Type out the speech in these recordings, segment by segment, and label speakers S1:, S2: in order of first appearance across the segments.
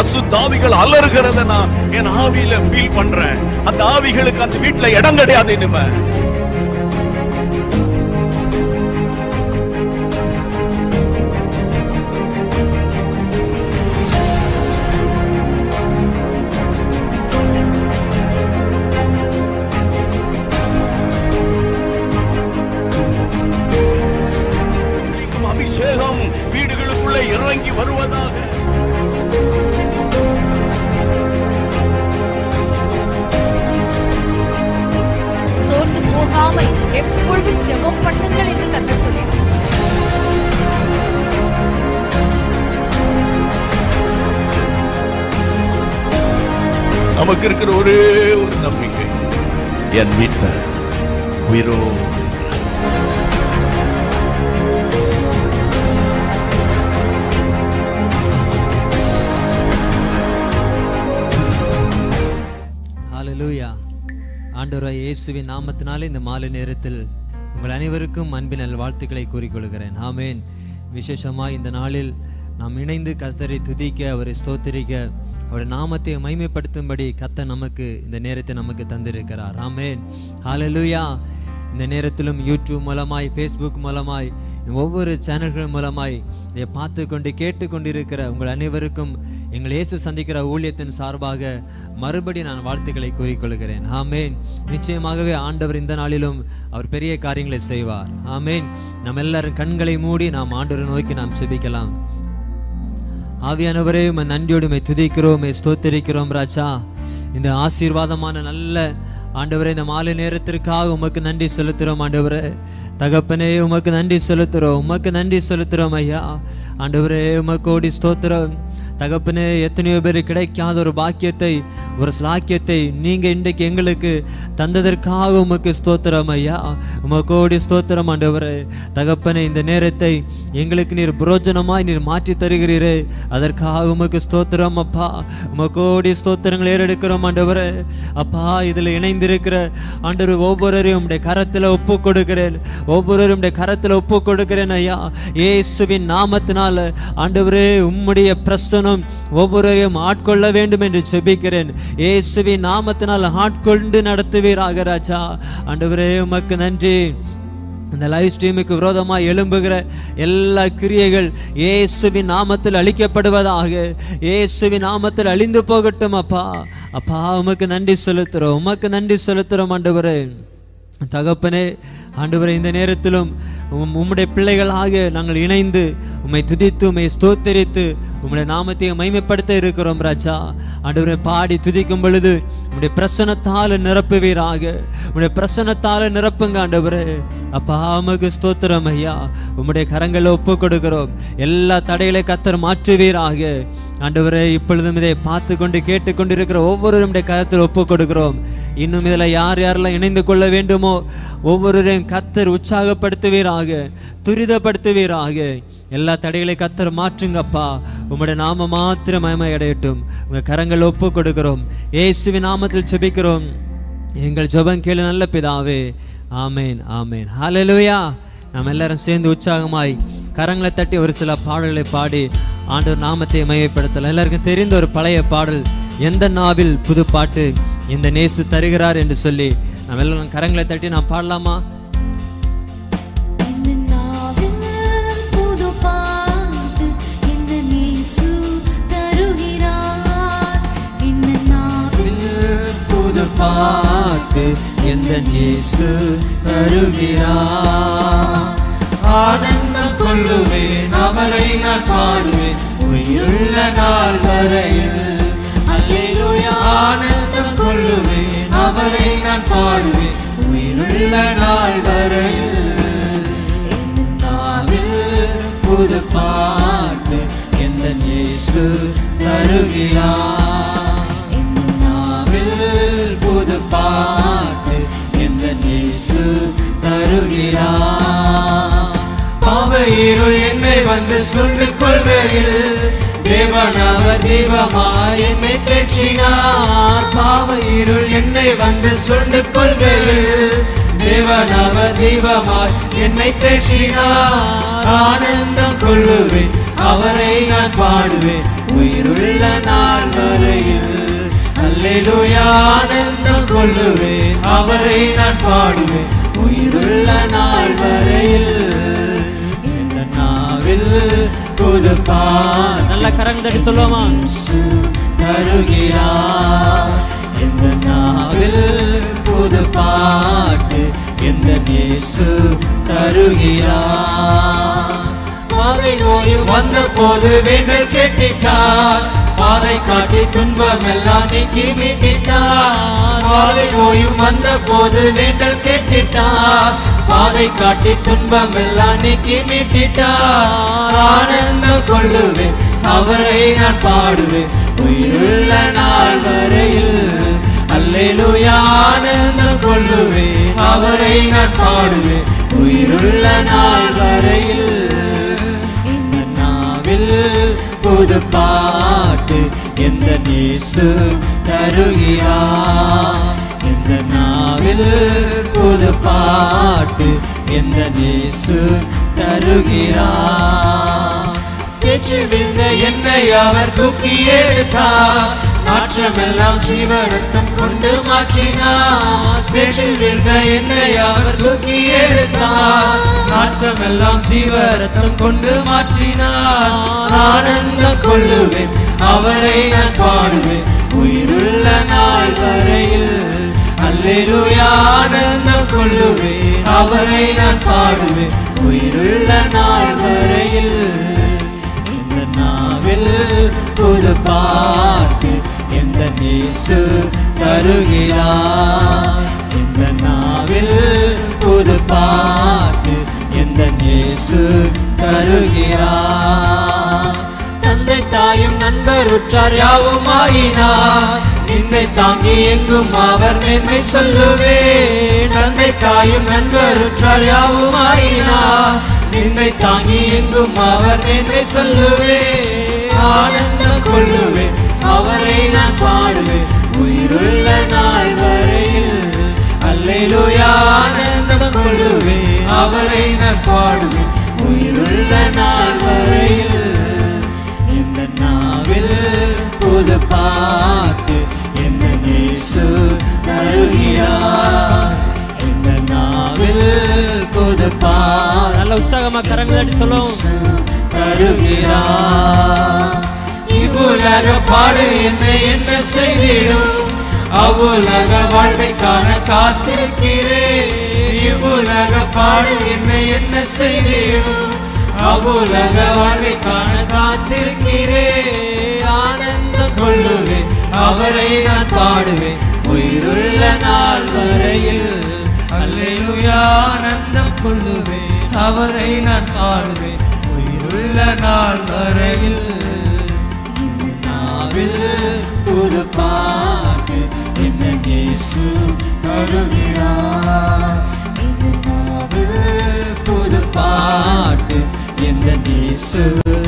S1: அசுத்தாவிகள் அலறுகிறத நான் என் ஆவியில ஃபீல் பண்றேன் அந்த ஆவிகளுக்கு அந்த வீட்டுல இடம் கிடையாது இனிமே அபிஷேகம் வீடுகளுக்குள்ள இறங்கி வருவதாக
S2: சோர்ந்து போகாமல் எப்பொழுதும் ஜெபம் பண்ணுங்கள் என்று கத்த சொல்லி
S1: நமக்கு இருக்கிற ஒரே ஒரு நம்பிக்கை என் வீட்டுல உயிரோ
S3: ஹalleluya ஆண்டவராய் இயேசுவின் நாமத்தினாலே இந்த மாலை நேரத்தில் உங்கள் அனைவருக்கும் அன்பின் நல் வாழ்த்துக்களை கூறிக்கொள்கிறேன் ஆமேன் விசேஷமாய் இந்த நாளில் நாம் இணைந்து கர்த்தரை துதிக்க அவரை ஸ்தோத்திரிக்க அவருடைய நாமத்தை மைமைப்படுத்தும்படி கத்த நமக்கு இந்த நேரத்தை நமக்கு தந்திருக்கிறார் ஆமேன் ஹalleluya இந்த நேரத்திலும் யூடியூப் மூலமாய் ஃபேஸ்புக் மூலமாய் ஒவ்வொரு சேனல்கள் மூலமாய் இதை பார்த்து கொண்டு கேட்டு கொண்டிருக்கிற உங்கள் அனைவருக்கும் எங்கள் இயேசு சந்திக்கிற ஊழியத்தின் சார்பாக மறுபடி நான் வாழ்த்துக்களை கூறிக்கொள்கிறேன் ஆமேன் நிச்சயமாகவே ஆண்டவர் இந்த நாளிலும் அவர் பெரிய காரியங்களை செய்வார் ஆமேன் நம்ம எல்லாரும் கண்களை மூடி நாம் ஆண்டவரை நோக்கி நாம் செபிக்கலாம் ஆவியானவரே உம்மை நன்றியோடு உம்மை துதிக்கிறோம் உம்மை ஸ்தோத்திரிக்கிறோம் ராஜா இந்த ஆசீர்வாதமான நல்ல ஆண்டவரே இந்த மாலை நேரத்திற்காக உமக்கு நன்றி செலுத்துகிறோம் ஆண்டவரே தகப்பனே உமக்கு நன்றி செலுத்துகிறோம் உமக்கு நன்றி செலுத்துகிறோம் ஐயா ஆண்டவரே உமக்கோடி ஸ்தோத்திரம் தகப்பனே எத்தனையோ பேர் கிடைக்காத ஒரு பாக்கியத்தை ஒரு ஸ்லாக்கியத்தை நீங்க இன்றைக்கு எங்களுக்கு தந்ததற்காக உமக்கு ஸ்தோத்திரம் ஐயா உமக்கோடி ஸ்தோத்திரம் ஆண்டவரே தகப்பனே இந்த நேரத்தை எங்களுக்கு நீர் புரோஜனமாய் நீர் மாற்றி தருகிறீரே அதற்காக உமக்கு ஸ்தோத்திரம் அப்பா உமக்கோடி ஸ்தோத்திரங்கள் ஏறெடுக்கிறோம் ஆண்டவரே அப்பா இதில் இணைந்திருக்கிற ஆண்டவர் ஒவ்வொருவரையும் உடைய கரத்தில் ஒப்பு கொடுக்கிறேன் ஒவ்வொருவரும் உடைய கரத்தில் ஒப்பு கொடுக்கிறேன் ஐயா இயேசுவின் நாமத்தினால ஆண்டவரே உம்முடைய பிரசனம் ஒவ்வொருவரையும் ஆட்கொள்ள வேண்டும் என்று செபிக்கிறேன் இயேசுவின் நாமத்தினால் ஆட்கொண்டு நடத்துவீராக ராஜா ஆண்டவரே உமக்கு நன்றி இந்த லைவ் ஸ்ட்ரீமுக்கு விரோதமாக எழும்புகிற எல்லா கிரியைகள் இயேசுவின் நாமத்தில் அழிக்கப்படுவதாக இயேசுவின் நாமத்தில் அழிந்து போகட்டும் அப்பா அப்பா உமக்கு நன்றி செலுத்துகிறோம் உமக்கு நன்றி செலுத்துகிறோம் ஆண்டவரே தகப்பனே ஆண்டவரே இந்த நேரத்திலும் உம் உம்முடைய பிள்ளைகளாக நாங்கள் இணைந்து உம்மை துதித்து உம்மை ஸ்தோத்தரித்து உம்முடைய நாமத்தை மைமைப்படுத்த இருக்கிறோம் ராஜா ஆண்டவரை பாடி துதிக்கும் பொழுது உம்முடைய பிரசனத்தால் நிரப்புவீராக உம்முடைய பிரசனத்தால் நிரப்புங்க ஆண்டவரே அப்பா உமக்கு ஸ்தோத்திரம் ஐயா உம்முடைய கரங்களை ஒப்பு கொடுக்கிறோம் எல்லா தடைகளை கத்தர் மாற்றுவீராக ஆண்டவரே இப்பொழுதும் இதை பார்த்து கொண்டு கேட்டுக்கொண்டிருக்கிற ஒவ்வொருவருடைய கரத்தில் ஒப்பு கொடுக்கிறோம் இன்னும் இதில் யார் யாரெல்லாம் இணைந்து கொள்ள வேண்டுமோ ஒவ்வொருவரையும் கத்தர் உற்சாகப்படுத்துவீராக துரிதப்படுத்துவீராக எல்லா தடைகளை கத்தர் மாற்றுங்கப்பா உம்முடைய நாம மாத்திரம் மயமை அடையட்டும் உங்க கரங்கள் ஒப்பு கொடுக்கிறோம் இயேசுவின் நாமத்தில் செபிக்கிறோம் எங்கள் ஜெபம் கேளு நல்ல பிதாவே ஆமேன் ஆமேன் ஹalleluya நாம் எல்லாரும் சேர்ந்து உற்சாகமாய் கரங்களை தட்டி ஒரு சில பாடல்களை பாடி ஆண்டவர் நாமத்தை மையப்படுத்தலாம் எல்லாருக்கும் தெரிந்த ஒரு பழைய பாடல் எந்த நாவில் புது பாட்டு இந்த நேசு தருகிறார் என்று சொல்லி நம்ம எல்லாரும் கரங்களை தட்டி நான் பாடலாமா
S4: இந்த நாவில் புது பாட்டு இந்த இயேசு தருகிறார் இந்த நாவில்
S3: புது பாட்டு எந்த இயேசு தருகிறார் ஆனந்தம் கொள்ளுவேன் அவரை நான் பாடுவேன் உயிருள்ள நாள் வரையில் அல்லேலூயா ஆனந்தம் கொள்ளுவேன் அவரை நான் பாடுவேன் உயிருள்ள நாள் வரையில்
S4: இந்த நாவில்
S3: புது பாட்டு எந்த இயேசு தருகிறார்
S4: இந்த நாவில்
S3: நாவில் புது பாட்டு எந்த இயேசு தருகிறார் பாவ இருள் என்னை வந்து சுண்டு கொள்கையில் தேவன் அவர் தீபமாய் என்னை தேற்றினார் பாவ இருள் என்னை வந்து சுண்டு கொள்கையில் தேவன் அவர் தீபமாய் என்னை தேற்றினார் ஆனந்தம் கொள்ளுவேன் அவரை நான் பாடுவேன் உயிருள்ள நாள் வரையில் அல்லேலூயா ஆனந்தம் கொள்ளுவேன் அவரை நான் பாடுவேன் உயிருள்ள நாள் வரையில் இந்த நாவில் புதுப்பா நல்ல கரங்கள் தட்டி சொல்லுவோமா தருகிறார் இந்த நாவில் புது பாட்டு எந்த நேசு தருகிறார் பாதை நோயும் வந்த போது வேண்டல் கேட்டிட்டார் பாதை காட்டி துன்பம் எல்லாம் நீக்கி மீட்டிட்டார் பாதை நோயும் வந்த போது வேண்டல் கேட்டிட்டார் பாதை காட்டி துன்பம் எல்லாம் நீக்கி மீட்டிட்டார் ஆனந்தம் கொள்ளுவேன் அவரை நான் பாடுவேன் உயிருள்ள நாள் வரையில் அல்லேலூயா ஆனந்தம் கொள்ளுவேன் அவரை நான் பாடுவேன் உயிருள்ள நாள் வரையில் இந்த நாவில் புது பாட்டு எந்த நேசு தருகிறார் இந்த நாவில் புது பாட்டு எந்த நேசு தருகிறார் சேற்றில் விழுந்த என்னை அவர் தூக்கி எடுத்தார் நாற்றமெல்லாம் ஜீவரத்தம் கொண்டு மாற்றினார் சேற்றில் விழுந்த என்னை அவர் தூக்கி எடுத்தார் நாற்றமெல்லாம் ஜீவரத்தம் கொண்டு மாற்றினார் ஆனந்தம் கொள்ளுவேன் அவரை நான் பாடுவேன் உயிருள்ள நாள் வரையில் அல்லேலூயா ஆனந்தம் கொள்ளுவேன் அவரை நான் பாடுவேன் உயிருள்ள நாள் வரையில் இந்த நாவில் புது பாட்டு எந்த நேசு தருகிறார் இந்த நாவில் புது பாட்டு எந்த நேசு தருகிறார் தந்தை தாயும் நண்பர் உற்றார் யாவும் ஆயினார் நின்னை தாங்கி எங்கும் அவர் மேன்மை சொல்லுவே தந்தை தாயும் நண்பர் உற்றார் யாவும் ஆயினார் நின்னை தாங்கி எங்கும் அவர் மேன்மை சொல்லுவே ஆனந்தம் கொள்ளுவேன் அவரை நான் பாடுவேன் உயிருள்ள நாள் வரையில் அல்லேலூயா ஆனந்தம் கொள்ளுவேன் அவரை நான் பாடுவேன் உயிருள்ள நாள் வரையில் இந்த நாவில் புது பாட்டு என்ன நேசு தருகிறார் இந்த நாவில் புது பாட்டு நல்ல உற்சாகமா கரங்கள் தட்டி சொல்லுவோம் தருகிறார் இவ்வுலக பாடு என்னை என்ன செய்திடும் அவ்வுலக வாழ்வை காண காத்திருக்கிறேன் இவ்வுலக பாடு என்னை என்ன செய்திடும் அவ்வுலக வாழ்வை காண காத்திருக்கிறேன் ஆனந்தம் கொள்ளுவேன் அவரை நான் பாடுவேன் உயிருள்ள நாள் வரையில் அல்லேலூயா ஆனந்தம் கொள்ளுவேன் அவரை நான் பாடுவேன் உயிருள்ள நாள் வரையில் நாவில் புது பாட்டு என்ன நேசு தருகிறார் இந்த நாவில் புது பாட்டு எந்த நேசு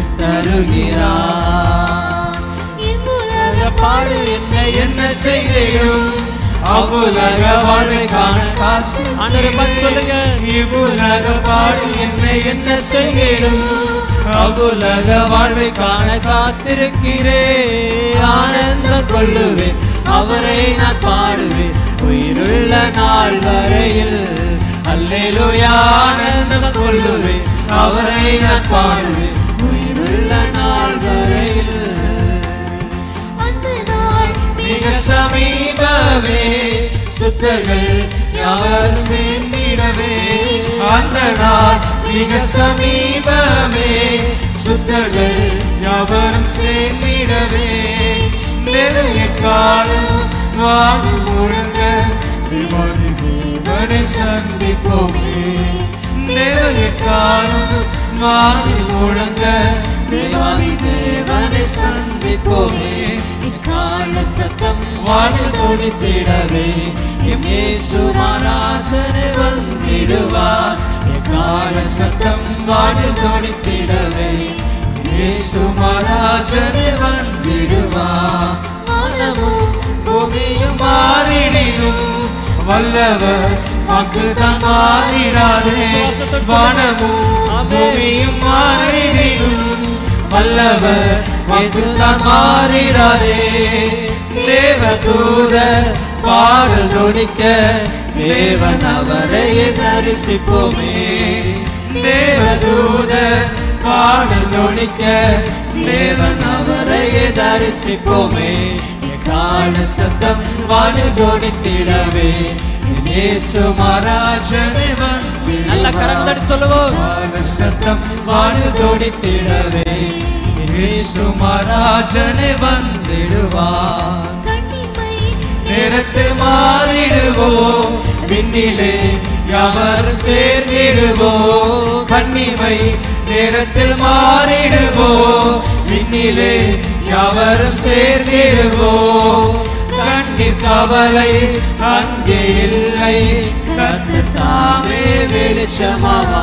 S3: தருகிறார் இவ்வுலக பாடு என்ன என்ன செய்திடும் அவ்வுலக வாழ்வை காண காத்து ஆண்டரை பார்த்து சொல்லுங்க இவ்வுலக பாடு என்ன என்ன செய்திடும் அவ்வுலக வாழ்வை காண காத்திருக்கிறே ஆனந்தம் கொள்ளுவேன் அவரை நான் பாடுவேன் உயிருள்ள நாள் வரையில் அல்லேலூயா ஆனந்தம் கொள்ளுவேன் அவரை நான் பாடுவேன் உயிருள்ள நாள் வரையில்
S4: அந்த நாள்
S3: மிக சமீபமே சுத்தர்கள் யாவர் சேர்ந்திடவே அந்த நாள் மிக சமீபமே சுத்தர்கள் யாவரும் சேர்ந்திடவே நெருங்கிய காலம் வாடி முழங்க தேவாதி தேவனை சந்திப்போமே நெருங்கிய காலம் வாடி முழங்க தேவாதி தேவனை சந்திப்போமே கால சத்தம் வானில் துணித்திடவே எம் இயேசு மகாராஜனே வந்திடுவார் என் கால சத்தம் வானில் துணித்திடவே இயேசு மகாராஜனே வந்திடுவார் வானமும் பூமியும் மாறிடினும் வல்லவர் மக்கள் தான் மாறிடாதே வானமும் பூமியும் மாறிடினும் வல்லவர் இதுதான் மாறிடாரே தேவதூதர் பாடல் துணிக்க தேவன் அவரை தரிசிப்போமே தேவதூதர் பாடல் துணிக்க தேவன் அவரை தரிசிப்போமே கால சத்தம் வானில் துணித்திடவே இயேசு மகாராஜனை வந்து நல்ல கரங்கள் தட்டி சொல்லுவோம் கால சத்தம் வானில் துணித்திடவே இயேசு மகாராஜனை வந்திடுவார்
S4: கண்ணிமை
S3: நேரத்தில் மாறிடுவோம் விண்ணிலே யாவர் சேர்ந்திடுவோம் கண்ணிமை நேரத்தில் மாறிடுவோம் விண்ணிலே யாவரும் சேர்ந்திடுவோம் கண்ணீர் கவலை அங்கே இல்லை கத்து தாமே வெளிச்சமாவா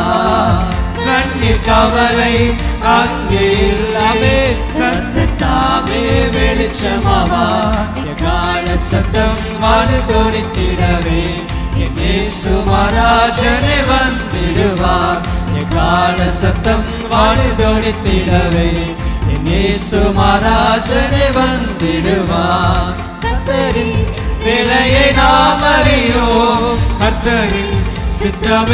S3: கண்ணீர் கவலை அங்கே இல்லாமே கத்து தாமே வெளிச்சமாவா கால சத்தம் வாழ் தோணித்திடவே என் இயேசு மகாராஜனே வந்திடுவார் என் கால சத்தம் வாழ் தோணித்திடவே என் இயேசு மகாராஜனே வந்திடுவார் கத்தரின் விலையை நாம் அறியோம் கத்தரின் சித்தமை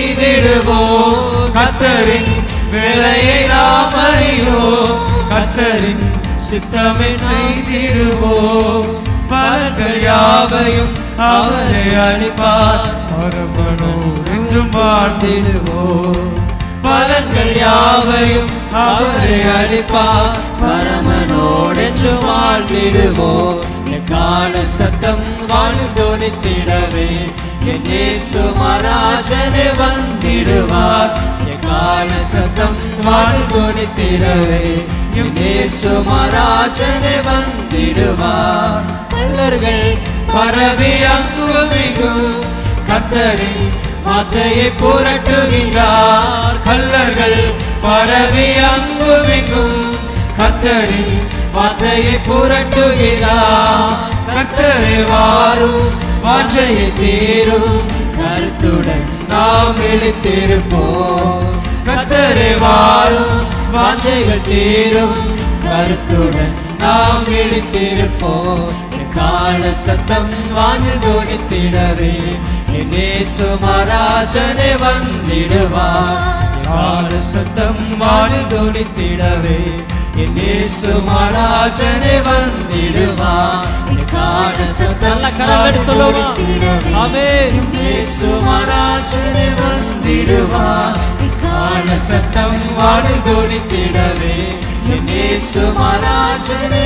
S3: செய்திடுவோம் கத்தரின் விலையை நாம் அறியோம் கத்தரின் சித்தமை செய்திடுவோம் பலர்கள் யாவையும் அவரை அளிப்பார் பரமனோடு என்றும் வாழ்ந்திடுவோம் பலன்கள் யாவையும் அவரை அளிப்பார் பரமனோடு என்று வாழ்ந்திடுவோம் கால சத்தம் வாழ் தோணித்திடவே என் இயேசு மகாராஜனே வந்திடுவார் என் கால சத்தம் வாழ் தோணித்திடவே என் இயேசு மகாராஜனே வந்திடுவார் கல்லர்கள் பரவி அங்குமிகும் கத்தரின் வார்த்தையை புரட்டுகின்றார் கல்லர்கள் பரவி அங்குமிகும் கத்தரின் வார்த்தையை புரட்டுகிறார் கத்தரை வாரும் வாஞ்சையை தீரும் கருத்துடன் நாம் இழுத்திருப்போம் கத்தரை வாரும் வாஞ்சைகள் தீரும் கருத்துடன் நாம் இழுத்திருப்போம் கால சத்தம் வானில் தோணித்திடவே என்னேசு மகாராஜனே வந்திடுவார் கால சத்தம் வானில் தோணித்திடவே என்னேசு மகாராஜனே வந்திடுவார் கால சத்தம் கரங்கடி சொல்லுவா ஆமென் இயேசு மகாராஜனே வந்திடுவார் கால சத்தம் வானில் தோணித்திடவே என்னேசு மகாராஜனே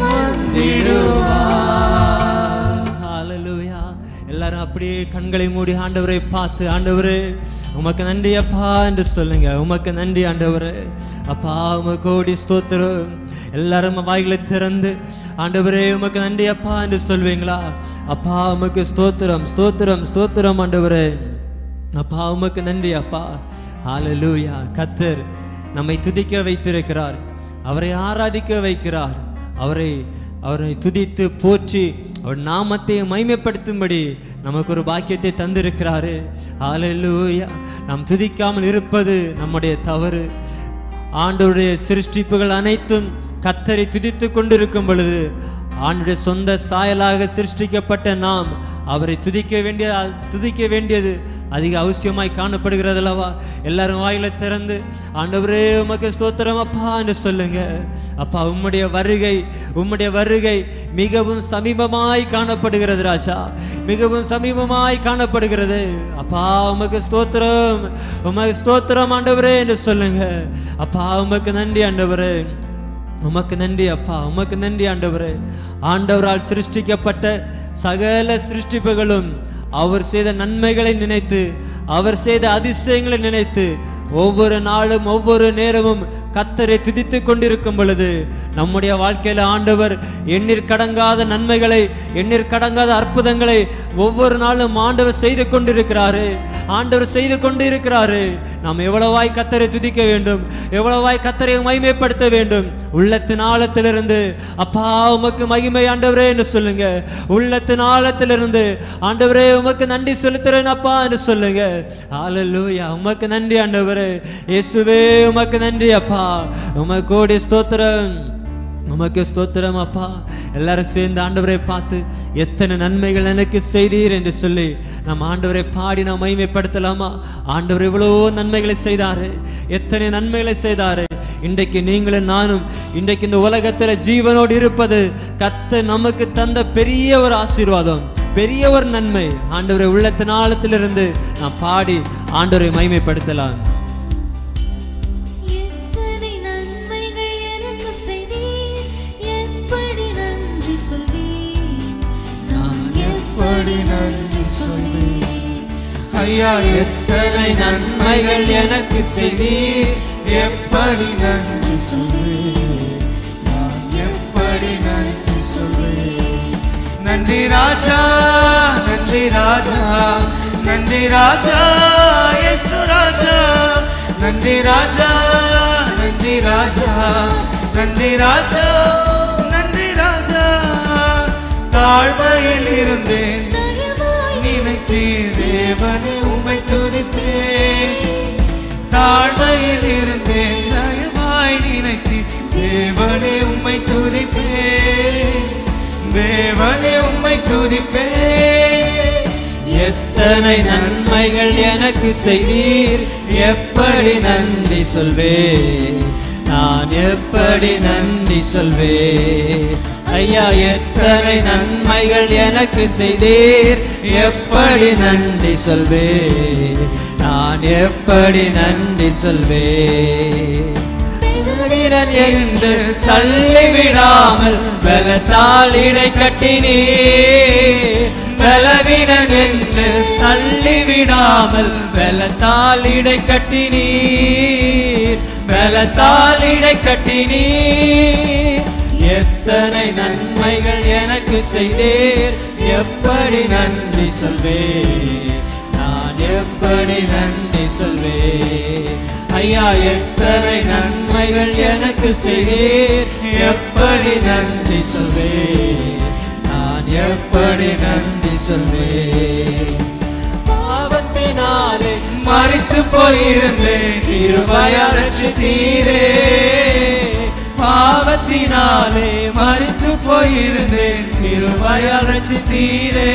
S3: வந்திடுவார் ஹalleluya எல்லாரும் அப்படியே கண்களை மூடி ஆண்டவரை பார்த்து ஆண்டவரே உமக்கு நன்றி அப்பா என்று சொல்லுங்க உமக்கு நன்றி ஆண்டவரே அப்பா உமக்கு கோடி ஸ்தோத்திரம் எல்லாரும் வாய்களை திறந்து ஆண்டவரே உமக்கு நன்றி அப்பா என்று சொல்வீங்களா அப்பா உமக்கு ஸ்தோத்திரம் ஸ்தோத்திரம் ஸ்தோத்திரம் ஆண்டவரே அப்பா உமக்கு நன்றி அப்பா ஹalleluya கத்தர் நம்மை துதிக்க வைத்திருக்கிறார் அவரை ஆராதிக்க வைக்கிறார் அவரை அவரை துதித்து போற்றி அவர் நாமத்தை மைமைப்படுத்தும்படி நமக்கு ஒரு பாக்கியத்தை தந்திருக்கிறாரு ஹalleluya நாம் துதிக்காமல் இருப்பது நம்முடைய தவறு ஆண்டவருடைய சிருஷ்டிப்புகள் அனைத்தும் கத்தரை துதித்து கொண்டிருக்கும் பொழுது ஆண்டுடைய சொந்த சாயலாக சிருஷ்டிக்கப்பட்ட நாம் அவரை துதிக்க வேண்டிய துதிக்க வேண்டியது அதிக அவசியமாய் காணப்படுகிறது அல்லவா எல்லாரும் வாயில திறந்து ஆண்டவரே உமக்கு ஸ்தோத்திரம் அப்பா என்று சொல்லுங்க அப்பா உம்முடைய வருகை உம்முடைய வருகை மிகவும் சமீபமாய் காணப்படுகிறது ராஜா மிகவும் சமீபமாய் காணப்படுகிறது அப்பா உமக்கு ஸ்தோத்திரம் உமக்கு ஸ்தோத்திரம் ஆண்டவரே என்று சொல்லுங்க அப்பா உமக்கு நன்றி ஆண்டவரே உமக்கு நன்றி அப்பா உமக்கு நன்றி ஆண்டவரே ஆண்டவரால் சிருஷ்டிக்கப்பட்ட சகல சிருஷ்டிப்புகளும் அவர் செய்த நன்மைகளை நினைத்து அவர் செய்த அதிசயங்களை நினைத்து ஒவ்வொரு நாளும் ஒவ்வொரு நேரமும் கத்தரை துதித்து கொண்டிருக்கும் பொழுது நம்முடைய வாழ்க்கையில ஆண்டவர் எண்ணீர் கடங்காத நன்மைகளை எண்ணீர் கடங்காத அற்புதங்களை ஒவ்வொரு நாளும் ஆண்டவர் செய்து கொண்டிருக்கிறாரு ஆண்டவர் செய்து கொண்டு இருக்கிறாரு நாம் எவ்வளவாய் கத்தரை துதிக்க வேண்டும் எவ்வளவாய் கத்தரை மகிமைப்படுத்த வேண்டும் உள்ளத்தின் ஆழத்திலிருந்து அப்பா உமக்கு மகிமை ஆண்டவரே என்று சொல்லுங்க உள்ளத்தின் ஆழத்திலிருந்து ஆண்டவரே உமக்கு நன்றி செலுத்துறேன் அப்பா என்று சொல்லுங்க ஹalleluya உமக்கு நன்றி ஆண்டவரே இயேசுவே உமக்கு நன்றி அப்பா உமக்கு கோடி ஸ்தோத்திரம் உமக்கு ஸ்தோத்திரம் அப்பா எல்லாரும் சேர்ந்து ஆண்டவரை பார்த்து எத்தனை நன்மைகள் எனக்கு செய்தீர் என்று சொல்லி நம்ம ஆண்டவரை பாடி நாம் மகிமைப்படுத்தலாமா ஆண்டவர் எவ்வளவோ நன்மைகளை செய்தாரு எத்தனை நன்மைகளை செய்தாரு இன்றைக்கு நீங்களும் நானும் இன்றைக்கு இந்த உலகத்துல ஜீவனோடு இருப்பது கத்த நமக்கு தந்த பெரிய ஒரு ஆசீர்வாதம் பெரிய ஒரு நன்மை ஆண்டவரை உள்ளத்தின் ஆழத்திலிருந்து நாம் பாடி ஆண்டவரை மகிமைப்படுத்தலாம்
S4: எத்தனை நன்மைகள் எனக்கு செய்தீர் எப்படி நன்றி சொல்வீர் நான் எப்படி நன்றி சொல்வீர்
S5: ஐயா எத்தனை நன்மைகள் எனக்கு செய்தீர் எப்படி நன்றி சொல்வேன் நான் எப்படி நன்றி சொல்வேன் நன்றி ராஜா நன்றி ராஜா நன்றி ராஜா இயேசு ராஜா நன்றி ராஜா நன்றி ராஜா நன்றி ராஜா நன்றி ராஜா தாழ்மையில் இருந்தேன்
S4: தயவாய்
S5: நினைத்தீர் தேவனே உம்மை துதிப்பேன் தாழ்மையில் இருந்தேன் தயவாய் நினைத்தீர் தேவனே உம்மை துதிப்பேன் தேவனே உம்மை துதிப்பேன்
S3: எத்தனை நன்மைகள் எனக்கு செய்தீர் எப்படி நன்றி சொல்வேன் நான் எப்படி நன்றி சொல்வேன் ஐயா எத்தனை நன்மைகள் எனக்கு செய்தீர் எப்படி நன்றி சொல்வேன் நான் எப்படி நன்றி சொல்வேன் வீரன் என்று தள்ளிவிடாமல் பலத்தால் இடை கட்டினீர் பலவீனன் என்று தள்ளிவிடாமல் பலத்தால் இடை கட்டினீர் பலத்தால் இடை கட்டினீர் எத்தனை நன்மைகள் எனக்கு செய்தீர் எப்படி நன்றி சொல்வேன் நான் எப்படி நன்றி சொல்வேன் ஐயா எத்தனை நன்மைகள் எனக்கு செய்தீர் எப்படி நன்றி சொல்வேன் நான் எப்படி நன்றி சொல்வேன் பாவத்தினாலே மறித்து போயிருந்தேன் இருபயரட்சி தீரே பாவத்தினாலே மறித்து போயிருந்தேன் இருபயரட்சி தீரே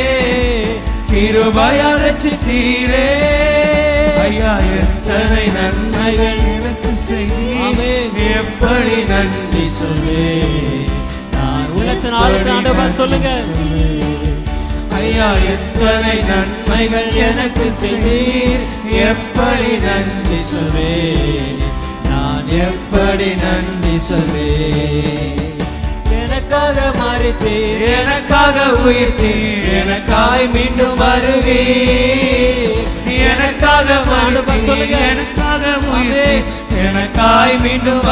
S3: இருபயரட்சி தீரே ஐயா எத்தனை நன்மைகள் எனக்கு செய்தீர் எப்படி நன்றி சொல்வேன் நான் உள்ளத்தின் ஆழத்தின் ஆண்டவர் சொல்லுங்க ஐயா எத்தனை நன்மைகள் எனக்கு செய்தீர் எப்படி நன்றி சொல்வேன் நான் எப்படி நன்றி சொல்வேன் எனக்காக மறித்தீர் எனக்காக உயிர்த்தீர் எனக்காய் மீண்டும் வருவீர் எனக்காக மறுபடியும் சொல்லுங்க எனக்காக உயிர் எனக்காய் மீண்டும்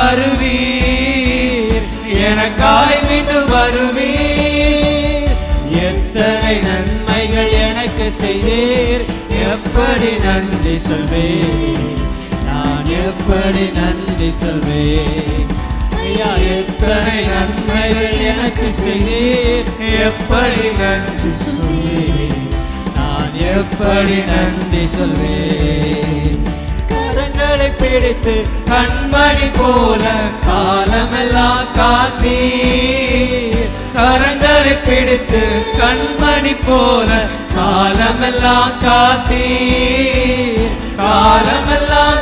S3: வருவீர் எனக்காய் மீண்டும் வருவீர் எத்தனை நன்மைகள் எனக்கு செய்தீர் எப்படி நன்றி சொல்வேன் நான் எப்படி நன்றி சொல்வேன் ஐயா எத்தனை நன்மைகள் எனக்கு செய்தீர் எப்படி நன்றி சொல்வேன் நான் எப்படி நன்றி சொல்வேன் கரங்களை பிடித்து கண்மணி போல காலமெல்லாம் காத்தீர் கரங்களை பிடித்து கண்மணி போல காலமெல்லாம் காத்தீர் காலமெல்லாம்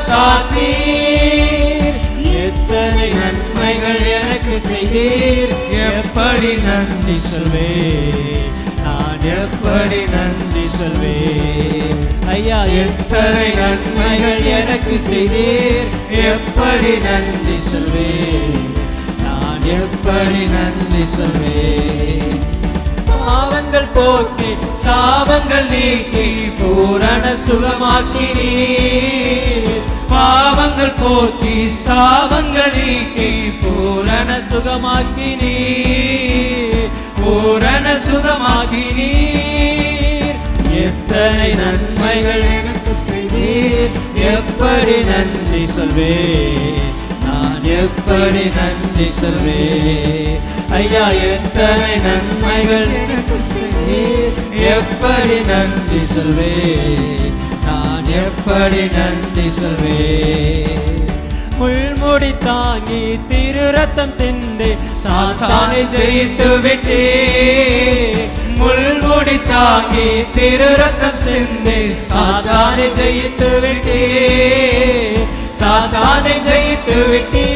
S3: காத்தீர் எத்தனை நன்மைகள் எனக்கு செய்தீர் எப்படி நன்றி சொல்வேன் நான் எப்படி நன்றி சொல்வேன் ஐயா எத்தனை நன்மைகள் எனக்கு செய்தீர் எப்படி நன்றி சொல்வேன் நான் எப்படி நன்றி சொல்வேன் பாவங்கள் போக்கி சாபங்கள் நீக்கி பூரண சுகமாக்கினீர் பாவங்கள் போக்கி சாபங்கள் நீக்கி பூரண சுகமாக்கினீர் பூரண சுகமாக்கினீர் எத்தனை எத்தனை நன்மைகள் எனக்கு செய்தீர் எப்படி நன்றி சொல்வேன் நான் எப்படி நன்றி சொல்வேன் ஐயா எத்தனை நன்மைகள் எனக்கு செய்தீர் எப்படி நன்றி சொல்வேன் நான் எப்படி நன்றி சொல்வேன் முள்முடி தாங்கி திரு ரத்தம் சிந்தி சாத்தானை ஜெயித்து விட்டே முள்முடி தாங்கி திரு ரத்தம் சிந்தி சாத்தானை ஜெயித்து விட்டே சாத்தானை ஜெயித்து விட்டே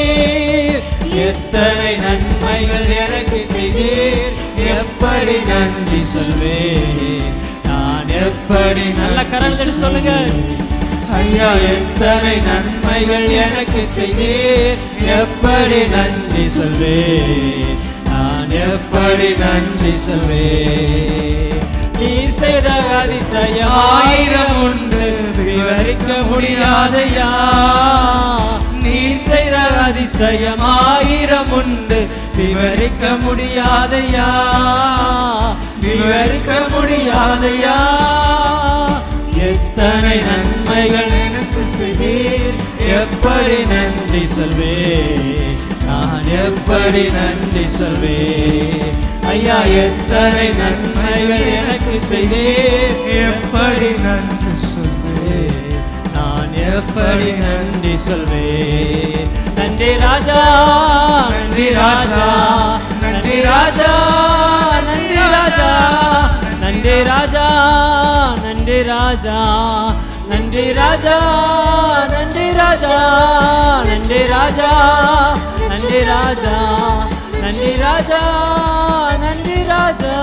S3: எத்தனை நன்மைகள் எனக்கு செய்தீர் எப்படி நன்றி சொல்வேன் நான் எப்படி நல்ல கரங்கள் சொல்லுங்க ஐயா எத்தனை நன்மைகள் எனக்கு செய்தீர் எப்படி நன்றி சொல்வேன் நான் எப்படி நன்றி சொல்வேன் நீ செய்த அதிசயம் ஆயிரம் உண்டு விவரிக்க முடியாதையா நீ செய்த அதிசயம் ஆயிரம் உண்டு விவரிக்க முடியாதையா விவரிக்க முடியாதையா எத்தனை நன்மைகள் எனக்கு செய்தீர் எப்படி நன்றி சொல்வேன் நான் எப்படி நன்றி சொல்வேன் ஐயா எத்தனை நன்மைகள் எனக்கு செய்தீர் எப்படி நன்றி சொல்வேன் நான் எப்படி நன்றி சொல்வேன் நன்றி ராஜா நன்றி ராஜா நன்றி ராஜா நன்றி ராஜா நன்றி ராஜா நன்றி ராஜா நன்றி ராஜா நன்றி ராஜா நன்றி ராஜா நன்றி ராஜா நன்றி ராஜா நன்றி ராஜா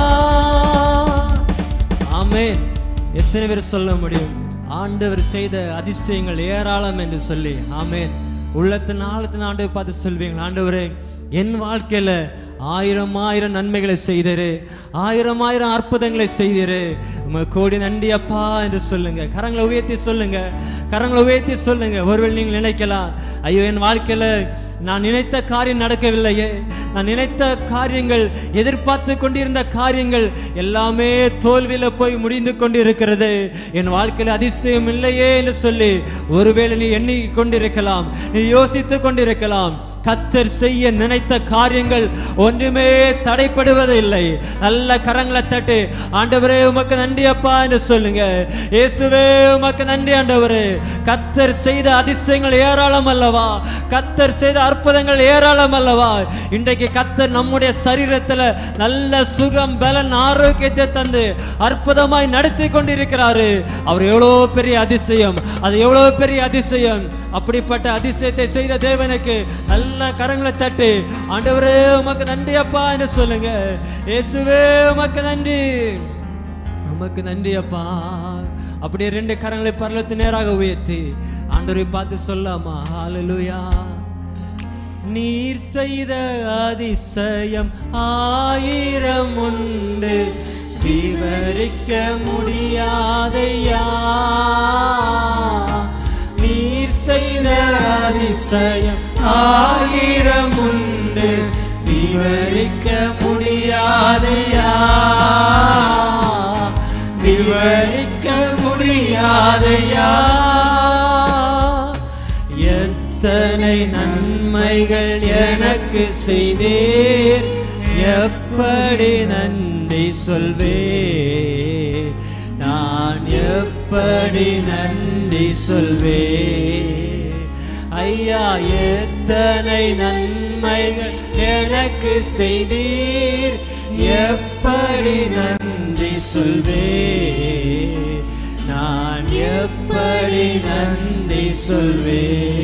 S3: ஆமென் எத்தனை பேர் சொல்ல முடியும் ஆண்டவர் செய்த அதிசயங்கள் ஏராளம் என்று சொல்லி ஆமென் உள்ளத்தின் ஆழத்தின் ஆண்டவர் பார்த்து சொல்வீங்க ஆண்டவரே என் வாழ்க்கையில ஆயிரம் ஆயிரம் நன்மைகளை செய்தரு ஆயிரம் ஆயிரம் அற்புதங்களை செய்தரு உங்க கோடி நன்றி அப்பா என்று சொல்லுங்க கரங்களை உயர்த்தி சொல்லுங்க கரங்களை உயர்த்தி சொல்லுங்க ஒருவேளை நீங்கள் நினைக்கலாம் ஐயோ என் வாழ்க்கையில நான் நினைத்த காரியம் நடக்கவில்லையே நான் நினைத்த காரியங்கள் எதிர்பார்த்து கொண்டிருந்த காரியங்கள் எல்லாமே தோல்வியில போய் முடிந்து கொண்டிருக்கிறது என் வாழ்க்கையில் அதிசயம் இல்லையே என்று சொல்லி ஒருவேளை நீ எண்ணி கொண்டிருக்கலாம் நீ யோசித்து கொண்டிருக்கலாம் கத்தர் செய்ய நினைத்த காரியங்கள் ஒன்றுமே தடைப்படுவதில்லை நல்ல கரங்களை தட்டு ஆண்டவரே உமக்கு நன்றி அப்பா என்று சொல்லுங்க இயேசுவே உமக்கு நன்றி ஆண்டவரே கத்தர் செய்த அதிசயங்கள் ஏராளம் அல்லவா கத்தர் செய்த அற்புதங்கள் ஏராளம் அல்லவா இன்றைக்கு கத்தர் நம்முடைய சரீரத்துல நல்ல சுகம் பலன் ஆரோக்கியத்தை தந்து அற்புதமாய் நடத்தி கொண்டிருக்கிறாரு அவர் எவ்வளோ பெரிய அதிசயம் அது எவ்வளோ பெரிய அதிசயம் அப்படிப்பட்ட அதிசயத்தை செய்த தேவனுக்கு நல்ல கரங்களை தட்டு ஆண்டவரே உமக்கு நன்றி அப்பா என்று சொல்லுங்க இயேசுவே உமக்கு நன்றி உமக்கு நன்றி அப்பா அப்படியே ரெண்டு கரங்களை பரலத்து நேராக உயர்த்தி ஆண்டவரை பார்த்து சொல்லாமா ஹalleluya நீர் செய்த அதிசயம் ஆயிரம் உண்டு விவரிக்க முடியாதையா நீர் செய்த அதிசயம் ஆயிரம் உண்டு விவரிக்க முடியாதையா விவரிக்க முடியாதையா எத்தனை நன்மைகள் எனக்கு செய்தீர் எப்படி நன்றி சொல்வே நான் எப்படி நன்றி சொல்வே ஐயா எத்தனை நன்மைகள் எனக்கு செய்தீர் எப்படி நன்றி சொல்வே நான் எப்படி நன்றி சொல்வே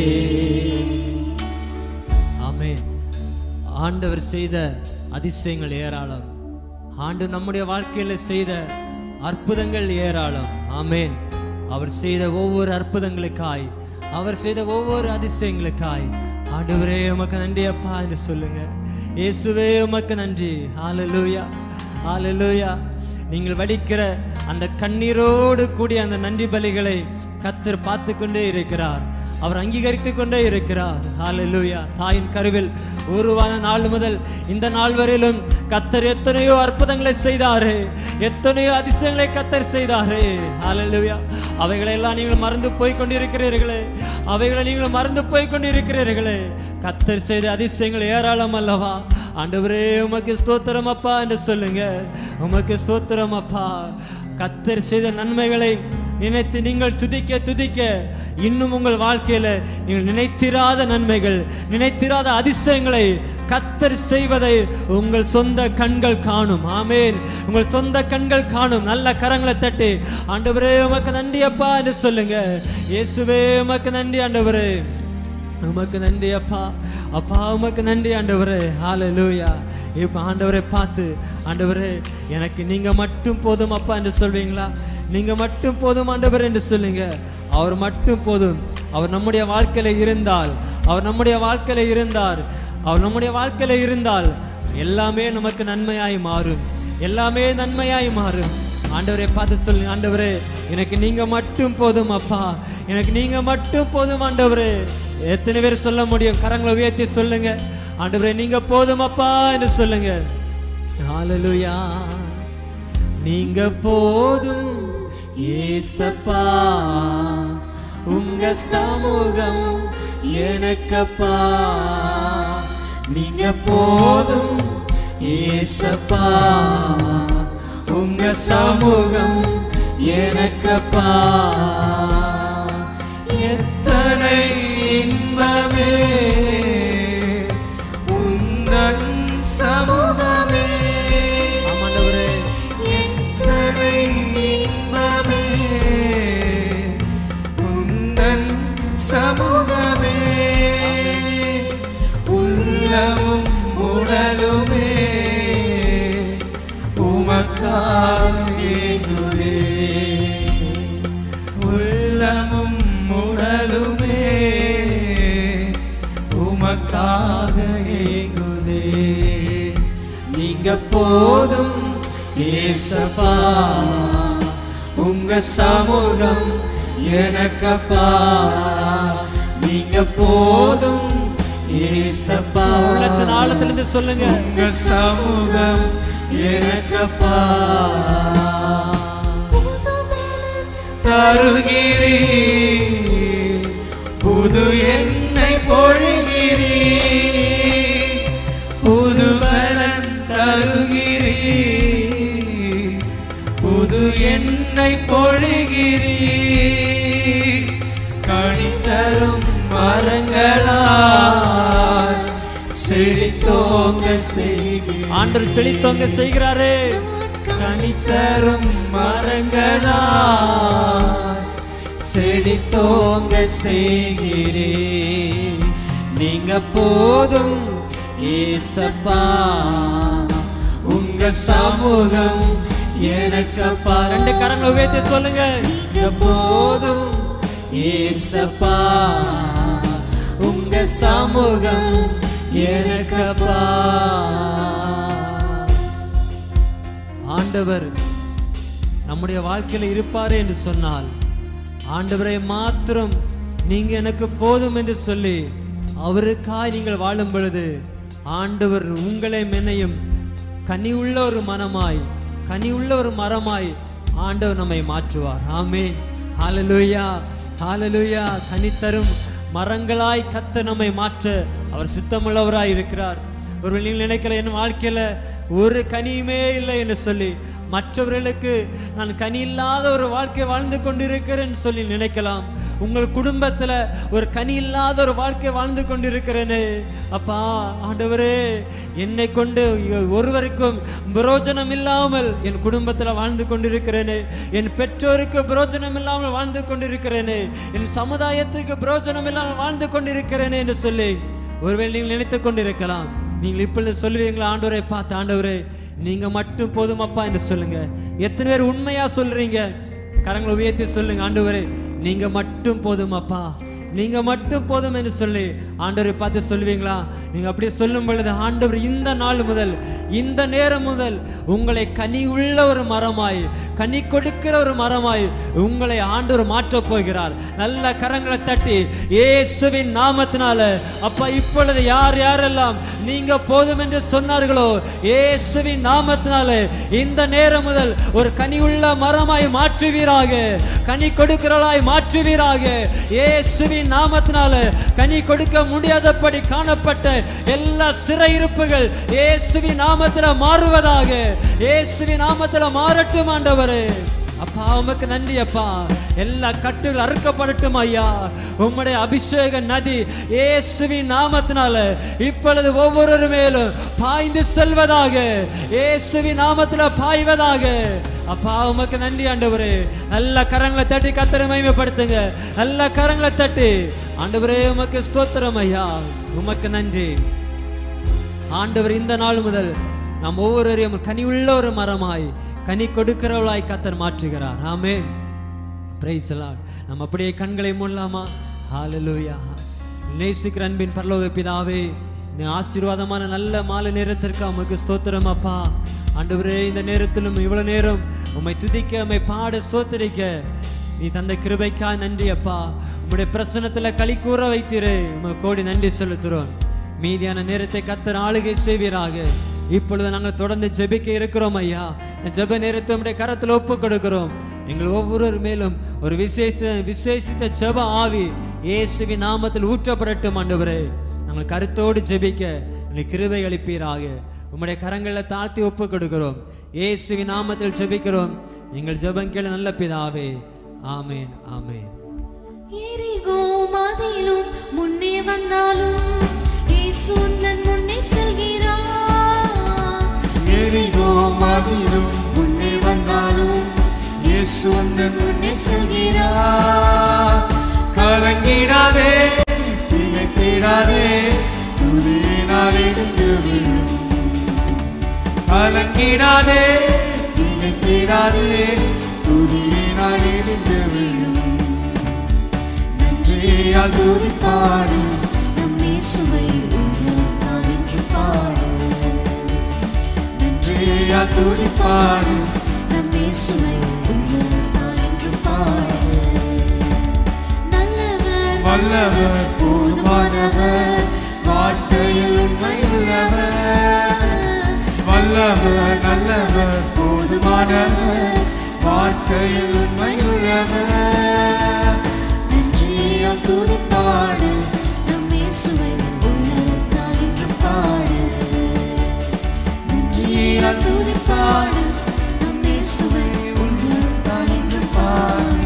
S3: ஆமென் ஆண்டவர் செய்த அதிசயங்கள் ஏராளம் ஆண்டு நம்முடைய வாழ்க்கையில செய்த அற்புதங்கள் ஏராளம் ஆமென் அவர் செய்த ஒவ்வொரு அற்புதங்களுக்காய் அவர் செய்த ஒவ்வொரு அதிசயங்களுக்காய் ஆண்டவரே உமக்கு நன்றி அப்பா என்று சொல்லுங்க இயேசுவே உமக்கு நன்றி ஹalleluya ஹalleluya நீங்கள் வடிக்கிற அந்த கண்ணீரோடு கூடிய அந்த நன்றி பலிகளை கத்தர் பார்த்து கொண்டே இருக்கிறார் அவர் அங்கீகரித்து கொண்டே இருக்கிறார் ஹalleluya தாயின் கருவில் உருவான நாள் முதல் இந்த நாள் வரையிலும் கத்தர் எத்தனையோ அற்புதங்களை செய்தாரு எத்தனையோ அதிசயங்களை கத்தர் செய்தாரு ஹalleluya அவைகளை எல்லாம் நீங்கள் மறந்து போய் கொண்டிருக்கிறீர்களே அவைகளை நீங்கள் மறந்து போய் கொண்டிருக்கிறீர்களே கத்தர் செய்த அதிசயங்கள் ஏராளம் அல்லவா ஆண்டவரே உமக்கு ஸ்தோத்திரம் அப்பா என்று சொல்லுங்க உமக்கு ஸ்தோத்திரம் அப்பா கத்தர் செய்த நன்மைகளை நினைத்து நீங்கள் துதிக்க துதிக்க இன்னும் உங்கள் வாழ்க்கையில நீங்கள் நினைத்திராத நன்மைகள் நினைத்திராத அதிசயங்களை கத்தர் செய்வதை உங்கள் சொந்த கண்கள் காணும் ஆமேன் உங்கள் சொந்த கண்கள் காணும் நல்ல கரங்களை தட்டி ஆண்டவரே உமக்கு நன்றி அப்பா என்று சொல்லுங்க இயேசுவே உமக்கு நன்றி ஆண்டவரே உமக்கு நன்றி அப்பா அப்பா உமக்கு நன்றி ஆண்டவரே ஹalleluya இப்போ ஆண்டவரை பார்த்து ஆண்டவரே எனக்கு நீங்க மட்டும் போதும் அப்பா என்று சொல்வீங்களா நீங்க மட்டும் போதும் ஆண்டவர் என்று சொல்லுங்க அவர் மட்டும் போதும் அவர் நம்முடைய வாழ்க்கையில இருந்தால் அவர் நம்முடைய வாழ்க்கையில இருந்தார் அவர் நம்முடைய வாழ்க்கையில இருந்தால் எல்லாமே நமக்கு நன்மையாய் மாறும் எல்லாமே நன்மையாய் மாறும் ஆண்டவரை பார்த்து சொல்லுங்க ஆண்டவரே எனக்கு நீங்க மட்டும் போதும் அப்பா எனக்கு நீங்க மட்டும் போதும் ஆண்டவரே எத்தனை பேர் சொல்ல முடியும் கரங்களை உயர்த்தி சொல்லுங்க ஆண்டவரே நீங்க போதும் அப்பா என்று சொல்லுங்க ஹalleluya நீங்க போதும் ஏசப்பா உங்க சமூகம் எனக்கப்பா நீங்க போதும் ஏசப்பா உங்க சமூகம் எனக்கப்பா எத்தனை இன்பமே
S5: உந்தன் சமூகமே
S3: ஆமாண்டவரே
S5: எத்தனை இன்பமே உந்தன் சமூகமே உள்ளமும் உடலுமே உமக்காகுதே உள்ளமும் உடலுமே உமக்காக ஏங்குதே
S3: நீங்க போதும் ஏசப்பா உங்க சமூகம் எனக்கப்பா நீங்க போதும் ஏசப்பா உள்ளத்தின் ஆழத்திலிருந்து சொல்லுங்க
S5: உங்க சமூகம்
S3: எனக்கப்பா
S5: தருகிறீ புது என்னை பொழுகிறீ புது பலன் தருகிறீ புது என்னை பொழுகிறீ கணித்தரும் மரங்களாய் செழித்தோங்க செய்கிறீ
S3: ஆண்டவர் செழித்தவங்க செய்கிறாரே கனித்தரும் மரங்களா செழித்தோங்க செய்கிறே நீங்க போதும் ஏசப்பா உங்க சமூகம் எனக்கப்பா ரெண்டு கரங்களை உயர்த்தி சொல்லுங்க நீங்க போதும் ஏசப்பா உங்க சமூகம் எனக்கப்பா ஆண்டவர் நம்முடைய வாழ்க்கையில் இருப்பாரே என்று சொன்னால் ஆண்டவரை மாத்திரம் நீங்க எனக்கு போதும் என்று சொல்லி அவருக்காய் நீங்கள் வாழும் பொழுது ஆண்டவர் உங்களை மென்னையும் கனி உள்ள ஒரு மனமாய் கனி உள்ள ஒரு மரமாய் ஆண்டவர் நம்மை மாற்றுவார் ஆமென் ஹalleluya ஹalleluya கனி தரும் மரங்களாய் கத்த நம்மை மாற்ற அவர் சுத்தமுள்ளவராய் இருக்கிறார் ஒரு நீங்கள் நினைக்கிற என் வாழ்க்கையில ஒரு கனியுமே இல்லை என்று சொல்லி மற்றவர்களுக்கு நான் கனி இல்லாத ஒரு வாழ்க்கை வாழ்ந்து கொண்டிருக்கிறேன்னு சொல்லி நினைக்கலாம் உங்கள் குடும்பத்துல ஒரு கனி இல்லாத ஒரு வாழ்க்கை வாழ்ந்து கொண்டிருக்கிறேனே அப்பா ஆண்டவரே என்னை கொண்டு ஒருவருக்கும் பிரயோஜனம் இல்லாமல் என் குடும்பத்துல வாழ்ந்து கொண்டிருக்கிறேனே என் பெற்றோருக்கு பிரயோஜனம் இல்லாமல் வாழ்ந்து கொண்டிருக்கிறேனே என் சமுதாயத்துக்கு பிரயோஜனம் இல்லாமல் வாழ்ந்து கொண்டிருக்கிறேனே என்று சொல்லி ஒருவேளை நீங்கள் நினைத்து கொண்டிருக்கலாம் நீங்கள் இப்பொழுது சொல்லுவீங்களா ஆண்டவரை பார்த்து ஆண்டவரே நீங்க மட்டும் போதும் அப்பா என்று சொல்லுங்க எத்தனை பேர் உண்மையா சொல்றீங்க கரங்களை உயர்த்தி சொல்லுங்க ஆண்டவரே நீங்க மட்டும் போதும் அப்பா நீங்க மட்டும் போதும் என்று சொல்லி ஆண்டவரை பார்த்து சொல்லுவீங்களா நீங்க அப்படியே சொல்லும் பொழுது ஆண்டவர் இந்த நாள் முதல் இந்த நேரம் முதல் உங்களை கனி உள்ள ஒரு மரமாய் கனி கொடுக்கிற ஒரு மரமாய் உங்களை ஆண்டவர் மாற்றப் போகிறார் நல்ல கரங்களை தட்டி இயேசுவின் நாமத்தினால அப்பா இப்பொழுது யார் யாரெல்லாம் நீங்க போதும் என்று சொன்னார்களோ இயேசுவின் நாமத்தினால இந்த நேரம் முதல் ஒரு கனி உள்ள மரமாய் மாற்றுவீராக கனி கொடுக்கிறவளாய் மாற்றுவீராக இயேசுவின் நாமத்தினால கனி கொடுக்க முடியாதபடி காணப்பட்ட எல்லா சிறையிருப்புகள் இயேசுவின் நாமத்துல மாறுவதாக இயேசுவின் நாமத்துல மாறட்டும் ஆண்டவரே அப்பா உமக்கு நன்றி அப்பா எல்லா கட்டுகள் அறுக்கப்படட்டும் ஐயா உம்முடைய அபிஷேக நதி இயேசுவின் நாமத்தினால இப்பொழுது ஒவ்வொரு மேலும் பாய்ந்து செல்வதாக இயேசுவின் நாமத்துல பாய்வதாக அப்பா உமக்கு நன்றி ஆண்டவரே நல்ல கரங்களை தட்டி கத்தரை மகிமைப்படுத்துங்க நல்ல கரங்களை தட்டி ஆண்டவரே உமக்கு ஸ்தோத்திரம் ஐயா உமக்கு நன்றி ஆண்டவர் இந்த நாள் முதல் நாம் ஒவ்வொருவரையும் கனியுள்ள ஒரு மரமாய் கனி கொடுக்கிறவளாய் கத்தர் மாற்றுகிறார் ஆமென் பிரைஸ் நம்ம அப்படியே கண்களை மூடலாமா ஹalleluya நேசிக்கிற அன்பின் பரலோக பிதாவே இந்த ஆசீர்வாதமான நல்ல மாலை நேரத்திற்கு உமக்கு ஸ்தோத்திரம் அப்பா ஆண்டவரே இந்த நேரத்திலும் இவ்வளவு நேரம் உம்மை துதிக்க உம்மை பாட ஸ்தோத்திரிக்க நீ தந்த கிருபைக்கா நன்றி அப்பா உம்முடைய பிரசனத்துல களி கூற வைத்தீரே உமக்கு கோடி நன்றி செலுத்துறோம் மீதியான நேரத்தை கத்தர் ஆளுகை செய்வீராக இப்பொழுது நாங்கள் தொடர்ந்து ஜெபிக்க இருக்கிறோம் ஐயா இந்த ஜெப நேரத்தை உம்முடைய கரத்தில் ஒப்பு கொடுக்கிறோம் எங்கள் ஒவ்வொருவர் மேலும் ஒரு விசேஷ விசேஷித்த ஜெப ஆவி இயேசுவின் நாமத்தில் ஊற்றப்படட்டும் ஆண்டவரே நாங்கள் கருத்தோடு ஜெபிக்க எங்களுக்கு கிருபை அளிப்பீராக உம்முடைய கரங்களில் தாழ்த்தி ஒப்பு கொடுக்கிறோம் இயேசுவின் நாமத்தில் ஜெபிக்கிறோம் எங்கள் ஜெபம் கேள நல்ல பிதாவே ஆமேன் ஆமேன்
S4: எரிகோ மதிலும் முன்னே வந்தாலும் இயேசு உந்தன் முன்னே செல்கிறார்
S5: எரிகோ மதிலும் முன்னே வந்தாலும் இயேசு உந்தன் முன்னே செல்கிறார் கலங்கிடாதே திகைத்திடாதே துதியினால் எடுத்து விழும் கலங்கிடாதே திகைத்திடாதே துதியினால் எடுத்து விழும் நன்றியால் துதிப்பாடு
S4: நம் இயேசுவை உயர்த்தார் என்று பாடு
S5: நன்றியால் துதிப்பாடு
S4: நம் இயேசுவை உயர்த்தார் என்று பாடு நல்லவர்
S5: வல்லவர் போதுமானவர் வார்த்தையில் உண்மையுள்ளவர் வல்லவர் நல்லவர் போதுமானவர் வார்த்தையில் உண்மையுள்ளவர்
S4: நன்றியால் துதிப்பாடு நம் இயேசுவை உயர்த்தார் என்று பாடு நன்றியால் துதிப்பாடு நம் இயேசுவை உயர்த்தார் என்று பாடு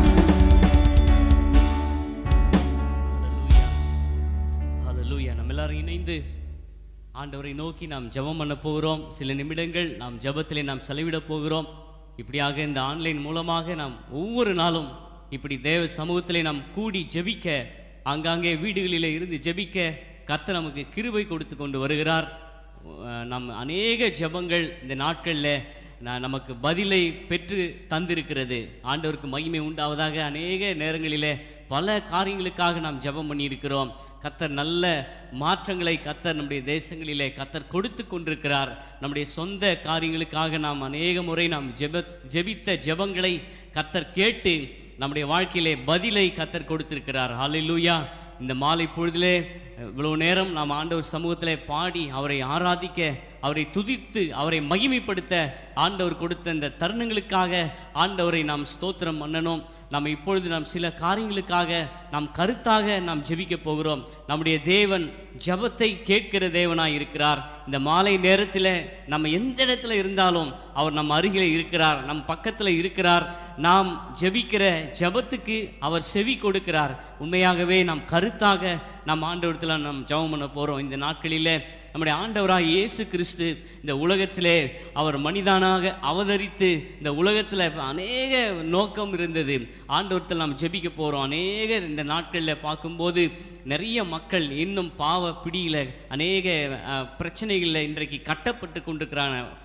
S6: ஹalleluya நம்ம எல்லாரும் இணைந்து ஆண்டவரை நோக்கி நாம் ஜெபம் பண்ண போகிறோம் சில நிமிடங்கள் நாம் ஜெபத்திலே நாம் செலவிட போகிறோம் இப்படியாக இந்த ஆன்லைன் மூலமாக நாம் ஒவ்வொரு நாளும் இப்படி தேவ சமூகத்திலே நாம் கூடி ஜெபிக்க ஆங்காங்கே வீடுகளிலே இருந்து ஜெபிக்க கர்த்தர் நமக்கு கிருபை கொடுத்து கொண்டு வருகிறார் அஹ் நம் அநேக ஜெபங்கள் இந்த நாட்களில் நான் நமக்கு பதிலை பெற்று தந்திருக்கிறது ஆண்டவருக்கு மகிமை உண்டாவதாக அநேக நேரங்களிலே பல காரியங்களுக்காக நாம் ஜெபம் பண்ணியிருக்கிறோம் கத்தர் நல்ல மாற்றங்களை கத்தர் நம்முடைய தேசங்களிலே கத்தர் கொடுத்து கொண்டிருக்கிறார் நம்முடைய சொந்த காரியங்களுக்காக நாம் அநேக முறை நாம் ஜெப ஜெபித்த ஜெபங்களை கத்தர் கேட்டு நம்முடைய வாழ்க்கையிலே பதிலை கத்தர் கொடுத்திருக்கிறார் ஹalleluya இந்த மாலை பொழுதிலே இவ்வளவு நேரம் நாம் ஆண்டவர் சமூகத்திலே பாடி அவரை ஆராதிக்க அவரை துதித்து அவரை மகிமைப்படுத்த ஆண்டவர் கொடுத்த இந்த தருணங்களுக்காக ஆண்டவரை நாம் ஸ்தோத்திரம் பண்ணணும் நாம் இப்பொழுது நாம் சில காரியங்களுக்காக நாம் கருத்தாக நாம் ஜெபிக்க போகிறோம் நம்முடைய தேவன் ஜெபத்தை கேட்கிற தேவனாய் இருக்கிறார் இந்த மாலை நேரத்தில் நம்ம எந்த இடத்துல இருந்தாலும் அவர் நம் அருகிலே இருக்கிறார் நம் பக்கத்தில் இருக்கிறார் நாம் ஜெபிக்கிற ஜெபத்துக்கு அவர் செவி கொடுக்கிறார் உண்மையாகவே நாம் கருத்தாக நாம் ஆண்டவரத்தில் நாம் ஜெபம் பண்ண போகிறோம் இந்த நாட்களிலே நம்முடைய ஆண்டவராக இயேசு கிறிஸ்து இந்த உலகத்திலே அவர் மனிதனாக அவதரித்து இந்த உலகத்தில் அநேக நோக்கம் இருந்தது ஆண்டவரத்தில் நாம் ஜெபிக்க போகிறோம் அநேக இந்த நாட்களில் பார்க்கும்போது நிறைய மக்கள் இன்னும் பாவ பிடியில் அநேக அஹ், பிரச்சனைகளில் இன்றைக்கு கட்டப்பட்டு கொண்டிருக்கிறாங்க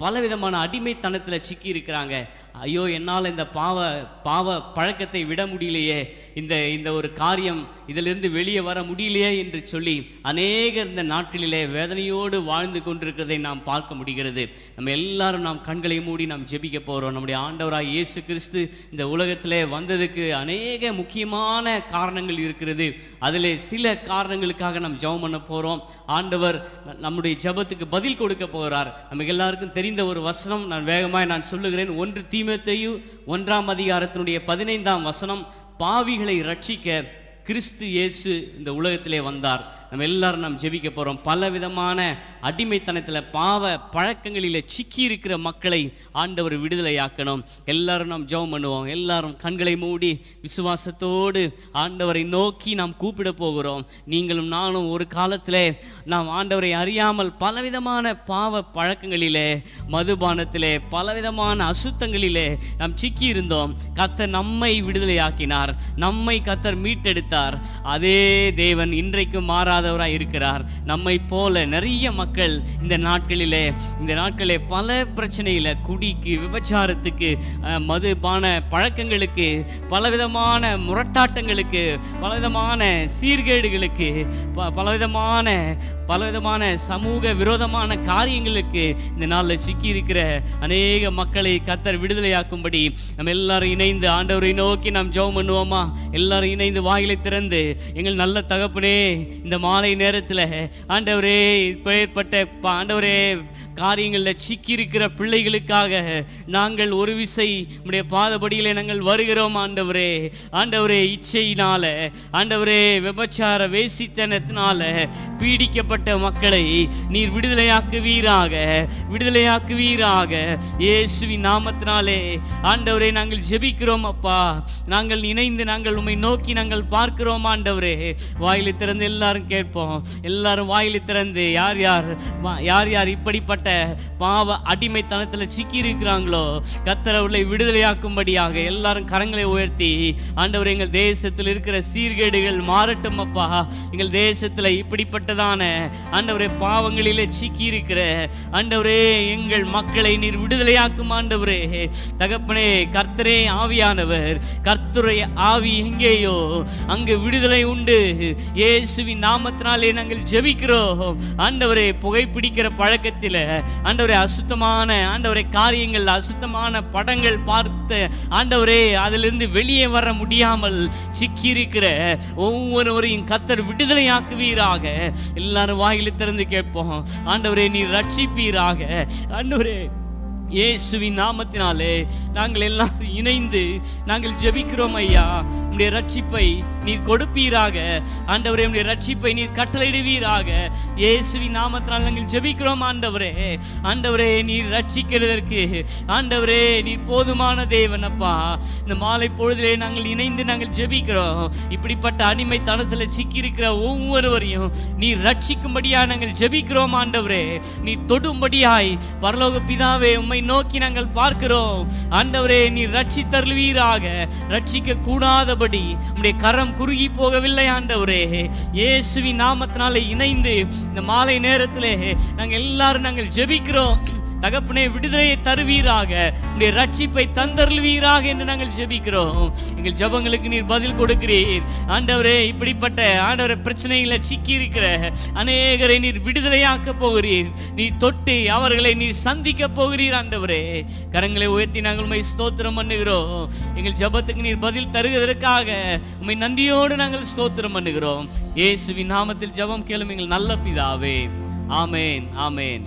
S6: பலவிதமான அடிமைத்தனத்தில் சிக்கி இருக்கிறாங்க ஐயோ என்னால் இந்த பாவ பாவ பழக்கத்தை விட முடியலையே இந்த இந்த ஒரு காரியம் இதிலிருந்து வெளியே வர முடியலையே என்று சொல்லி அநேகர் இந்த நாட்களிலே வேதனையோடு வாழ்ந்து கொண்டிருக்கிறதை நாம் பார்க்க முடிகிறது நம்ம எல்லாரும் நாம் கண்களை மூடி நாம் ஜெபிக்க போகிறோம் நம்முடைய ஆண்டவராய் இயேசு கிறிஸ்து இந்த உலகத்திலே வந்ததுக்கு அநேக முக்கியமான காரணங்கள் இருக்கிறது அதிலே சில காரணங்களுக்காக நாம் ஜெபம் பண்ண போகிறோம் ஆண்டவர் ந- நம்முடைய ஜெபத்துக்கு பதில் கொடுக்க போகிறார் நமக்கு எல்லாருக்கும் தெரிந்த ஒரு வசனம் நான் வேகமாய் நான் சொல்லுகிறேன் ஒன்று தீமத்தையு ஒன்றாம் அதிகாரத்தினுடைய பதினைந்தாம் வசனம் பாவிகளை ரட்சிக்க கிறிஸ்து இயேசு இந்த உலகத்திலே வந்தார் நம்ம எல்லாரும் நாம் ஜெபிக்க போகிறோம் பல விதமான அடிமைத்தனத்தில் பாவ பழக்கங்களில் சிக்கி இருக்கிற மக்களை ஆண்டவர் விடுதலையாக்கணும் எல்லாரும் நாம் ஜெபம் பண்ணுவோம் எல்லாரும் கண்களை மூடி விசுவாசத்தோடு ஆண்டவரை நோக்கி நாம் கூப்பிட போகிறோம் நீங்களும் நானும் ஒரு காலத்திலே நாம் ஆண்டவரை அறியாமல் பலவிதமான பாவ பழக்கங்களிலே மதுபானத்திலே பலவிதமான அசுத்தங்களிலே நாம் சிக்கி இருந்தோம் கர்த்தர் நம்மை விடுதலையாக்கினார் நம்மை கர்த்தர் மீட்டெடுத்தார் அதே தேவன் இன்றைக்கும் மாறாதவராய் இருக்கிறார் நம்மை போல நிறைய மக்கள் இந்த நாட்களிலே இந்த நாட்களிலே பல பிரச்சனையில குடிக்கு விபச்சாரத்துக்கு அஹ், மதுபான பழக்கங்களுக்கு பலவிதமான முரட்டாட்டங்களுக்கு பலவிதமான சீர்கேடுகளுக்கு ப- பலவிதமான பலவிதமான சமூக விரோதமான காரியங்களுக்கு இந்த நாளில் சிக்கி இருக்கிற அநேக மக்களை கத்தர் விடுதலையாக்கும்படி நம்ம எல்லாரும் இணைந்து ஆண்டவரை நோக்கி நாம் ஜெபம் பண்ணுவோமா எல்லாரும் இணைந்து வாயிலை திறந்து எங்கள் நல்ல தகப்பனே இந்த மாலை நேரத்தில் ஆண்டவரே பெயர்பட்ட ப- ஆண்டவரே காரியங்களில் சிக்கி இருக்கிற பிள்ளைகளுக்காக நாங்கள் ஒரு விசை உடைய பாதபடியிலே நாங்கள் வருகிறோம் ஆண்டவரே ஆண்டவரே இச்சையினால ஆண்டவரே விபச்சார வேசித்தனத்தினால பீடிக்கப்பட்ட மக்களை நீர் விடுதலையாக்குவீராக விடுதலையாக்குவீராக இயேசுவின் நாமத்தினாலே ஆண்டவரே நாங்கள் ஜெபிக்கிறோம் அப்பா நாங்கள் இணைந்து நாங்கள் உம்மை நோக்கி நாங்கள் பார்க்கிறோம் ஆண்டவரே வாயிலை திறந்து எல்லாரும் கேட்போம் எல்லாரும் வாயிலை திறந்து யார் யார் வா- யார் யார் இப்படிப்பட்ட பாவ அடிமைத்தனத்தில் சிக்கி இருக்கிறாங்களோ கத்தரை உள்ளே விடுதலையாக்கும்படியாக எல்லாரும் கரங்களை உயர்த்தி ஆண்டவர் எங்கள் தேசத்தில் இருக்கிற சீர்கேடுகள் மாறட்டும் அப்பா எங்கள் தேசத்தில் இப்படிப்பட்டதான ஆண்டவரே பாவங்களிலே சிக்கி இருக்கிற ஆண்டவரே எங்கள் மக்களை நீர் விடுதலையாக்கும் ஆண்டவரே தகப்பனே கர்த்தரே ஆவியானவர் கர்த்தருடைய ஆவி எங்கேயோ அங்கு விடுதலை உண்டு இயேசுவின் நாமத்தினாலே நாங்கள் ஜெபிக்கிறோம் ஆண்டவரே புகைப்பிடிக்கிற பழக்கத்தில் ஆண்டவரே அசுத்தமான ஆண்டவரே காரியங்கள் அசுத்தமான படங்கள் பார்த்து ஆண்டவரே அதிலிருந்து வெளியே வர முடியாமல் சிக்கி இருக்கிற ஒவ்வொருவரையும் கத்தர் விடுதலையாக்குவீராக எல்லாரும் வாயில திறந்து கேட்போம் ஆண்டவரே நீ ரட்சிப்பீராக ஆண்டவரே இயேசுவின் நாமத்தினாலே நாங்கள் எல்லாரும் இணைந்து நாங்கள் ஜெபிக்கிறோம் ஐயா உடைய ரட்சிப்பை நீர் கொடுப்பீராக ஆண்டவரே உடைய ரட்சிப்பை நீர் கட்டளையிடுவீராக இயேசுவின் நாமத்தினால் நாங்கள் ஜெபிக்கிறோம் ஆண்டவரே ஆண்டவரே நீர் ரட்சிக்கிறதற்கு ஆண்டவரே நீர் போதுமான தேவன் அப்பா இந்த மாலை பொழுதிலே நாங்கள் இணைந்து நாங்கள் ஜெபிக்கிறோம் இப்படிப்பட்ட அடிமைத்தனத்தில் சிக்கி இருக்கிற ஒவ்வொருவரையும் நீர் ரட்சிக்கும்படியா நாங்கள் ஜெபிக்கிறோம் ஆண்டவரே நீர் தொடும்படியாய் பரலோக பிதாவே உம்மை நோக்கி நாங்கள் பார்க்கிறோம் ஆண்டவரே நீர் ரட்சித்தருள்வீராக ரட்சிக்க கூடாதபடி உம்முடைய கரம் குறுகி போகவில்லை ஆண்டவரே இயேசுவின் நாமத்தினாலே இணைந்து இந்த மாலை நேரத்திலே நாங்கள் எல்லாரும் நாங்கள் ஜெபிக்கிறோம் தகப்பனே விடுதலையை தருவீராக உடைய ரட்சிப்பை தந்தருள்வீராக என்று நாங்கள் ஜெபிக்கிறோம் எங்கள் ஜெபங்களுக்கு நீர் பதில் கொடுக்கிறீர் ஆண்டவரே இப்படிப்பட்ட ஆண்டவரே பிரச்சனைகளை சிக்கி இருக்கிற அநேகரை நீர் விடுதலையாக்க போகிறீர் நீர் தொட்டு அவர்களை நீர் சந்திக்க போகிறீர் ஆண்டவரே கரங்களை உயர்த்தி நாங்கள் உண்மை ஸ்தோத்திரம் பண்ணுகிறோம் எங்கள் ஜெபத்துக்கு நீர் பதில் தருவதற்காக உண்மை நன்றியோடு நாங்கள் ஸ்தோத்திரம் பண்ணுகிறோம் இயேசுவின் நாமத்தில் ஜெபம் கேளும் எங்கள் நல்ல பிதாவே ஆமேன் ஆமேன்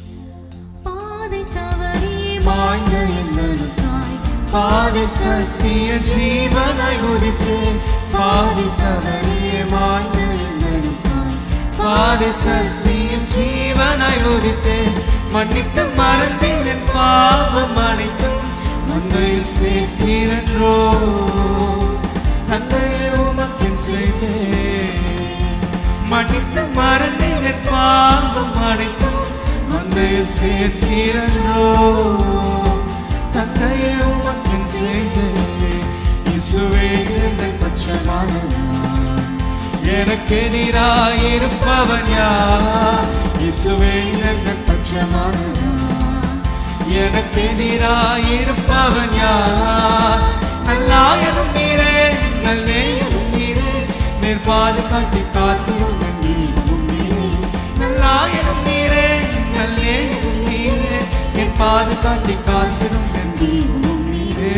S4: பாதை தவறி மாய்ந்த என்னுக்காய் பாதை சத்திய ஜீவனாய் உதித்தேன் பாதை தவறி மாய்ந்த என்னுக்காய் பாதை சத்தியம் ஜீவனாய் உதித்தேன் மன்னித்து மறந்தேன் என் பாவம் அனைத்தும் மந்தையில் சேர்த்தீரன்றோ தந்தையை உமக்கின் செய்தேன் மன்னித்து மறந்தேன் என் பாவம் அனைத்தும் மந்தையில் சேர்த்தீரன்றோ தந்தையை உமக்கின் செய்தேன் இசுவே என்னை பட்சமானவன் எனக்கு எதிராயிருப்பவன் யார் இசுவே என்னை பட்சமானவன் எனக்கு எதிராயிருப்பவன் யார் நல்லாயனும் நீரே நல்லேயனும் நீரே நேர் பாதுகாத்து காத்தும் நீரும் நீரே நல்லாயனும் நீரே நல்லேயனும் நீரே என் பாதுகாத்து காத்திரும் நீரும் நீரே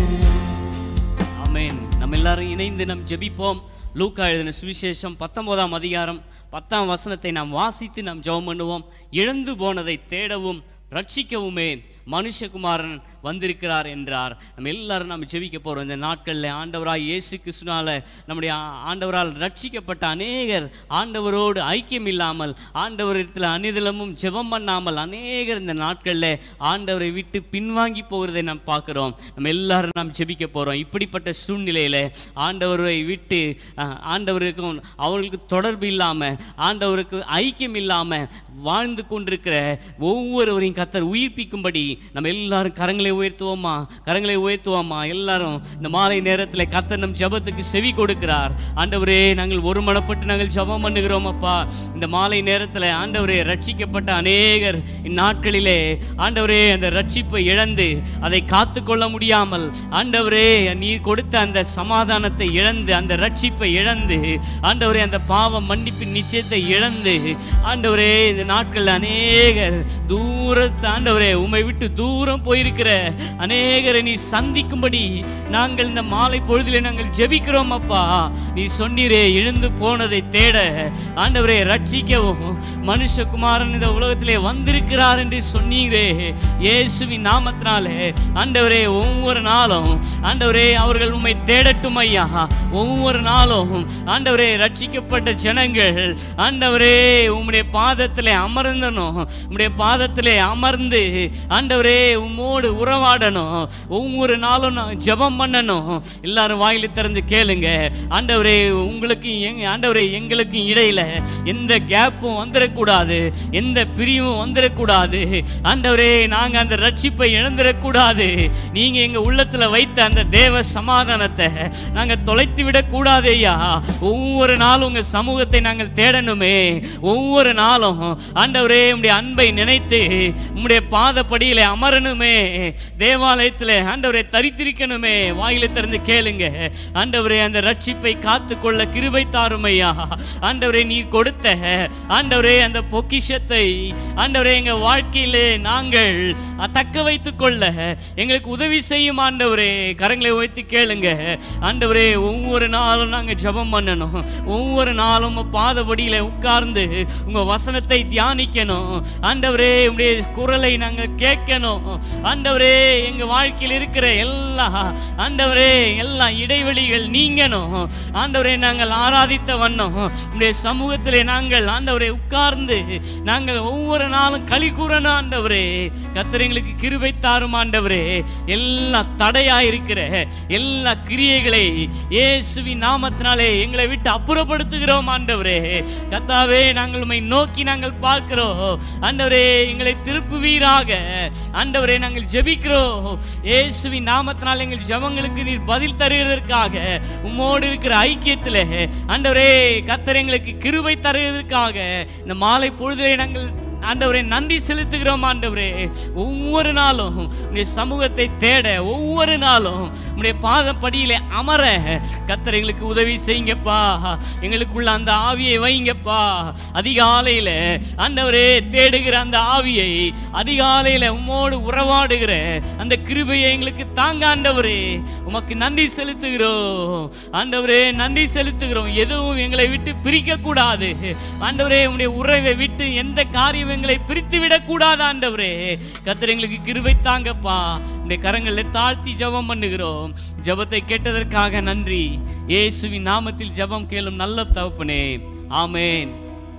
S6: ஆமென் நம்ம எல்லாரும் இணைந்து நாம் ஜெபிப்போம் லூக்கா எழுதின சுவிசேஷம் பத்தொன்பதாம் அதிகாரம் பத்தாம் வசனத்தை நாம் வாசித்து நாம் ஜெபம் பண்ணுவோம் இழந்து போனதை தேடவும் ரட்சிக்கவுமே மனுஷகுமாரன் வந்திருக்கிறார் என்றார் நம்ம எல்லாரும் நம்ம ஜெபிக்க போறோம் இந்த நாட்களில் ஆண்டவராய் இயேசு கிறிஸ்துனால நம்முடைய ஆ- ஆண்டவரால் ரட்சிக்கப்பட்ட அநேகர் ஆண்டவரோடு ஐக்கியம் இல்லாமல் ஆண்டவரிடத்தில் அனிதலமும் ஜெபம் பண்ணாமல் அநேகர் இந்த நாட்களில் ஆண்டவரை விட்டு பின்வாங்கி போகிறதை நாம் பார்க்கிறோம் நம்ம எல்லாரும் நாம் ஜெபிக்க போறோம் இப்படிப்பட்ட சூழ்நிலையில ஆண்டவரை விட்டு அஹ், ஆண்டவருக்கும் அவர்களுக்கு தொடர்பு இல்லாம ஆண்டவருக்கு ஐக்கியம் இல்லாம வாழ்ந்து கொண்டிருக்கிற ஒவ்வொருவரையும் கத்தர் உயிர்ப்பிக்கும்படி நம்ம எல்லாரும் கரங்களை உயர்த்துவோமா கரங்களை உயர்த்துவோமா எல்லாரும் இந்த மாலை நேரத்தில் கத்தர் நம் ஜெபத்துக்கு செவி கொடுக்கிறார் ஆண்டவரே நாங்கள் ஒரு மனப்பட்டு நாங்கள் ஜெபம் பண்ணுகிறோம் அப்பா இந்த மாலை நேரத்தில் ஆண்டவரே ரட்சிக்கப்பட்ட அநேகர் இந்நாட்களிலே ஆண்டவரே அந்த ரட்சிப்பை இழந்து அதை காத்து கொள்ள முடியாமல் ஆண்டவரே நீர் கொடுத்த அந்த சமாதானத்தை இழந்து அந்த ரட்சிப்பை இழந்து ஆண்டவரே அந்த பாவ மன்னிப்பின் நிச்சயத்தை இழந்து ஆண்டவரே இந்த நாட்களில் அநேகர் தூரத்து ஆண்டவரே உம்மை விட்டு தூரம் போயிருக்கிற அநேகரை நீ சந்திக்கும்படி நாங்கள் இந்த மாலை பொழுதிலே நாங்கள் ஜெபிக்கிறோம் அப்பா நீ சொன்னீரே எழுந்து போனதை தேட ஆண்டவரே ரட்சிக்கவும் மனுஷகுமாரன் இந்த உலகத்திலே வந்திருக்கிறார் என்று சொன்னீரே இயேசுவின் நாமத்தினாலே ஆண்டவரே ஒவ்வொரு நாளும் ஆண்டவரே அவர்கள் உம்மை தேடட்டும் ஐயா ஒவ்வொரு நாளும் ஆண்டவரே ரட்சிக்கப்பட்ட ஜனங்கள் ஆண்டவரே உம்முடைய பாதத்திலே அமர்ந்தனும் உம்முடைய பாதத்திலே அமர்ந்து ஆண்டவரே உம்மோடு உறவாடணும் ஒவ்வொரு நாளும் நான் ஜெபம் பண்ணணும் எல்லாரும் வாயில திறந்து கேளுங்க ஆண்டவரே உங்களுக்கு எங்க ஆண்டவரே எங்களுக்கு இடையில எந்த கேப்பும் வந்துடக்கூடாது எந்த பிரிவும் வந்துடக்கூடாது ஆண்டவரே நாங்க அந்த ரட்சிப்பை இழந்துடக்கூடாது நீங்க எங்க உள்ளத்துல வைத்த அந்த தேவ சமாதானத்தை நாங்க தொலைத்து விடக் கூடாது ஐயா ஒவ்வொரு நாளும் உங்க சமூகத்தை நாங்கள் தேடணுமே ஒவ்வொரு நாளும் ஆண்டவரே உம்முடைய அன்பை நினைத்து உம்முடைய பாதப்படியிலே அமரணுமே தேவாலயத்தில் ஆண்டவரை தரித்திருக்கணுமே வாயில திறந்து கேளுங்க ஆண்டவரே அந்த ரட்சிப்பை காத்துக்கொள்ள கிருபை தாரும் ஐயா ஆண்டவரே நீர் கொடுத்த ஆண்டவரே அந்த பொக்கிஷத்தை ஆண்டவரே எங்க வாழ்க்கையிலே நாங்கள் தக்க வைத்துக் கொள்ள எங்களுக்கு உதவி செய்யும் ஆண்டவரே கரங்களை உயர்த்தி கேளுங்க ஆண்டவரே ஒவ்வொரு நாளும் நாங்க ஜெபம் பண்ணணும் ஒவ்வொரு நாளும் உங்க பாதபடியில உட்கார்ந்து உங்க வசனத்தை தியானிக்கணும் ஆண்டவரே உங்களுடைய குரலை நாங்க கேட்கணும் ஆண்டவரே எங்க வாழ்க்கையில் இருக்கிற எல்லா ஆண்டவரே எல்லா இடைவெளிகள் நீங்கணும் ஆண்டவரே நாங்கள் ஆராதித்த வண்ணம் உங்களுடைய சமூகத்திலே நாங்கள் ஆண்டவரை உட்கார்ந்து நாங்கள் ஒவ்வொரு நாளும் களி கூறணும் ஆண்டவரே கத்தர் எங்களுக்கு கிருபை தாரும் ஆண்டவரே எல்லா தடையா இருக்கிற எல்லா கிரியைகளை இயேசுவின் நாமத்தினாலே எங்களை விட்டு அப்புறப்படுத்துகிறோம் ஆண்டவரே கத்தாவே நாங்கள் உம்மை நோக்கி நாங்கள் பார்க்கிறோம் ஆண்டவரே எங்களை திருப்புவீராக ஆண்டவரே நாங்கள் ஜெபிக்கிறோம் இயேசுவின் நாமத்தினால் எங்கள் ஜெபங்களுக்கு நீர் பதில் தருவதற்காக உம்மோடு இருக்கிற ஐக்கியத்தில் ஆண்டவரே கத்தர் எங்களுக்கு கிருபை தருவதற்காக இந்த மாலை பொழுதிலே நாங்கள் ஆண்டவரே நன்றி செலுத்துகிறோம் ஆண்டவரே ஒவ்வொரு நாளும் உடைய சமூகத்தை தேட ஒவ்வொரு நாளும் உடைய பாதப்படியிலே அமர கத்தர் எங்களுக்கு உதவி செய்யுங்கப்பா எங்களுக்குள்ள அந்த ஆவியை வைங்கப்பா அதிகாலையில ஆண்டவரே தேடுகிற அந்த ஆவியை அதிகாலையில உம்மோடு உறவாடுகிற அந்த கிருபையை எங்களுக்கு தாங்க ஆண்டவரே உமக்கு நன்றி செலுத்துகிறோம் ஆண்டவரே நன்றி செலுத்துகிறோம் எதுவும் எங்களை விட்டு பிரிக்க கூடாது ஆண்டவரே உம்முடைய உறவை விட்டு எந்த காரியம் எங்களை பிரித்து விடக் கூடாது ஆண்டவரே கத்தர் எங்களுக்கு கிருபை தாங்கப்பா உடைய கரங்களை தாழ்த்தி ஜெபம் பண்ணுகிறோம் ஜெபத்தை கேட்டதற்காக நன்றி இயேசுவின் நாமத்தில் ஜெபம் கேளும் நல்ல தகப்பனே ஆமென்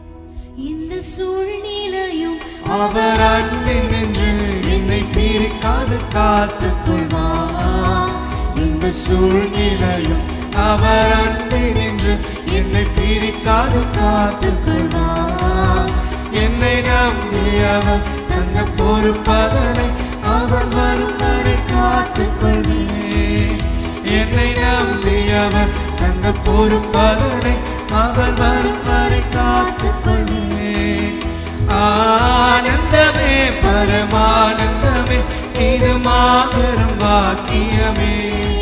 S5: இந்த சூழ்நிலையும்
S4: அவர் அன்பில் நின்று என்னை பிரிக்காது காத்துக் கொள்வார் இந்த சூழ்நிலையும் அவர் அன்பில் நின்று என்னை பிரிக்காது காத்துக் கொள்வார் என்னை நம்பி அவர் தந்த பொறுப்பதனை அவர் வரும் வரை காத்துக் கொள்வேன் என்னை நம்பி அவர் தந்த பொறுப்பதனை அவர் வரும் வரை காத்துக் கொள்வேன் ஆனந்தமே பரமானந்தமே மாபெரும் பாக்கியமே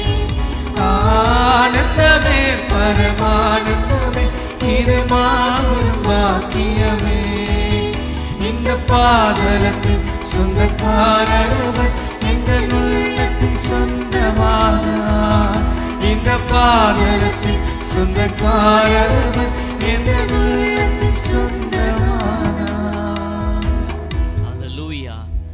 S4: ஆனந்தமே பரமானந்தமே இது மாபெரும் பாக்கியமே இந்த பாதலத்தின் சொந்தக்காரவர் எந்த உள்ளத்தின் சொந்தமானார் இந்த பாதலத்தின் சொந்தக்காரவர் எந்த உள்ளத்தின் சொந்தமானார்
S6: அல்லேலூயா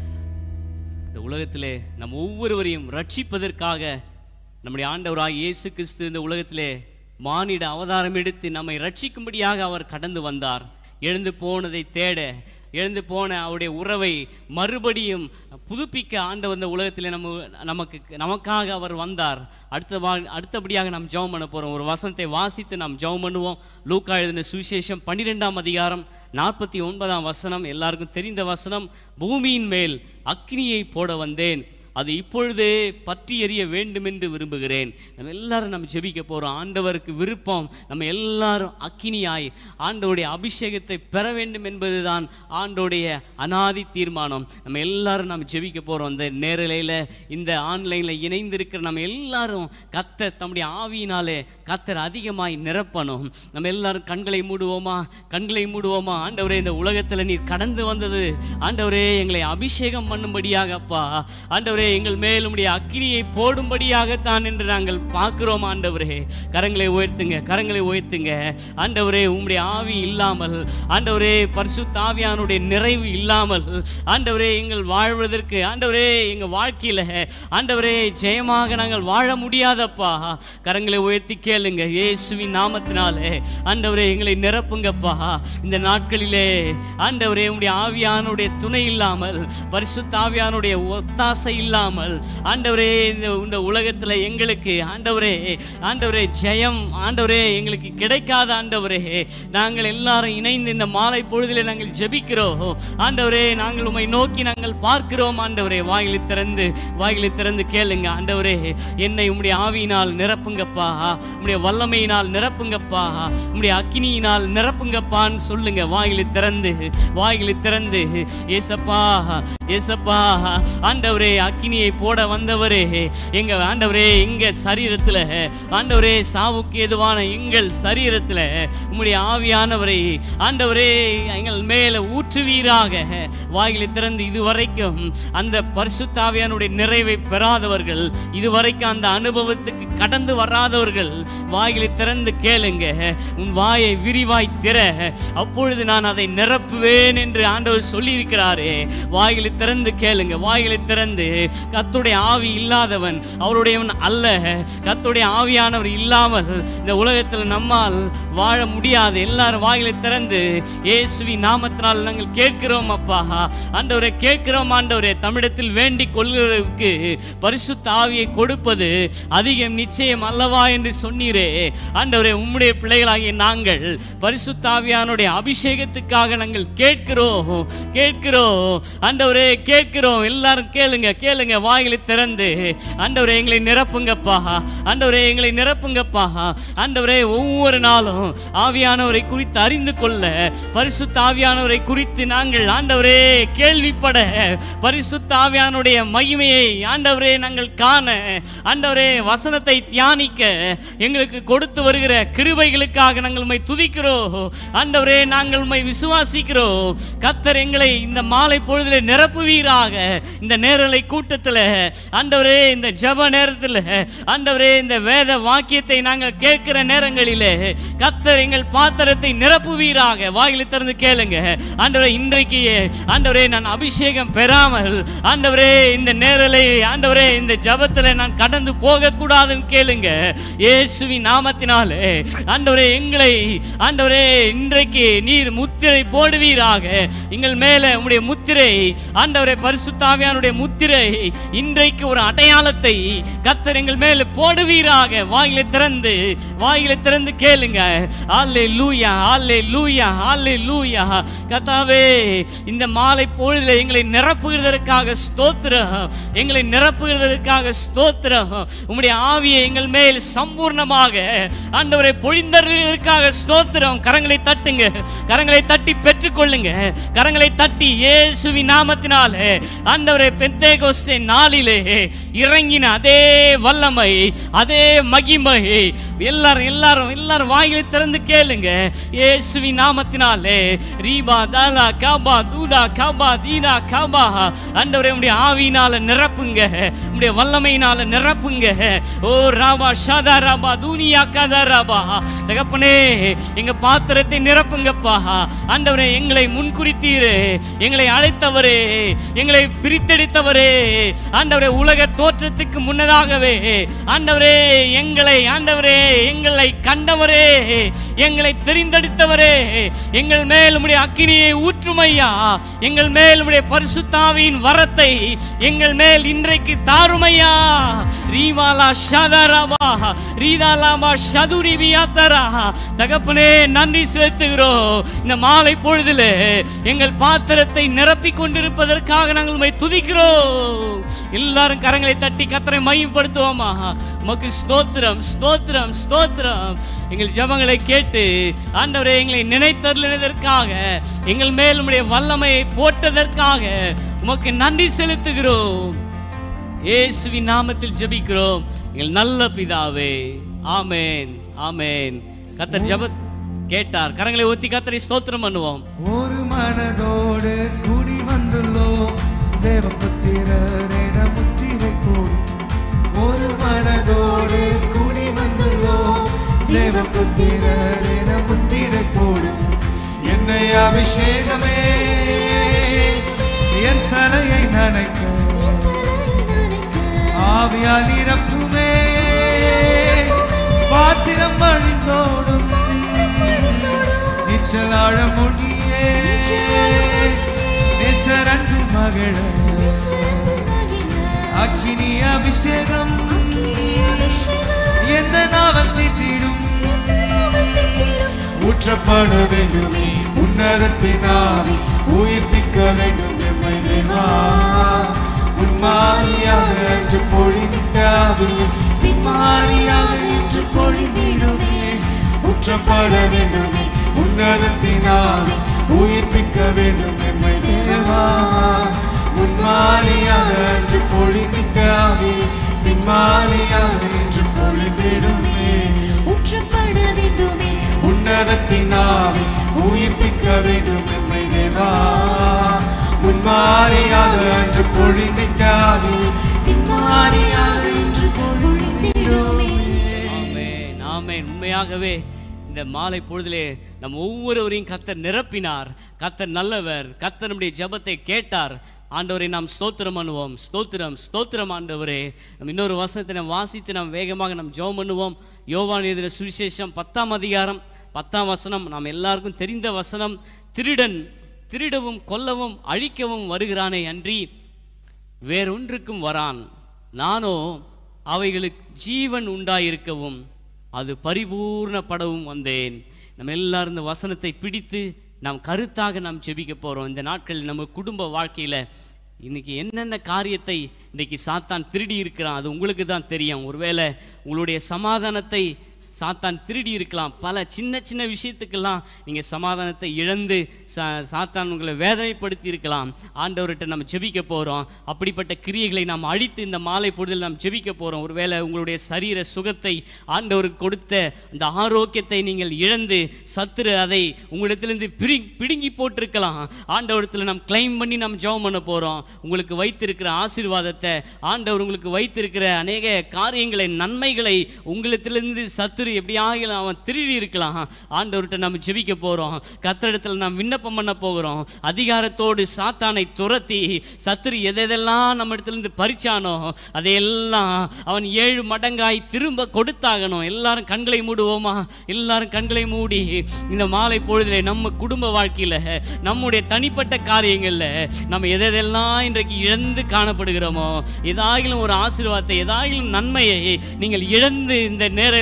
S6: இந்த உலகத்திலே நம் ஒவ்வொருவரையும் ரட்சிப்பதற்காக நம்முடைய ஆண்டவராக இயேசு கிறிஸ்து இந்த உலகத்திலே மானிட அவதாரம் எடுத்து நம்மை ரட்சிக்கும்படியாக அவர் கடந்து வந்தார் எழுந்து போனதை தேட எழுந்து போன அவருடைய உறவை மறுபடியும் புதுப்பிக்க ஆண்டவர் இந்த உலகத்திலே நம்ம நமக்கு நமக்காக அவர் வந்தார் அடுத்த வா- அடுத்தபடியாக நாம் ஜெபம் பண்ண போறோம் ஒரு வசனத்தை வாசித்து நாம் ஜெபம் பண்ணுவோம் லூக்கா எழுதின சுவிசேஷம் பன்னிரெண்டாம் அதிகாரம் நாற்பத்தி ஒன்பதாம் வசனம் எல்லாருக்கும் தெரிந்த வசனம் பூமியின் மேல் அக்னியை போட வந்தேன் அது இப்பொழுதே பற்றி எறிய வேண்டும் என்று விரும்புகிறேன் நம்ம எல்லாரும் நம்ம ஜெபிக்க போறோம் ஆண்டவருக்கு விருப்பம் நம்ம எல்லாரும் அக்கினியாய் ஆண்டவருடைய அபிஷேகத்தை பெற வேண்டும் என்பதுதான் ஆண்டோடைய அனாதி தீர்மானம் நம்ம எல்லாரும் நம்ம ஜெபிக்க போறோம் இந்த நேரலையில் இந்த ஆன்லைனில் இணைந்திருக்கிற நம்ம எல்லாரும் கத்தர் தம்முடைய ஆவியினாலே கத்தர் அதிகமாய் நிரப்பணும் நம்ம எல்லாரும் கண்களை மூடுவோமா கண்களை மூடுவோமா ஆண்டவரே இந்த உலகத்தில் நீர் கடந்து வந்தது ஆண்டவரே எங்களை அபிஷேகம் பண்ணும்படியாக அப்பா ஆண்டவரே எங்கள் மேல் உம்முடைய அக்கினியை போடும்படியாகத்தான் என்று நாங்கள் பார்க்கிறோம் ஆண்டவரே கரங்களை உயர்த்துங்க கரங்களை உயர்த்துங்க ஆண்டவரே உம்முடைய ஆவி இல்லாமல் ஆண்டவரே பரிசுத்த ஆவியானுடைய நிறைவு இல்லாமல் ஆண்டவரே எங்கள் வாழ்வதற்கு ஆண்டவரே எங்கள் வாழ்க்கையில ஆண்டவரே ஜெயமாக நாங்கள் வாழ முடியாதப்பா கரங்களை உயர்த்தி கேளுங்க இயேசுவின் நாமத்தினாலே ஆண்டவரே எங்களை நிரப்புங்கப்பா இந்த நாட்களிலே ஆண்டவரே உம்முடைய ஆவியானுடைய துணை இல்லாமல் பரிசுத்த ஆவியானுடைய ஒத்தாசை இல்லாமல் ஆண்டவரே இந்த இந்த உலகத்துல எங்களுக்கு ஆண்டவரே ஆண்டவரே ஜெயம் ஆண்டவரே எங்களுக்கு கிடைக்காத ஆண்டவரே நாங்கள் எல்லாரும் இணைந்து இந்த மாலை பொழுதிலே நாங்கள் ஜெபிக்கிறோம் ஆண்டவரே நாங்கள் உம்மை நோக்கி நாங்கள் பார்க்கிறோம் ஆண்டவரே வாயிலை திறந்து வாயிலை திறந்து கேளுங்க ஆண்டவரே என்னை உம்முடைய ஆவியினால் நிரப்புங்கப்பா உம்முடைய வல்லமையினால் நிரப்புங்கப்பா உம்முடைய அக்கினியினால் நிரப்புங்கப்பான்னு சொல்லுங்க வாயிலை திறந்து வாயிலை திறந்து ஏசப்பா ஏசப்பா ஆண்டவரே அக்கினியை போட வந்தவரே எங்க ஆண்டவரே எங்க சரீரத்துல ஆண்டவரே சாவுக்கு எதுவான எங்கள் சரீரத்துல உம்முடைய ஆவியானவரை ஆண்டவரே எங்கள் மேல ஊற்றுவீராக வாயிலை திறந்து இதுவரைக்கும் அந்த பரிசுத்த ஆவியானுடைய நிறைவை பெறாதவர்கள் இதுவரைக்கும் அந்த அனுபவத்துக்கு கடந்து வராதவர்கள் வாயிலை திறந்து கேளுங்க உன் வாயை விரிவாய் திற அப்பொழுது நான் அதை நிரப்புவேன் என்று ஆண்டவர் சொல்லியிருக்கிறாரே வாயிலை திறந்து கேளுங்க வாயிலை திறந்து கத்துடைய ஆவி இல்லாதவன் அவருடையவன் அல்ல கத்துடைய ஆவியானவர் இல்லாமல் இந்த உலகத்தில் நம்மால் வாழ முடியாது எல்லாரும் வாயிலை திறந்து இயேசுவி நாமத்தினால் நாங்கள் கேட்கிறோம் அப்பா ஆண்டவரை கேட்கிறோம் ஆண்டவரே தமிழத்தில் வேண்டிக் கொள்கிறவருக்கு பரிசுத்த ஆவியை கொடுப்பது அதிகம் நிச்சயம் அல்லவா என்று சொன்னீரே ஆண்டவரே உம்முடைய பிள்ளைகளாகிய நாங்கள் பரிசுத்த ஆவியானுடைய அபிஷேகத்துக்காக நாங்கள் கேட்கிறோம் கேட்கிறோம் ஆண்டவரே கேட்கிறோம் எல்லாரும் கேளுங்க கேளுங்க வாயிலை திறந்து ஆண்டவரே எங்களை நிரப்புங்கப்பா ஆண்டவரே எங்களை நிரப்புங்கப்பா ஆண்டவரே ஒவ்வொரு நாளும் ஆவியானவரை குறித்து அறிந்து கொள்ள பரிசுத்த ஆவியானவரை குறித்து நாங்கள் ஆண்டவரே கேள்விப்பட பரிசுத்த ஆவியானுடைய மகிமையை ஆண்டவரே நாங்கள் காண ஆண்டவரே வசனத்தை தியானிக்க எங்களுக்கு கொடுத்து வருகிற கிருபைகளுக்காக நாங்கள் உம்மை துதிக்கிறோம் ஆண்டவரே நாங்கள் உம்மை விசுவாசிக்கிறோம் கத்தர் எங்களை இந்த மாலை பொழுதிலே நிரப்புவீராக இந்த நேரலை கூட்டத்தில் ஆண்டவரே இந்த ஜெப நேரத்தில் ஆண்டவரே இந்த வேத வாக்கியத்தை நாங்கள் கேட்கிற நேரங்களிலே கத்தர் எங்கள் பாத்திரத்தை நிரப்புவீராக வாயிலை திறந்து கேளுங்க ஆண்டவரே இன்றைக்கு ஆண்டவரே நான் அபிஷேகம் பெறாமல் ஆண்டவரே இந்த நேரலை ஆண்டவரே இந்த ஜெபத்துல நான் கடந்து போக கூடாதுன்னு கேளுங்க இயேசுவின் நாமத்தினாலே ஆண்டவரே எங்களை ஆண்டவரே இன்றைக்கு நீர் முத்திரை போடுவீராக எங்கள் மேல உம்முடைய முத்திரை ஆண்டவரே பரிசுத்தாவியானுடைய முத்திரை இன்றைக்கு ஒரு அடையாளத்தை கத்தர் எங்கள் மேல போடுவீராக வாயிலை திறந்து வாயிலை திறந்து கேளுங்க ஆலே லூயா ஆலே லூயா ஆலே லூயா கத்தாவே இந்த மாலை பொழுதுல எங்களை நிரப்புகிறதற்காக ஸ்தோத்திரம் எங்களை நிரப்புகிறதற்காக ஸ்தோத்திரம் உம்முடைய ஆவியை ஆவியை எங்கள் மேல் சம்பூர்ணமாக ஆண்டவரை பொழிந்ததற்காக ஸ்தோத்திரம் கரங்களை தட்டுங்க கரங்களை தட்டி பெற்றுக்கொள்ளுங்க கரங்களை தட்டி இயேசுவின் நாமத்தினாலே ஆண்டவரை பெந்தேகோஸ்தே நாளிலே இறங்கின அதே வல்லமை அதே மகிமை எல்லாரும் எல்லாரும் எல்லாரும் வாயிலை திறந்து கேளுங்க இயேசுவின் நாமத்தினாலே ரீபா தாலா காபா தூடா காபா தீனா காபா ஆண்டவரே உம்முடைய ஆவியினால நிரப்புங்க உம்முடைய வல்லமையினால நிரப்புங்க ஓ ராபா ஷாதா ராபா தூனியா கதா ராபா தகப்பனே எங்க பாத்திரத்தை நிரப்புங்கப்பா ஆண்டவரே எங்களை முன்குறித்தீரே எங்களை அழைத்தவரே எங்களை பிரித்தெடுத்தவரே ஆண்டவரே உலக தோற்றத்துக்கு முன்னதாகவே ஆண்டவரே எங்களை ஆண்டவரே எங்களை கண்டவரே எங்களை தெரிந்தெடுத்தவரே எங்கள் மேல் உம்முடைய அக்கினியை ஊற்றுமையா எங்கள் மேல் உம்முடைய பரிசுத்தாவின் வரத்தை எங்கள் மேல் இன்றைக்கு தாருமையா ரீவாலா ஷதரபா ரீதாலாமா ஷதுரி வியாத்தரா தகப்பனே நன்றி செலுத்துகிறோம் இந்த மாலை பொழுதிலே எங்கள் பாத்திரத்தை நிரப்பிக் கொண்டிருப்பதற்காக நாங்கள் உம்மை துதிக்கிறோம் எல்லாரும் கரங்களை தட்டி கத்தரை மையப்படுத்துவோமா உமக்கு ஸ்தோத்திரம் ஸ்தோத்திரம் ஸ்தோத்திரம் எங்கள் ஜெபங்களை கேட்டு ஆண்டவரே எங்களை நினைத்தருளினதற்காக எங்கள் மேல் உம்முடைய வல்லமையை போட்டதற்காக உமக்கு நன்றி செலுத்துகிறோம் இயேசுவின் நாமத்தில் ஜெபிக்கிறோம் எங்கள் நல்ல பிதாவே ஆமென் ஆமென் கத்தர் ஜெபத் கேட்டார் கரங்களை ஒத்தி கத்தரை ஸ்தோத்திரம் பண்ணுவோம்
S4: ஒரு மனதோடு கூடி வந்துள்ளோம் தேவபுத்திரரிட முத்திரை போடும் ஒரு மனதோடு கூடி வந்துள்ளோம் தேவபுத்திரரிட முத்திரை போடும் என்னை அபிஷேகமே என் தலையை நனைக்கும் ஆவியால் நிரப்புமே பாத்திரம் அழிந்தோடும் நிச்சலாழ முடியே நேசரண்டு மகள அக்கினி அபிஷேகம் எந்த நாவல் திட்டிடும் ஊற்றப்பட வேண்டுமே உன்னதத்தினாவி உயிர்ப்பிக்க வேண்டும் எம்மை தேவா உன்மாரியாக என்று பொழிந்தாவி பின்மாரியாக என்று பொழிந்திடுமே ஊற்றப்பட வேண்டுமே உன்னதத்தினாவி உயிர்ப்பிக்க வேண்டும் எம்மை தேவா உன்மாரியாக என்று பொழிந்தாவி பின்மாரியாக என்று பொழிந்திடுமே
S5: ஊற்றப்பட வேண்டுமே
S4: உன்னதத்தினாவி உயிர்ப்பிக்க வேண்டும் எம்மை தேவா உன்மாரியாக என்று பொழிந்திட்டாவி பின்மாரியாக என்று பொழிந்திடுமே
S6: ஆமென் ஆமென் உண்மையாகவே இந்த மாலை பொழுதிலே நம் ஒவ்வொருவரையும் கத்தர் நிரப்பினார் கத்தர் நல்லவர் கத்தர் நம்முடைய ஜெபத்தை கேட்டார் ஆண்டவரை நாம் ஸ்தோத்திரம் பண்ணுவோம் ஸ்தோத்திரம் ஸ்தோத்திரம் ஆண்டவரே நம்ம இன்னொரு வசனத்தை நாம் வாசித்து நாம் வேகமாக நாம் ஜெபம் பண்ணுவோம் யோவான் எழுதின சுவிசேஷம் பத்தாம் அதிகாரம் பத்தாம் வசனம் நாம் எல்லாருக்கும் தெரிந்த வசனம் திருடன் திருடவும் கொல்லவும் அழிக்கவும் வருகிறானே அன்றி வேறொன்றுக்கும் வரான் நானோ அவைகளுக்கு ஜீவன் உண்டாயிருக்கவும் அது பரிபூர்ணப்படவும் வந்தேன் நம்ம எல்லாரும் இந்த வசனத்தை பிடித்து நாம் கருத்தாக நாம் ஜெபிக்க போகிறோம் இந்த நாட்களில் நம்ம குடும்ப வாழ்க்கையில் இன்னைக்கு என்னென்ன காரியத்தை இன்னைக்கு சாத்தான் திருடி இருக்கிறான் அது உங்களுக்கு தான் தெரியும் ஒருவேளை உங்களுடைய சமாதானத்தை சாத்தான் திருடி இருக்கலாம் பல சின்ன சின்ன விஷயத்துக்கெல்லாம் நீங்கள் சமாதானத்தை இழந்து சா சாத்தான் உங்களை வேதனைப்படுத்தி இருக்கலாம் ஆண்டவர்கிட்ட நம்ம ஜெபிக்க போகிறோம் அப்படிப்பட்ட கிரியைகளை நாம் அழித்து இந்த மாலை பொழுதில் நாம் ஜெபிக்க போகிறோம் ஒருவேளை உங்களுடைய சரீர சுகத்தை ஆண்டவருக்கு கொடுத்த அந்த ஆரோக்கியத்தை நீங்கள் இழந்து சத்துரு அதை உங்களிடத்திலிருந்து பிரி பிடுங்கி போட்டிருக்கலாம் ஆண்டவரத்தில் நாம் கிளைம் பண்ணி நாம் ஜெபம் பண்ண போகிறோம் உங்களுக்கு வைத்திருக்கிற ஆசீர்வாதத்தை ஆண்டவர் உங்களுக்கு வைத்திருக்கிற அநேக காரியங்களை நன்மைகளை உங்களிடத்திலிருந்து சத்துரு எப்படியாக அவன் திருடி இருக்கலாம் ஆண்டவர்கிட்ட நம்ம ஜெபிக்க போகிறோம் கத்தரிடத்தில் நாம் விண்ணப்பம் பண்ண போகிறோம் அதிகாரத்தோடு சாத்தானை துரத்தி சத்துரு எதெல்லாம் நம்ம இடத்துலேருந்து பறிச்சானோ அதையெல்லாம் அவன் ஏழு மடங்காய் திரும்ப கொடுத்தாகணும் எல்லாரும் கண்களை மூடுவோமா எல்லாரும் கண்களை மூடி இந்த மாலை பொழுதிலே நம்ம குடும்ப வாழ்க்கையில் நம்முடைய தனிப்பட்ட காரியங்களில் நம்ம எதெல்லாம் இன்றைக்கு இழந்து காணப்படுகிறோமோ ஏதாயிலும் ஒரு ஆசீர்வாதத்தை ஏதாயிலும் நன்மையை நீங்கள் இழந்து இந்த நேரலை ஜெபத்தில்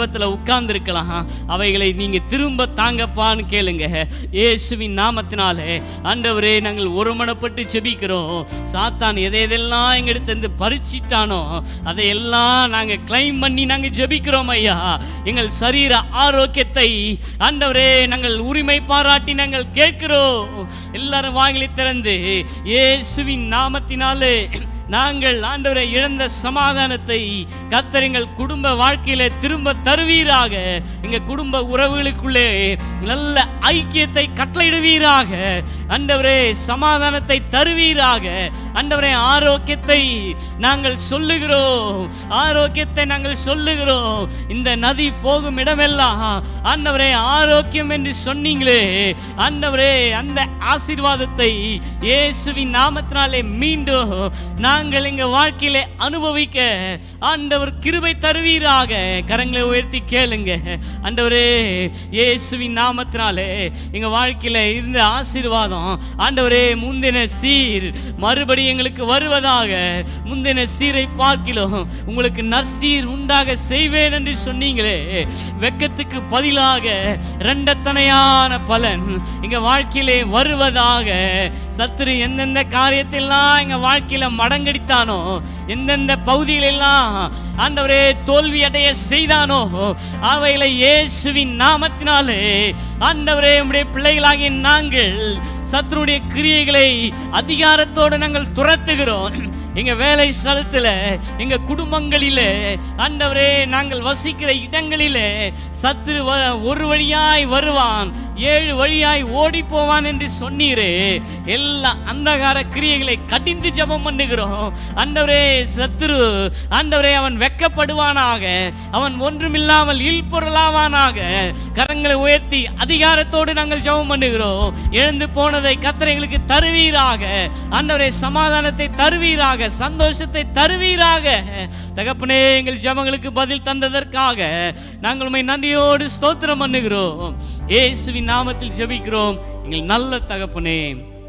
S6: ஜபத்துல உட்கார்ந்து இருக்கலாம் அவைகளை நீங்க திரும்ப தாங்கப்பான்னு கேளுங்க இயேசுவின் நாமத்தினாலே ஆண்டவரே நாங்கள் ஒருமனப்பட்டு ஜெபிக்கிறோம் சாத்தான் எதை எதெல்லாம் எங்க எடுத்து இருந்து பறிச்சிட்டானோ அதையெல்லாம் நாங்க கிளைம் பண்ணி நாங்க ஜெபிக்கிறோம் ஐயா எங்கள் சரீர ஆரோக்கியத்தை ஆண்டவரே நாங்கள் உரிமை பாராட்டி நாங்கள் கேட்கிறோம் எல்லாரும் வாயிலை திறந்து இயேசுவின் நாமத்தினாலே நாங்கள் ஆண்டவரை இழந்த சமாதானத்தை கத்தர் எங்கள் குடும்ப வாழ்க்கையில திரும்ப தருவீராக எங்க குடும்ப உறவுகளுக்குள்ளே நல்ல ஐக்கியத்தை கட்டளையிடுவீராக ஆண்டவரே சமாதானத்தை தருவீராக ஆண்டவரே ஆரோக்கியத்தை நாங்கள் சொல்லுகிறோம் ஆரோக்கியத்தை நாங்கள் சொல்லுகிறோம் இந்த நதி போகும் இடமெல்லாம் ஆண்டவரே ஆரோக்கியம் என்று சொன்னீங்களே ஆண்டவரே அந்த ஆசீர்வாதத்தை இயேசுவின் நாமத்தினாலே மீண்டும் நாங்கள் எங்க வாழ்க்கையிலே அனுபவிக்க ஆண்டவர் கிருபை தருவீராக கரங்களை உயர்த்தி கேளுங்க ஆண்டவரே இயேசுவின் நாமத்தினாலே எங்க வாழ்க்கையில இருந்த ஆசீர்வாதம் ஆண்டவரே முந்தின சீர் மறுபடி எங்களுக்கு வருவதாக முந்தின சீரை பார்க்கிலும் உங்களுக்கு நற்சீர் உண்டாக செய்வேன் என்று சொன்னீங்களே வெக்கத்துக்கு பதிலாக ரெண்டத்தனையான பலன் எங்க வாழ்க்கையிலே வருவதாக சத்துரு எந்தெந்த காரியத்தெல்லாம் எங்க வாழ்க்கையில மடங்கடித்தானோ எந்தெந்த பகுதிகளெல்லாம் ஆண்டவரே தோல்வி அடைய செய்தானோ அவைகளை இயேசுவின் நாமத்தினாலே ஆண்டவரே உம்முடைய பிள்ளைகளாகிய நாங்கள் சத்துருடைய கிரியைகளை அதிகாரத்தோடு நாங்கள் துரத்துகிறோம் எங்க வேலை ஸ்தலத்துல எங்க குடும்பங்களிலே ஆண்டவரே நாங்கள் வசிக்கிற இடங்களிலே சத்துரு வ- ஒரு வழியாய் வருவான் ஏழு வழியாய் ஓடி போவான் என்று சொன்னீரே எல்லா அந்தகார கிரியைகளை கடிந்து ஜெபம் பண்ணுகிறோம் ஆண்டவரே சத்துரு ஆண்டவரே அவன் வெட்கப்படுவானாக அவன் ஒன்றுமில்லாமல் இல்பொருளாவானாக கரங்களை உயர்த்தி அதிகாரத்தோடு நாங்கள் ஜெபம் பண்ணுகிறோம் எழுந்து போனதை கத்திரைகளுக்கு தருவீராக ஆண்டவரே சமாதானத்தை தருவீராக சந்தோஷத்தை தருவீராக தகப்பனே எங்கள் ஜெபங்களுக்கு பதில் தந்ததற்காக நாங்கள் உம்மை நன்றியோடு ஸ்தோத்திரம் பண்ணுகிறோம் இயேசுவின் நாமத்தில் ஜெபிக்கிறோம் எங்கள் நல்ல தகப்பனே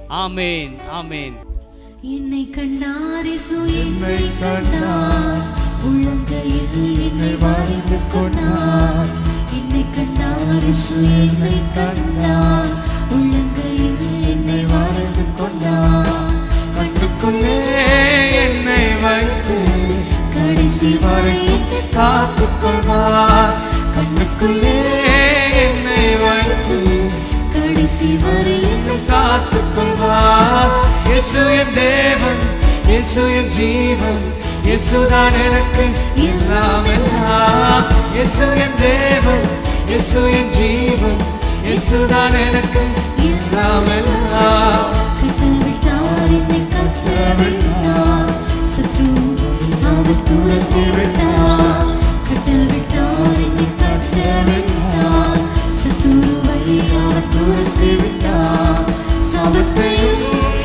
S6: ஆமேன் ஆமேன்
S5: என்னை கண்டார் இயேசு என்னை கண்டார் உள்ளங்கையில் என்னை வரைந்து கொண்டார் என்னை கண்டார் இயேசு என்னை கண்டார் உள்ளங்கையில் என்னை வரைந்து கொண்டார்
S4: கண்ணுக்குள்ளே என்னை வைத்து
S5: கடைசி வரை என்னை
S4: காத்துக் கொள்வார் கண்ணுக்குள்ளே என்னை வைத்து
S5: கடைசி வரை என்னை
S4: காத்துக் கொள்வார் இயேசு என் தேவன் இயேசு என் ஜீவன் இயேசுதான் எனக்கு எல்லாம் எல்லாம் இயேசு என் தேவன் இயேசு என் ஜீவன் இயேசுதான் எனக்கு எல்லாம் எல்லாம்
S5: கட்டவிட்டார் என்னை கட்டவிட்டார் சத்ரு அவர் துரத்தி விட்டார் கட்டவிட்டார் என்னை கட்டவிட்டார் சத்துருவை அவர் துரத்தி விட்டார் சாபத்தையும்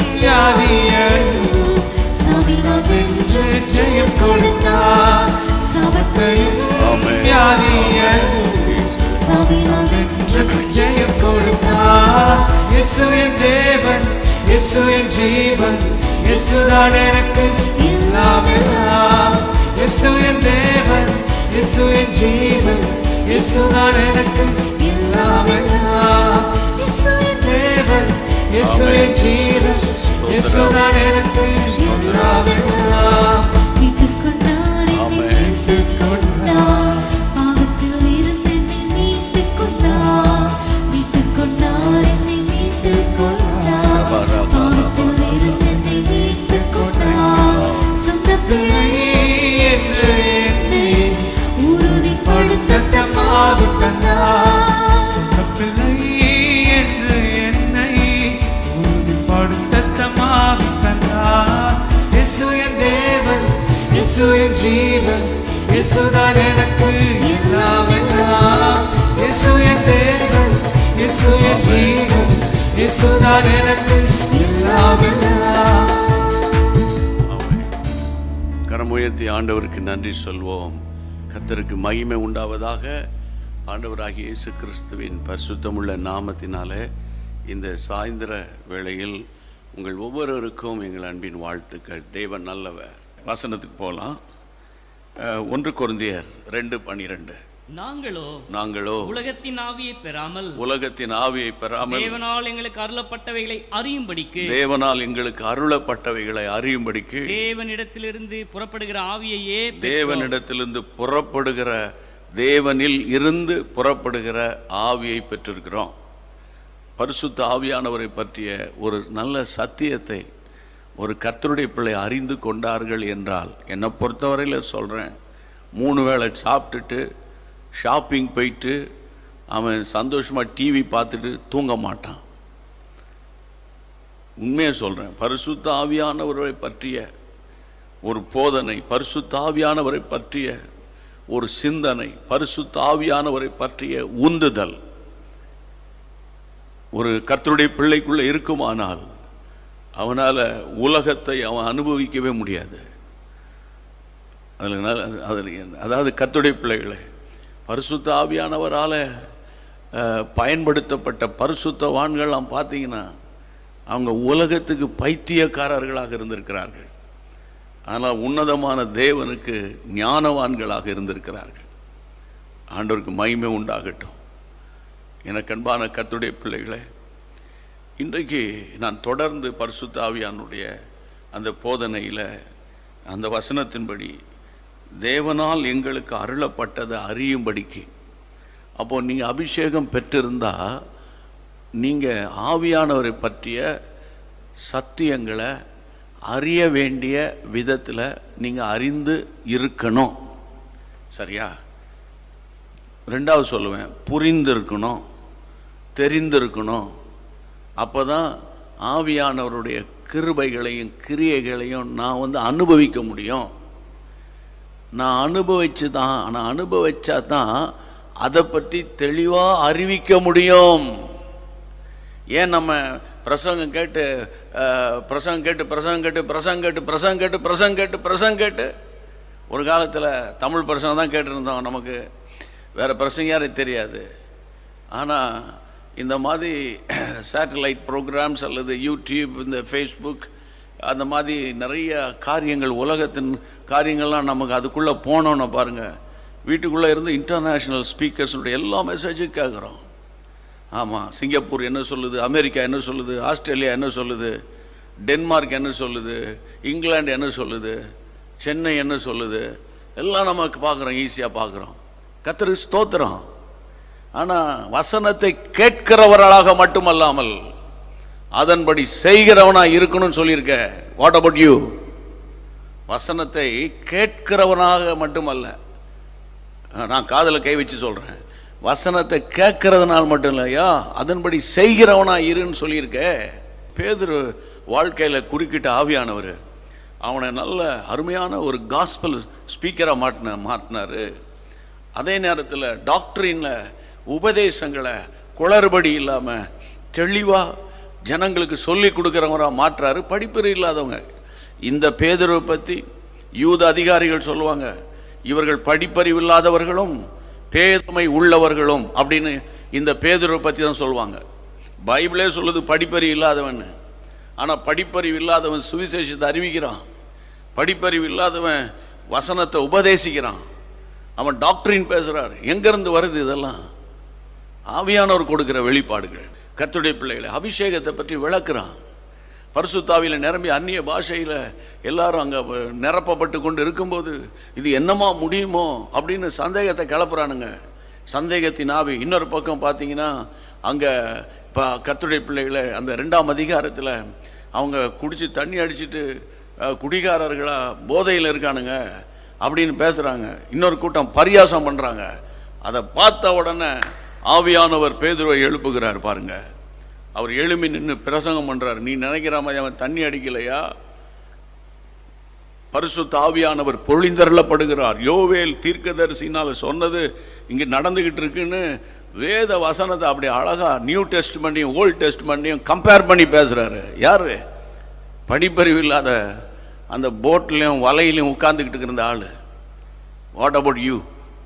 S4: வியாதியையும்
S5: சாவினால் வென்று
S4: ஜெயம் கொடுத்தார்
S5: சாபத்தையும்
S1: ஆமென்.
S4: வியாதியையும்
S5: சாவினால் வென்று
S4: ஜெயம் கொடுத்தார் இயேசு என் தேவன் இயேசு என் ஜீவன் இயேசுதான் எனக்கு எல்லாம் எல்லாம் இயேசு என் தேவன் இயேசு என் ஜீவன் இயேசுதான் எனக்கு எல்லாம் எல்லாம்
S5: இயேசு என்
S4: தேவன் இயேசு என் ஜீவன் இயேசுதான் எனக்கு எல்லாம் எல்லாம்
S5: மீட்டுக் கொண்டார் என்னை
S1: ஆமென்.
S5: மீட்டுக் கொண்டார் பாவத்தில் இருந்து என்னை மீட்டுக் கொண்டார் மீட்டுக் கொண்டார் என்னை மீட்டுக் கொண்டார் பாவத்தில் இருந்து என்னை மீட்டுக் கொண்டார் சொந்த பிள்ளை
S4: என்று எண்ணி
S5: உறுதிப்படுத்த
S4: மாவு தந்தார் சொந்த பிள்ளை என்று என்னை உறுதிப்படுத்த மாவு தந்தார் இயேசு என் தேவன் இயேசு என் ஜீவன் இயேசுதான் எனக்கு எல்லாம் எல்லாம் இயேசு என் தேவன் இயேசு என் ஜீவன் இயேசுதான் எனக்கு எல்லாம் எல்லாம்
S1: ஆமென். கரம் உயர்த்தி ஆண்டவருக்கு நன்றி சொல்வோம் கர்த்தருக்கு மகிமை உண்டாவதாக ஆண்டவராகிய இயேசு கிறிஸ்துவின் பரிசுத்தமுள்ள நாமத்தினாலே இந்த சாயந்தர வேளையில் உங்கள் ஒவ்வொருவருக்கும் எங்கள் அன்பின் வாழ்த்துக்கள் தேவன் நல்லவர் வசனத்துக்கு போகலாம் அஹ், ஒன்று கொருந்தியர் ரெண்டு பனிரெண்டு
S6: நாங்களோ
S1: நாங்களோ
S6: உலகத்தின் ஆவியை பெறாமல்
S1: உலகத்தின் ஆவியை பெறாமல்
S6: தேவனால் எங்களுக்கு அருளப்பட்டவைகளை அறியும்படிக்கு
S1: தேவனால் எங்களுக்கு அருளப்பட்டவைகளை அறியும்படிக்கு
S6: தேவனிடத்திலிருந்து புறப்படுகிற ஆவியையே பெற்றோம்.
S1: தேவனிடத்திலிருந்து புறப்படுகிற தேவனில் இருந்து புறப்படுகிற ஆவியை பெற்றிருக்கிறோம் பரிசுத்த ஆவியானவரை பற்றிய ஒரு நல்ல சத்தியத்தை ஒரு கர்த்தருடைய பிள்ளை அறிந்து கொண்டார்கள் என்றால் என்னை பொறுத்தவரையில் சொல்கிறேன் மூணு வேளை சாப்பிட்டுட்டு ஷாப்பிங் போயிட்டு அவன் சந்தோஷமாக டிவி பார்த்துட்டு தூங்க மாட்டான் உண்மையை சொல்கிறேன் பரிசுத்த ஆவியானவரை பற்றிய ஒரு போதனை பரிசுத்த ஆவியானவரை பற்றிய ஒரு சிந்தனை பரிசுத்த ஆவியானவரை பற்றிய உந்துதல் ஒரு கர்த்தருடைய பிள்ளைக்குள்ள இருக்குமானால் அவனால உலகத்தை அவன் அனுபவிக்கவே முடியாது அதனால அதில் அதாவது கர்த்தருடைய பிள்ளைகளை பரிசுத்த ஆவியானவரால் அஹ், பயன்படுத்தப்பட்ட பரிசுத்தவான்கள்லாம் பார்த்தீங்கன்னா அவங்க உலகத்துக்கு பைத்தியக்காரர்களாக இருந்திருக்கிறார்கள் ஆனால் உன்னதமான தேவனுக்கு ஞானவான்களாக இருந்திருக்கிறார்கள் ஆண்டவருக்கு மகிமை உண்டாகட்டும் எனக்கு அன்பான கர்த்தருடைய பிள்ளைகளே இன்றைக்கு நான் தொடர்ந்து பரிசுத்த ஆவியானுடைய அந்த போதனையில் அந்த வசனத்தின்படி தேவனால் எங்களுக்கு அருளப்பட்டதை அறியும்படிக்கு அப்போ நீங்கள் அபிஷேகம் பெற்றிருந்தா நீங்கள் ஆவியானவரை பற்றிய சத்தியங்களை அறிய வேண்டிய விதத்தில் நீங்கள் அறிந்து இருக்கணும் சரியா ரெண்டாவது சொல்லுவேன் புரிந்திருக்கணும் தெரிந்திருக்கணும் அப்போ தான் ஆவியானவருடைய கிருபைகளையும் கிரியைகளையும் நான் வந்து அனுபவிக்க முடியும் நான் அனுபவிச்சு தான் நான் அனுபவிச்சா தான் அதை பற்றி தெளிவாக அறிவிக்க முடியும் ஏன் நம்ம பிரசங்கம் கேட்டு அஹ், பிரசங்கம் கேட்டு பிரசங்கம் கேட்டு பிரசங்கம் கேட்டு பிரசங்கம் கேட்டு பிரசங்கம் கேட்டு பிரசங்கம் கேட்டு ஒரு காலத்தில் தமிழ் பிரசங்கம் தான் கேட்டிருந்தோம் நமக்கு வேறு பிரசங்காரே தெரியாது ஆனால் இந்த மாதிரி சேட்டலைட் ப்ரோக்ராம்ஸ் அல்லது யூடியூப் இந்த ஃபேஸ்புக் அந்த மாதிரி நிறைய காரியங்கள் உலகத்தின் காரியங்கள்லாம் நமக்கு அதுக்குள்ளே போனோன்னு பாருங்கள் வீட்டுக்குள்ளே இருந்து இன்டர்நேஷ்னல் ஸ்பீக்கர்ஸுடைய எல்லா மெசேஜும் கேட்குறோம் ஆமாம் சிங்கப்பூர் என்ன சொல்லுது அமெரிக்கா என்ன சொல்லுது ஆஸ்திரேலியா என்ன சொல்லுது டென்மார்க் என்ன சொல்லுது இங்கிலாந்து என்ன சொல்லுது சென்னை என்ன சொல்லுது எல்லாம் நமக்கு பார்க்குறோம் ஈஸியாக பார்க்குறோம் கத்தருக்கு ஸ்தோத்திரம் ஆனால் வசனத்தை கேட்கிறவர்களாக மட்டுமல்லாமல் அதன்படி செய்கிறவனாக இருக்கணும்னு சொல்லியிருக்க வாட் அபவுட் யூ வசனத்தை கேட்கிறவனாக மட்டுமல்ல நான் காதில் கை வச்சு சொல்கிறேன் வசனத்தை கேட்கறதுனால மட்டும் இல்லையா அதன்படி செய்கிறவனா இருன்னு சொல்லியிருக்க பேதுரு வாழ்க்கையில் குறுக்கிட்ட ஆவியானவர் அவனை நல்ல அருமையான ஒரு காஸ்பல் ஸ்பீக்கராக மாட்டின மாட்டினாரு அதே நேரத்தில் டாக்டரின்ல உபதேசங்களை குளறுபடி இல்லாமல் தெளிவாக ஜனங்களுக்கு சொல்லி கொடுக்குறவராக மாற்றுறாரு படிப்பறிவு இல்லாதவங்க இந்த பேதுருவை பற்றி யூத அதிகாரிகள் சொல்லுவாங்க இவர்கள் படிப்பறிவு இல்லாதவர்களும் பேதமை உள்ளவர்களும் அப்படின்னு இந்த பேதுருவை பற்றி தான் சொல்லுவாங்க பைபிளே சொல்லுது படிப்பறிவு இல்லாதவன் ஆனால் படிப்பறிவு இல்லாதவன் சுவிசேஷத்தை அறிவிக்கிறான் படிப்பறிவு இல்லாதவன் வசனத்தை உபதேசிக்கிறான் அவன் டாக்டரின் பேசுகிறார் எங்கேருந்து வருது இதெல்லாம் ஆவியானவர் கொடுக்கிற வெளிப்பாடுகள் கர்த்தருடைய பிள்ளைகளை அபிஷேகத்தை பற்றி விளக்குறான் பரிசுத்தாவியில் நிரம்பி அந்நிய பாஷையில் எல்லாரும் அங்கே நிரப்பப்பட்டு கொண்டு இருக்கும்போது இது என்னமா முடியுமோ அப்படின்னு சந்தேகத்தை கிளப்புறானுங்க சந்தேகத்தின் ஆவி இன்னொரு பக்கம் பார்த்தீங்கன்னா அங்கே இப்போ கர்த்தருடைய பிள்ளைகளை அந்த ரெண்டாம் அதிகாரத்தில் அவங்க குடிச்சு தண்ணி அடிச்சிட்டு அஹ், குடிகாரர்களா போதையில் இருக்கானுங்க அப்படின்னு பேசுகிறாங்க இன்னொரு கூட்டம் பரியாசம் பண்ணுறாங்க அதை பார்த்த உடனே ஆவியானவர் பேதுருவை எழுப்புகிறார் பாருங்க அவர் எழுமி நின்று பிரசங்கம் பண்றார் நீ நினைக்கிற மாதிரி அவன் தண்ணி அடிக்கலையா பரிசுத்த ஆவியானவர் பொழிந்தருளப்படுகிறார் யோவேல் தீர்க்கதரிசினால் சொன்னது இங்கே நடந்துக்கிட்டு இருக்குன்னு வேத வசனத்தை அப்படி அழகா நியூ டெஸ்ட் பண்ணியும் ஓல்ட் டெஸ்ட் பண்ணியும் கம்பேர் பண்ணி பேசுறாரு யாரு படிப்பறிவு இல்லாத அந்த போட்லையும் வலையிலையும் உட்கார்ந்துக்கிட்டு இருந்த ஆள் வாட் அபவுட் யூ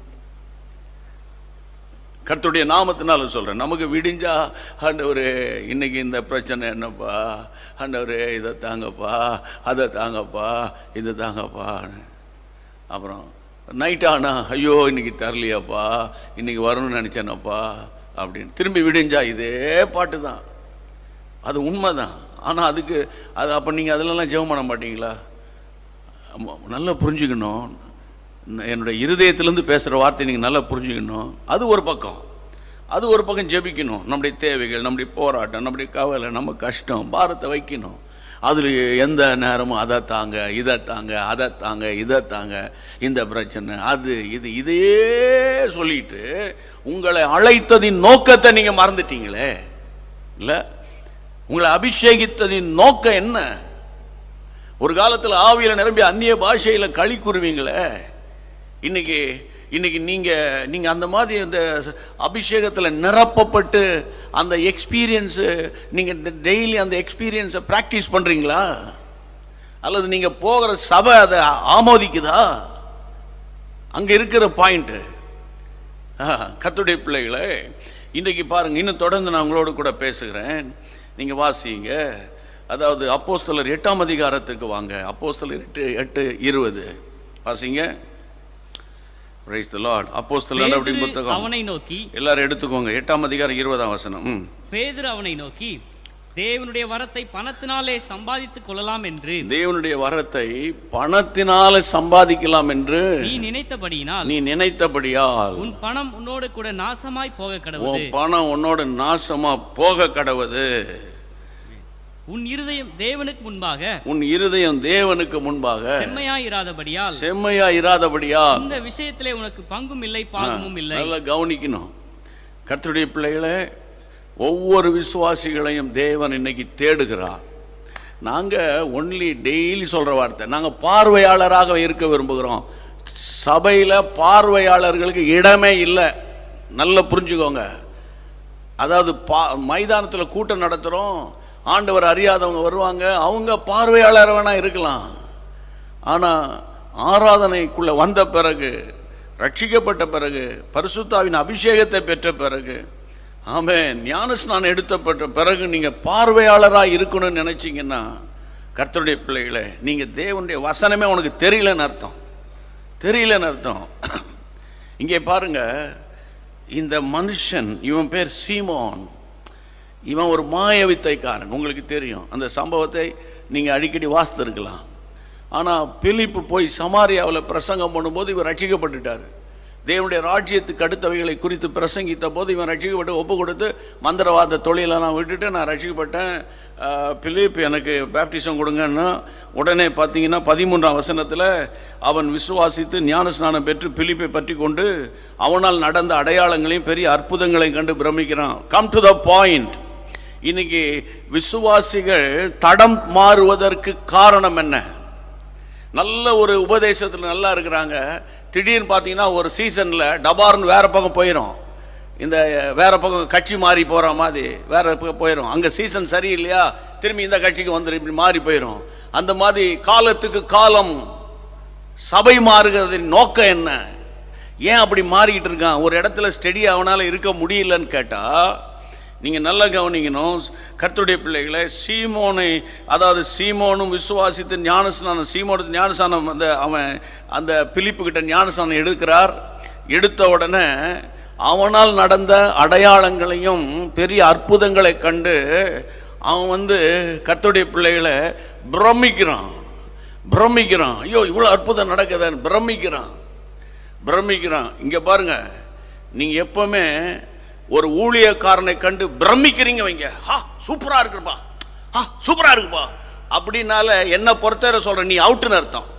S1: கர்த்தருடைய நாமத்தினால சொல்கிறேன் நமக்கு விடிஞ்சா ஆண்டவரே இன்னைக்கு இந்த பிரச்சனை என்னப்பா ஆண்டவரே இதை தாங்கப்பா அதை தாங்கப்பா இதை தாங்கப்பா அப்புறம் நைட் ஆனா ஐயோ இன்னைக்கு தரலையாப்பா இன்னைக்கு வரணும்னு நினச்சேனப்பா அப்படின்னு திரும்பி விடிஞ்சா இதே பாட்டு தான் அது உண்மைதான் ஆனால் அதுக்கு அது அப்போ நீங்கள் அதிலெல்லாம் ஜெபம் பண்ண மாட்டீங்களா ஆமா, நல்லா புரிஞ்சுக்கணும் ந- என்னுடைய இருதயத்திலேருந்து பேசுகிற வார்த்தை நீங்கள் நல்லா புரிஞ்சுக்கணும் அது ஒரு பக்கம் அது ஒரு பக்கம் ஜெபிக்கணும் நம்முடைய தேவைகள் நம்முடைய போராட்டம் நம்முடைய கவலை நம்ம கஷ்டம் பாரத்தை வைக்கணும் அதில் எந்த நேரமும் அதை தாங்க இதை தாங்க அதை தாங்க இதை தாங்க இந்த பிரச்சனை அது இது இதையே சொல்லிட்டு உங்களை அழைத்ததின் நோக்கத்தை நீங்கள் மறந்துட்டீங்களே இல்லை உங்களை அபிஷேகித்ததின் நோக்கம் என்ன ஒரு காலத்தில் ஆவியில் நிரம்பி அந்நிய பாஷையில் களி கூறுவீங்களே இன்னைக்கு இன்னைக்கு நீங்கள் நீங்கள் அந்த மாதிரி அந்த அபிஷேகத்தில் நிரப்பப்பட்டு அந்த எக்ஸ்பீரியன்ஸு நீங்கள் டெய்லி அந்த எக்ஸ்பீரியன்ஸை ப்ராக்டிஸ் பண்ணுறீங்களா அல்லது நீங்கள் போகிற சபை அதை ஆமோதிக்குதா அங்கே இருக்கிற பாயிண்ட்டு கத்துடைய பிள்ளைகளே இன்றைக்கு பாருங்க இன்னும் தொடர்ந்து நான் உங்களோடு கூட பேசுகிறேன் நீங்கள் வாசிங்க அதாவது அப்போஸ்தலர் எட்டாம் அதிகாரத்துக்கு வாங்க அப்போஸ்தலர் எட்டு எட்டு இருபது வாசிங்க பிரைஸ் தி லார்ட் அப்போஸ்தலர் நடவடிக்கை
S6: பேதுரு
S1: புத்தகம்
S6: அவனை நோக்கி
S1: எல்லாரும் எடுத்துக்கோங்க எட்டாம் அதிகாரம் இருபதாம் வசனம் ம்
S6: பேதுரு அவனை நோக்கி தேவனுடைய வரத்தை பணத்தினாலே சம்பாதித்துக் கொள்ளலாம் என்று
S1: தேவனுடைய வரத்தை பணத்தினால சம்பாதிக்கலாம் என்று
S6: நீ நினைத்தபடியினால்
S1: நீ நினைத்தபடியால்
S6: உன் பணம் உன்னோடு கூட நாசமாய் போக கடவுது
S1: உன் பணம் உன்னோட நாசமா போக கடவுது
S6: உன் இருதயம் தேவனுக்கு முன்பாக
S1: உன் இருதயம் தேவனுக்கு முன்பாக
S6: செம்மையாய் இராதபடியால்
S1: செம்மையா இராதபடியா
S6: இந்த விஷயத்திலே உனக்கு பங்கும் இல்லை பாகமும் இல்லை
S1: நல்லா கவனிக்கணும் கர்த்தருடைய பிள்ளைகளே ஒவ்வொரு விசுவாசிகளையும் தேவன் இன்னைக்கு தேடுகிறார் நாங்கள் ஒன்லி டெய்லி சொல்கிற வார்த்தை நாங்கள் பார்வையாளராக இருக்க விரும்புகிறோம் சபையில் பார்வையாளர்களுக்கு இடமே இல்லை நல்லா புரிஞ்சுக்கோங்க அதாவது பா மைதானத்தில் கூட்டம் நடத்துகிறோம் ஆண்டவர் அறியாதவங்க வருவாங்க அவங்க பார்வையாளர் வேணால் இருக்கலாம் ஆனால் ஆராதனைக்குள்ளே வந்த பிறகு ரட்சிக்கப்பட்ட பிறகு பரிசுத்தாவின் அபிஷேகத்தை பெற்ற பிறகு ஆமே ஞானஸ்நானம் எடுத்தப்பட்ட பிறகு நீங்கள் பார்வையாளராக இருக்கணும்னு நினச்சிங்கன்னா கர்த்தருடைய பிள்ளைகளே நீங்கள் தேவனுடைய வசனமே உனக்கு தெரியலன்னு அர்த்தம் தெரியலன்னு அர்த்தம் இங்கே பாருங்க இந்த மனுஷன் இவன் பேர் சீமோன் இவன் ஒரு மாய வித்தைக்காரன் உங்களுக்கு தெரியும் அந்த சம்பவத்தை நீங்கள் அடிக்கடி வாசித்திருக்கலாம் ஆனால் பிலிப்பு போய் சமாரியாவில் பிரசங்கம் பண்ணும்போது இவர் ரட்சிக்கப்பட்டுட்டார் தேவனுடைய ராஜ்யத்துக்கு அடுத்தவைகளை குறித்து பிரசங்கித்த போது இவன் ரட்சிக்கப்பட்டு ஒப்பு கொடுத்து மந்திரவாத தொழிலெல்லாம் விட்டுட்டு நான் ரட்சிக்கப்பட்டேன் ஆஹ், பிலிப் எனக்கு பேப்டிசம் கொடுங்கன்னா உடனே பார்த்தீங்கன்னா பதிமூன்றாம் வசனத்தில் அவன் விசுவாசித்து ஞானஸ்நானம் பெற்று பிலிப்பை பற்றி கொண்டு அவனால் நடந்த அடையாளங்களையும் பெரிய அற்புதங்களையும் கண்டு பிரமிக்கிறான் கம் டு த பாயிண்ட் இன்னைக்கு விசுவாசிகள் தடம் மாறுவதற்கு காரணம் என்ன நல்ல ஒரு உபதேசத்தில் நல்லா இருக்கிறாங்க திடீர்னு பார்த்தீங்கன்னா ஒரு சீசனில் டபார்னு வேற பக்கம் போயிடும் இந்த வேற பக்கம் கட்சி மாறி போகிற மாதிரி வேற பக்கம் போயிடும் அங்கே சீசன் சரியில்லையா திரும்பி இந்த கட்சிக்கு வந்துடும் இப்படி மாறி போயிடும் அந்த மாதிரி காலத்துக்கு காலம் சபை மாறுகிறதின் நோக்கம் என்ன ஏன் அப்படி மாறிக்கிட்டு இருக்கான் ஒரு இடத்துல ஸ்டெடி அவனால இருக்க முடியலன்னு கேட்டால் நீங்கள் நல்லா கவனிக்கணும் கர்த்தருடைய பிள்ளைகளை சீமோனை அதாவது சீமோனும் விசுவாசித்து ஞானஸ்நானம் சீமோனுக்கு ஞானஸ்நானம் அந்த அவன் அந்த பிலிப்பு கிட்ட ஞானஸ்நானம் எடுக்கிறார் எடுத்த உடனே அவனால் நடந்த அடையாளங்களையும் பெரிய அற்புதங்களை கண்டு அவன் வந்து கர்த்தருடைய பிள்ளைகளை பிரமிக்கிறான் பிரமிக்கிறான் ஐயோ இவ்வளோ அற்புதம் நடக்குதுன்னு பிரமிக்கிறான் பிரமிக்கிறான் இங்கே பாருங்க நீங்கள் எப்பவுமே ஒரு ஊழியக்காரனை கண்டு பிரமிக்கிறீங்க வைங்க ஹா சூப்பராக இருக்குப்பா ஹா சூப்பராக இருக்குப்பா அப்படின்னால என்ன பொறுத்தவரை சொல்கிறேன் நீ அவுட்டுன்னு அர்த்தம்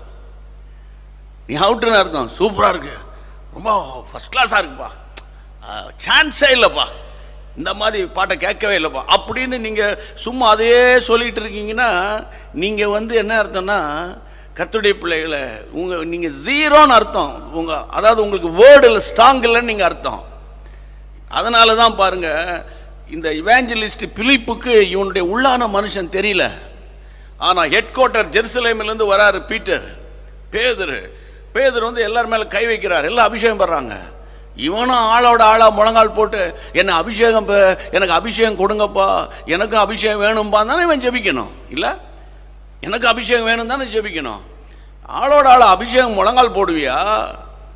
S1: நீ அவுட்டுன்னு அர்த்தம் சூப்பராக இருக்கு ரொம்ப ஃபஸ்ட் கிளாஸாக இருக்குப்பா சான்ஸே இல்லைப்பா இந்த மாதிரி பாட்டை கேட்கவே இல்லைப்பா அப்படின்னு நீங்கள் சும்மா அதையே சொல்லிட்டு இருக்கீங்கன்னா நீங்கள் வந்து என்ன அர்த்தம்னா கர்த்தருடைய பிள்ளைகளை உங்கள் நீங்கள் ஜீரோன்னு அர்த்தம் உங்கள் அதாவது உங்களுக்கு வேர்டில் ஸ்ட்ராங் இல்லைன்னு நீங்கள் அர்த்தம் அதனால தான் பாருங்க இந்த இவாஞ்சலிஸ்ட் பிலிப்புக்கு இவனுடைய உள்ளான மனுஷன் தெரியல ஆனால் ஹெட் குவார்ட்டர் ஜெருசலேமிலேருந்து வராரு பீட்டர் பேதர் பேதர் வந்து எல்லார் மேலே கை வைக்கிறார் எல்லாம் அபிஷேகம் பண்றாங்க இவனும் ஆளோட ஆளாக முழங்கால் போட்டு என்ன அபிஷேகம் பெ- எனக்கு அபிஷேகம் கொடுங்கப்பா எனக்கும் அபிஷேகம் வேணும்பா தானே இவன் ஜெபிக்கணும் இல்லை எனக்கு அபிஷேகம் வேணும் தானே ஜெபிக்கணும் ஆளோட ஆள அபிஷேகம் முழங்கால் போடுவியா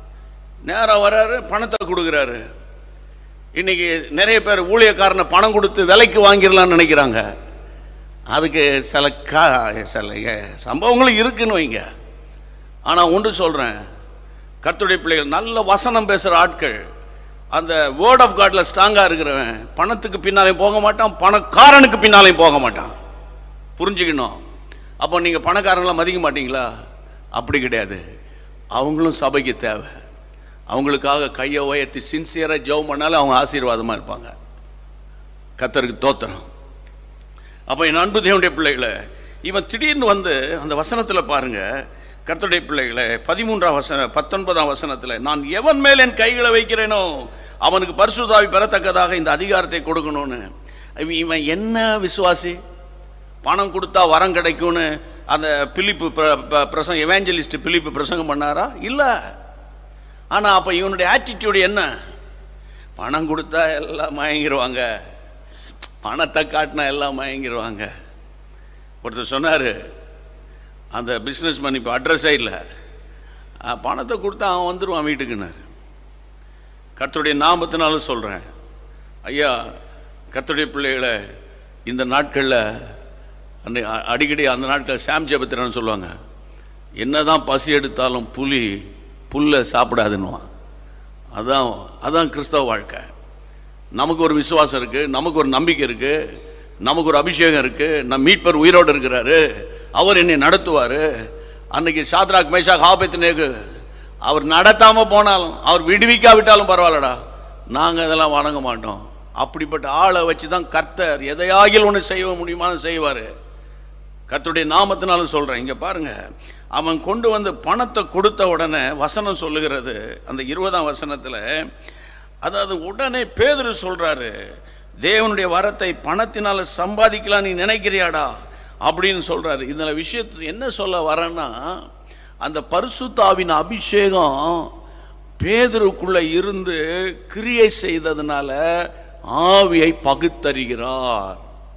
S1: நேராக வராரு பணத்தை கொடுக்குறாரு இன்னைக்கு நிறைய பேர் ஊழியக்காரனை பணம் கொடுத்து விலைக்கு வாங்கிடலாம்னு நினைக்கிறாங்க அதுக்கு சில கா சில எ- சம்பவங்களும் இருக்குன்னு வைங்க ஆனால் ஒன்று சொல்கிறேன் கர்த்தருடைய பிள்ளைகள் நல்ல வசனம் பேசுகிற ஆட்கள் அந்த வேர்ட் ஆஃப் காட்ல ஸ்ட்ராங்காக இருக்கிறவன் பணத்துக்கு பின்னாலையும் போக மாட்டான் பணக்காரனுக்கு பின்னாலையும் போக மாட்டான் புரிஞ்சுக்கணும் அப்போ நீங்கள் பணக்காரங்களாம் மதிக்க மாட்டீங்களா அப்படி கிடையாது அவங்களும் சபைக்கு தேவை அவங்களுக்காக கையை உயர்த்தி சின்சியராக ஜெபம் பண்ணாலும் அவங்க ஆசீர்வாதமாக இருப்பாங்க கத்தருக்கு தோத்திரம் அப்போ என் அன்பு தேவனுடைய பிள்ளைகளை இவன் திடீர்னு வந்து அந்த வசனத்தில் பாருங்க கர்த்தருடைய பிள்ளைகளை பதிமூன்றாம் வசன பத்தொன்பதாம் வசனத்தில் நான் எவன் மேல் என் கைகளை வைக்கிறேனோ அவனுக்கு பரிசுத்தாவி பெறத்தக்கதாக இந்த அதிகாரத்தை கொடுக்கணும்னு இவன் இவன் என்ன விசுவாசி பணம் கொடுத்தா வரம் கிடைக்கும்னு அந்த பிலிப்பு பிர- ப- பிரசங்க எவாஞ்சலிஸ்ட் பிலிப்பு பிரசங்கம் பண்ணாரா இல்லை ஆனால் அப்போ இவனுடைய ஆட்டிடியூடு என்ன பணம் கொடுத்தா எல்லாம் மயங்கிருவாங்க பணத்தை காட்டினா எல்லாம் மயங்கிருவாங்க ஒருத்தர் சொன்னார் அந்த பிஸ்னஸ் மேன் இப்போ அட்ரஸே இல்லை அஹ், பணத்தை கொடுத்தா அவன் வந்துடுவான் வீட்டுக்குன்னாரு கர்த்தருடைய நாமத்தினாலும் சொல்கிறேன் ஐயா கர்த்தருடைய பிள்ளைகளை இந்த நாட்களில் அந்த அ- அடிக்கடி அந்த நாட்களில் சாம் ஜெபத்திரன்னு சொல்லுவாங்க என்னதான் பசி எடுத்தாலும் புலி புல்லை சாப்பிடாதுன்னுவான் அதான் அதான் கிறிஸ்தவ வாழ்க்கை நமக்கு ஒரு விசுவாசம் இருக்குது நமக்கு ஒரு நம்பிக்கை இருக்குது நமக்கு ஒரு அபிஷேகம் இருக்குது நம் மீட்பர் உயிரோடு இருக்கிறாரு அவர் என்னை நடத்துவார் அன்னைக்கு சாத்ராக் மேஷாக் ஆபத்தினேக்கு அவர் நடத்தாமல் போனாலும் அவர் விடுவிக்காவிட்டாலும் பரவாயில்லடா நாங்கள் இதெல்லாம் வணங்க மாட்டோம் அப்படிப்பட்ட ஆளை வச்சு தான் கர்த்தர் எதையாகில் ஒன்று செய்ய முடியுமான்னு செய்வார் கர்த்தருடைய நாமத்தினாலும் சொல்கிறேன் இங்கே பாருங்க அவன் கொண்டு வந்து பணத்தை கொடுத்த உடனே வசனம் சொல்லுகிறது அந்த இருபதாம் வசனத்தில் அதாவது உடனே பேதுரு சொல்றாரு தேவனுடைய வரத்தை பணத்தினால சம்பாதிக்கலாம் நீ நினைக்கிறியாடா அப்படின்னு சொல்றாரு இதில் விஷயத்து என்ன சொல்ல வரேன்னா அந்த பரிசுத்தாவின் அபிஷேகம் பேதுருக்குள்ள இருந்து கிரியை செய்ததுனால ஆவியை பகுத்தறிகிறார்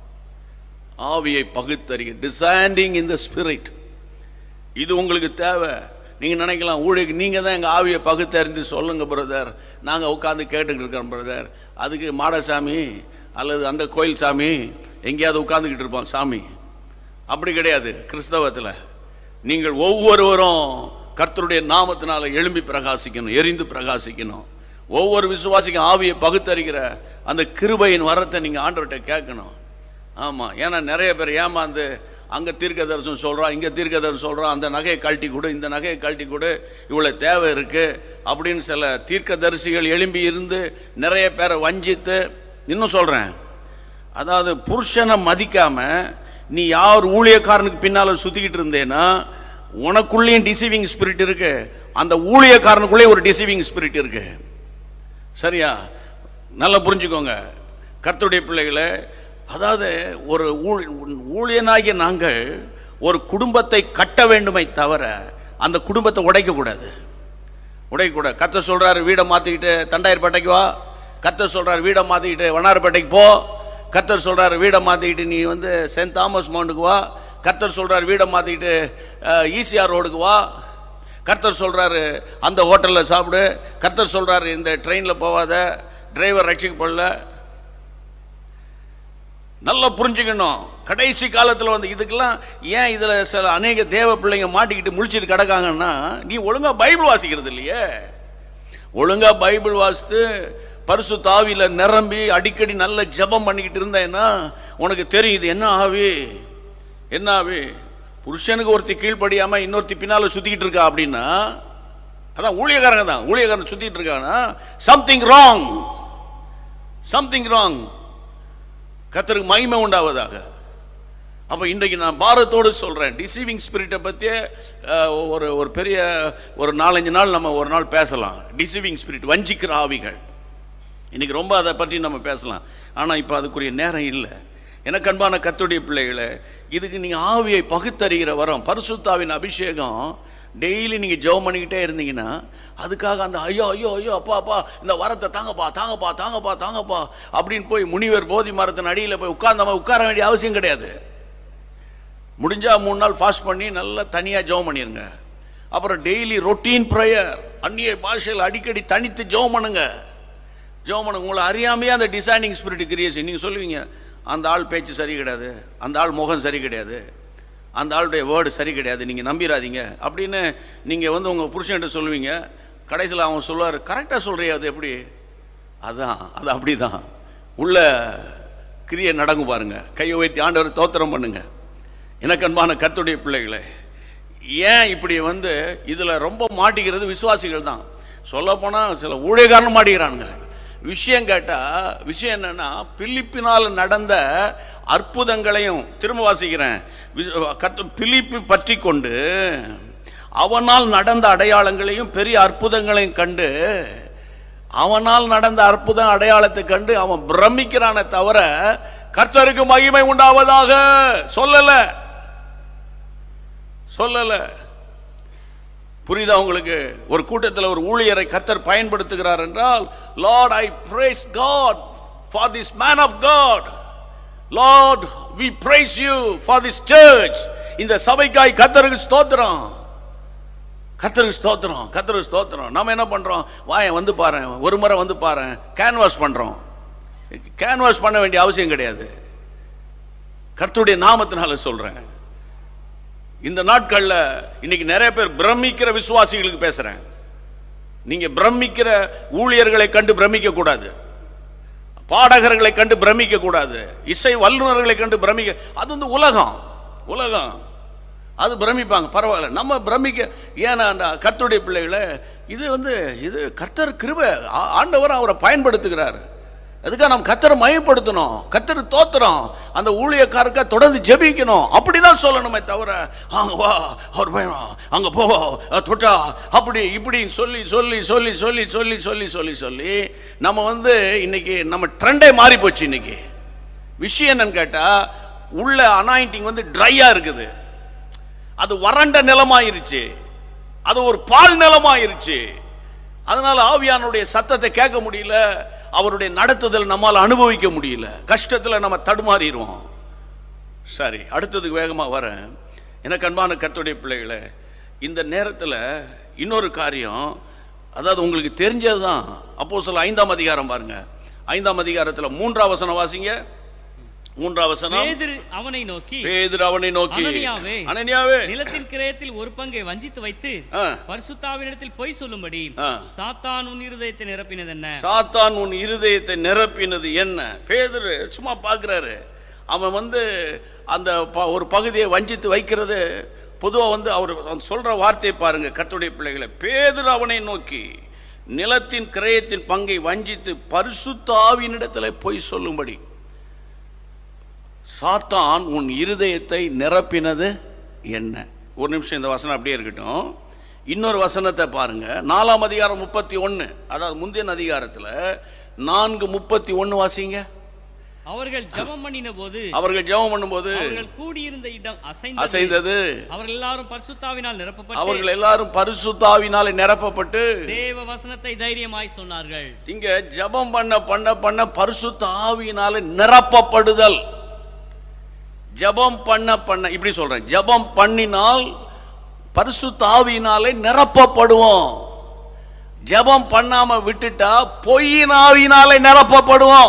S1: ஆவியை பகுத்தறிக டிசைண்டிங் இன் த ஸ்பிரிட் இது உங்களுக்கு தேவை நீங்கள் நினைக்கலாம் ஊழியக்கு நீங்கள் தான் எங்கள் ஆவியை பகுத்தறிந்து சொல்லுங்க பிரதர் நாங்கள் உட்காந்து கேட்டுக்கிட்டு இருக்கிறோம் பிரதர் அதுக்கு மாடசாமி அல்லது அந்த கோயில் சாமி எங்கேயாவது உட்காந்துக்கிட்டு இருப்போம் சாமி அப்படி கிடையாது கிறிஸ்தவத்தில் நீங்கள் ஒவ்வொருவரும் கர்த்தருடைய நாமத்தினால எழும்பி பிரகாசிக்கணும் எரிந்து பிரகாசிக்கணும் ஒவ்வொரு விசுவாசிக்கும் ஆவியை பகுத்தறிகிற அந்த கிருபையின் வரத்தை நீங்கள் ஆண்டவர்கிட்ட கேட்கணும் ஆமாம் ஏன்னா நிறைய பேர் ஏமாந்து அங்கே தீர்க்க தரிசனம் சொல்கிறான் இங்கே தீர்க்க தரிசனம் சொல்கிறான் அந்த நகையை கழட்டி கொடு இந்த நகையை கழட்டி கொடு இவ்வளோ தேவை இருக்குது அப்படின்னு சில தீர்க்க தரிசிகள் எழும்பி இருந்து நிறைய பேரை வஞ்சித்து இன்னும் சொல்கிறேன் அதாவது புருஷனை மதிக்காம நீ யார் ஊழியக்காரனுக்கு பின்னால் சுற்றிக்கிட்டு இருந்தேன்னா உனக்குள்ளேயும் டிசீவிங் ஸ்பிரிட் இருக்கு அந்த ஊழியக்காரனுக்குள்ளேயும் ஒரு டிசீவிங் ஸ்பிரிட் இருக்கு சரியா நல்லா புரிஞ்சுக்கோங்க கர்த்தருடைய பிள்ளைகளை அதாவது ஒரு ஊழி- ஊழியனாகிய நாங்கள் ஒரு குடும்பத்தை கட்ட வேண்டுமே தவிர அந்த குடும்பத்தை உடைக்கக்கூடாது உடைக்கக்கூடாது கத்த சொல்கிறாரு வீடை மாற்றிக்கிட்டு தண்டாயிரப்பேட்டைக்கு வா கத்தர் சொல்கிறார் வீடை மாற்றிக்கிட்டு வண்ணாரப்பேட்டைக்கு போ கர்த்தர் சொல்கிறார் வீடை மாற்றிக்கிட்டு நீ வந்து சென்ட் தாமஸ் மவுண்டுக்கு வா கர்த்தர் சொல்கிறார் வீடை மாற்றிக்கிட்டு ஈசிஆர் ரோடுக்கு வா கர்த்தர் சொல்கிறாரு அந்த ஹோட்டலில் சாப்பிடு கர்த்தர் சொல்கிறாரு இந்த ட்ரெயினில் போகாத டிரைவர் ரட்சிக்கப்படல நல்லா புரிஞ்சுக்கணும் கடைசி காலத்தில் வந்து இதுக்கெல்லாம் ஏன் இதில் சில அநேக தேவ பிள்ளைங்க மாட்டிக்கிட்டு முழிச்சிட்டு கிடக்காங்கன்னா நீ ஒழுங்கா பைபிள் வாசிக்கிறது இல்லையே ஒழுங்கா பைபிள் வாசித்து பரிசு தாவியில் நிரம்பி அடிக்கடி நல்ல ஜெபம் பண்ணிக்கிட்டு இருந்தேன்னா உனக்கு தெரியும் இது என்ன ஆவி என்ன ஆவி புருஷனுக்கு ஒருத்தி கீழ்ப்படியாம இன்னொருத்தி பின்னால சுத்திக்கிட்டு இருக்கா அப்படின்னா அதான் ஊழியக்காரங்க தான் ஊழியக்காரன் சுத்திட்டு இருக்கானா சம்திங் ராங் சம்திங் ராங் கத்தருக்கு மகிமை உண்டாவதாக அப்போ இன்றைக்கு நான் பாரத்தோடு சொல்கிறேன் டிசீவிங் ஸ்பிரிட்டை பற்றிய ஒரு ஒரு பெரிய ஒரு நாலஞ்சு நாள் நம்ம ஒரு நாள் பேசலாம் டிசீவிங் ஸ்பிரிட் வஞ்சிக்கிற ஆவிகள் இன்னைக்கு ரொம்ப அதை பற்றி நம்ம பேசலாம் ஆனால் இப்போ அதுக்குரிய நேரம் இல்லை எனக்கு அன்பான கத்துடைய பிள்ளைகளை இதுக்கு நீங்கள் ஆவியை பகுத்தறிகிற வரம் பரிசுத்தாவின் அபிஷேகம் டெய்லி நீங்கள் ஜெபம் பண்ணிக்கிட்டே இருந்தீங்கன்னா அதுக்காக அந்த ஐயோ ஐயோ ஐயோ அப்பா அப்பா இந்த வரத்தை தாங்கப்பா தாங்கப்பா தாங்கப்பா தாங்கப்பா அப்படின்னு போய் முனிவர் போதி மரத்தின் அடியில் போய் உட்கார்ந்த உட்கார வேண்டிய அவசியம் கிடையாது முடிஞ்சா மூணு நாள் ஃபாஸ்ட் பண்ணி நல்லா தனியாக ஜெபம் பண்ணிடுங்க அப்புறம் டெய்லி ரொட்டீன் ப்ரேயர் அந்நிய பாஷையில் அடிக்கடி தனித்து ஜெபம் பண்ணுங்க ஜெபம் பண்ணுங்க உங்களை அறியாமையே அந்த டிசைனிங் ஸ்பிரிட் கிரியேஷன் நீங்கள் சொல்லுவீங்க அந்த ஆள் பேச்சு சரி கிடையாது அந்த ஆள் முகம் சரி கிடையாது அந்த ஆளுடைய வேர்டு சரி கிடையாது நீங்கள் நம்பிடாதீங்க அப்படின்னு நீங்கள் வந்து உங்கள் புருஷன்கிட்ட சொல்லுவீங்க கடைசியில் அவன் சொல்லுவார் கரெக்டாக சொல்கிறியா அது எப்படி அதான் அது அப்படி தான் உள்ள கிரியை நடக்கும் பாருங்க கையை உயர்த்தி ஆண்டவர் தோத்திரம் பண்ணுங்க எனக்கு அன்பான கத்துடைய பிள்ளைகளே ஏன் இப்படி வந்து இதில் ரொம்ப மாட்டிக்கிறது விசுவாசிகள் தான் சொல்லப்போனால் சில ஊழியக்காரன் மாட்டிக்கிறானுங்க விஷயம் கேட்டால் விஷயம் என்னன்னா பிலிப்பினால் நடந்த அற்புதங்களையும் திரும்ப வாசிக்கிறேன் வி- கத்து பிலிப்பி பற்றி கொண்டு அவனால் நடந்த அடையாளங்களையும் பெரிய அற்புதங்களையும் கண்டு அவனால் நடந்த அற்புத அடையாளத்தை கண்டு அவன் பிரமிக்கிறானே தவிர கர்த்தருக்கு மகிமை உண்டாவதாக சொல்லல சொல்லல புரியுதா உங்களுக்கு ஒரு கூட்டத்தில் ஒரு ஊழியரை கர்த்தர் பயன்படுத்துகிறார் என்றால் Lord I praise God for this man of God Lord we praise you for this church இந்த சபைக்காய் கர்த்தருக்கு ஸ்தோத்திரம் கத்தருக்கு ஸ்தோத்திரம் கத்தருக்கு ஸ்தோத்திரம் நம்ம என்ன பண்ணுறோம் வாயன் வந்து பாரு ஒரு முறை வந்து பாரு கேன்வாஸ் பண்ணுறோம் கேன்வாஸ் பண்ண வேண்டிய அவசியம் கிடையாது கர்த்தருடைய நாமத்தினால சொல்கிறேன் இந்த நாட்களில் இன்னைக்கு நிறைய பேர் பிரமிக்கிற விசுவாசிகளுக்கு பேசுகிறேன் நீங்கள் பிரமிக்கிற ஊழியர்களை கண்டு பிரமிக்க கூடாது பாடகர்களை கண்டு பிரமிக்க கூடாது இசை வல்லுநர்களை கண்டு பிரமிக்க அது வந்து உலகம் உலகம் அது பிரமிப்பாங்க பரவாயில்ல நம்ம பிரமிக்க ஏன்னா அந்த கர்த்தருடைய பிள்ளைகளை இது வந்து இது கர்த்தர் கிருபை ஆ- ஆண்டவர் அவரை பயன்படுத்துகிறார் அதுக்காக நம்ம கர்த்தரை மயப்படுத்தணும் கர்த்தர் தோத்துறோம் அந்த ஊழியக்காரக்க தொடர்ந்து ஜெபிக்கணும் அப்படிதான் சொல்லணுமே தவிர அங்க வா அவர் பயம் அங்க போ அஹ் தொட்டா அப்படி இப்படின்னு சொல்லி சொல்லி சொல்லி சொல்லி சொல்லி சொல்லி சொல்லி சொல்லி நம்ம வந்து இன்னைக்கு நம்ம ட்ரெண்டே மாறி போச்சு இன்னைக்கு விஷயம் என்னன்னு கேட்டா உள்ள அனாயிண்டிங் வந்து ட்ரையா இருக்குது அது வறண்ட நிலமாயிருச்சு அது ஒரு பால் நிலமாயிருச்சு அதனால ஆவியானுடைய சத்தத்தை கேட்க முடியல அவருடைய நடத்துதல் நம்மால் அனுபவிக்க முடியல கஷ்டத்தில் நம்ம தடுமாறிடுவோம் சரி அடுத்ததுக்கு வேகமாக வரேன் எனக்கு அன்பான கர்த்தருடைய பிள்ளைகளே இந்த நேரத்தில் இன்னொரு காரியம் அதாவது உங்களுக்கு தெரிஞ்சது தான் அப்போ சொல்ல ஐந்தாம் அதிகாரம் பாருங்க ஐந்தாம் அதிகாரத்தில் மூன்றாம் வசனம் வாசிங்க மூன்றாம் வசனம்
S6: பேதுரு அவனை நோக்கி
S1: பேதுரு அவனை நோக்கி
S6: அனனியாவே,
S1: அனனியாவே
S6: நிலத்தின் கிரயத்தில் ஒரு பங்கை வஞ்சித்து வைத்து
S1: ஆ.
S6: பரிசுத்தாவினிடத்தில் பொய் சொல்லும்படி
S1: ஆ.
S6: சாத்தான் உன் இருதயத்தை நிரப்பினது என்ன
S1: சாத்தான் உன் இருதயத்தை நிரப்பினது என்ன பேதுரு சும்மா பார்க்குறாரு அவன் வந்து அந்த ப- ஒரு பகுதியை வஞ்சித்து வைக்கிறது பொதுவாக வந்து அவர் சொல்ற வார்த்தையை பாருங்க கர்த்தருடைய பிள்ளைகளை பேதுரு அவனை நோக்கி நிலத்தின் கிரயத்தின் பங்கை வஞ்சித்து பரிசுத்தாவினிடத்தில் பொய் சொல்லும்படி சாத்தான் உன் இருதயத்தை நிரப்பினது என்ன ஒரு நிமிஷம் இந்த வசனம் அப்படியே இருக்கட்டும் இன்னொரு வசனத்தை பாருங்க நாலாம் அதிகாரம் முப்பத்தி ஒன்று அதாவது முந்தின அதிகாரத்தில் நான்கு முப்பத்தி ஒன்று வாசிங்க
S6: அவர்கள் ஜெபம் பண்ணின போது
S1: அவர்கள் ஜெபம் பண்ணும்போது
S6: அவர்கள் கூடியிருந்த இடம் அசைந்தது
S1: அசைந்தது
S6: அவர்கள் எல்லாரும் பரிசுத்தாவினால் நிரப்பப்பட்டு
S1: அவர்கள் எல்லாரும் பரிசுத்தாவினாலே நிரப்பப்பட்டு
S6: தேவ வசனத்தை தைரியமாய் சொன்னார்கள்
S1: இங்க ஜெபம் பண்ண பண்ண பண்ண பரிசுத்த ஆவியினால நிரப்பப்படுதல் ஜெபம் பண்ண பண்ண இப்படி சொல்றேன் ஜெபம் பண்ணினால் பரிசுத்த ஆவியினாலே நிரப்பப்படுவோம் ஜெபம் பண்ணாம விட்டுட்டா பொய்யின் ஆவியினாலே நிரப்பப்படுவோம்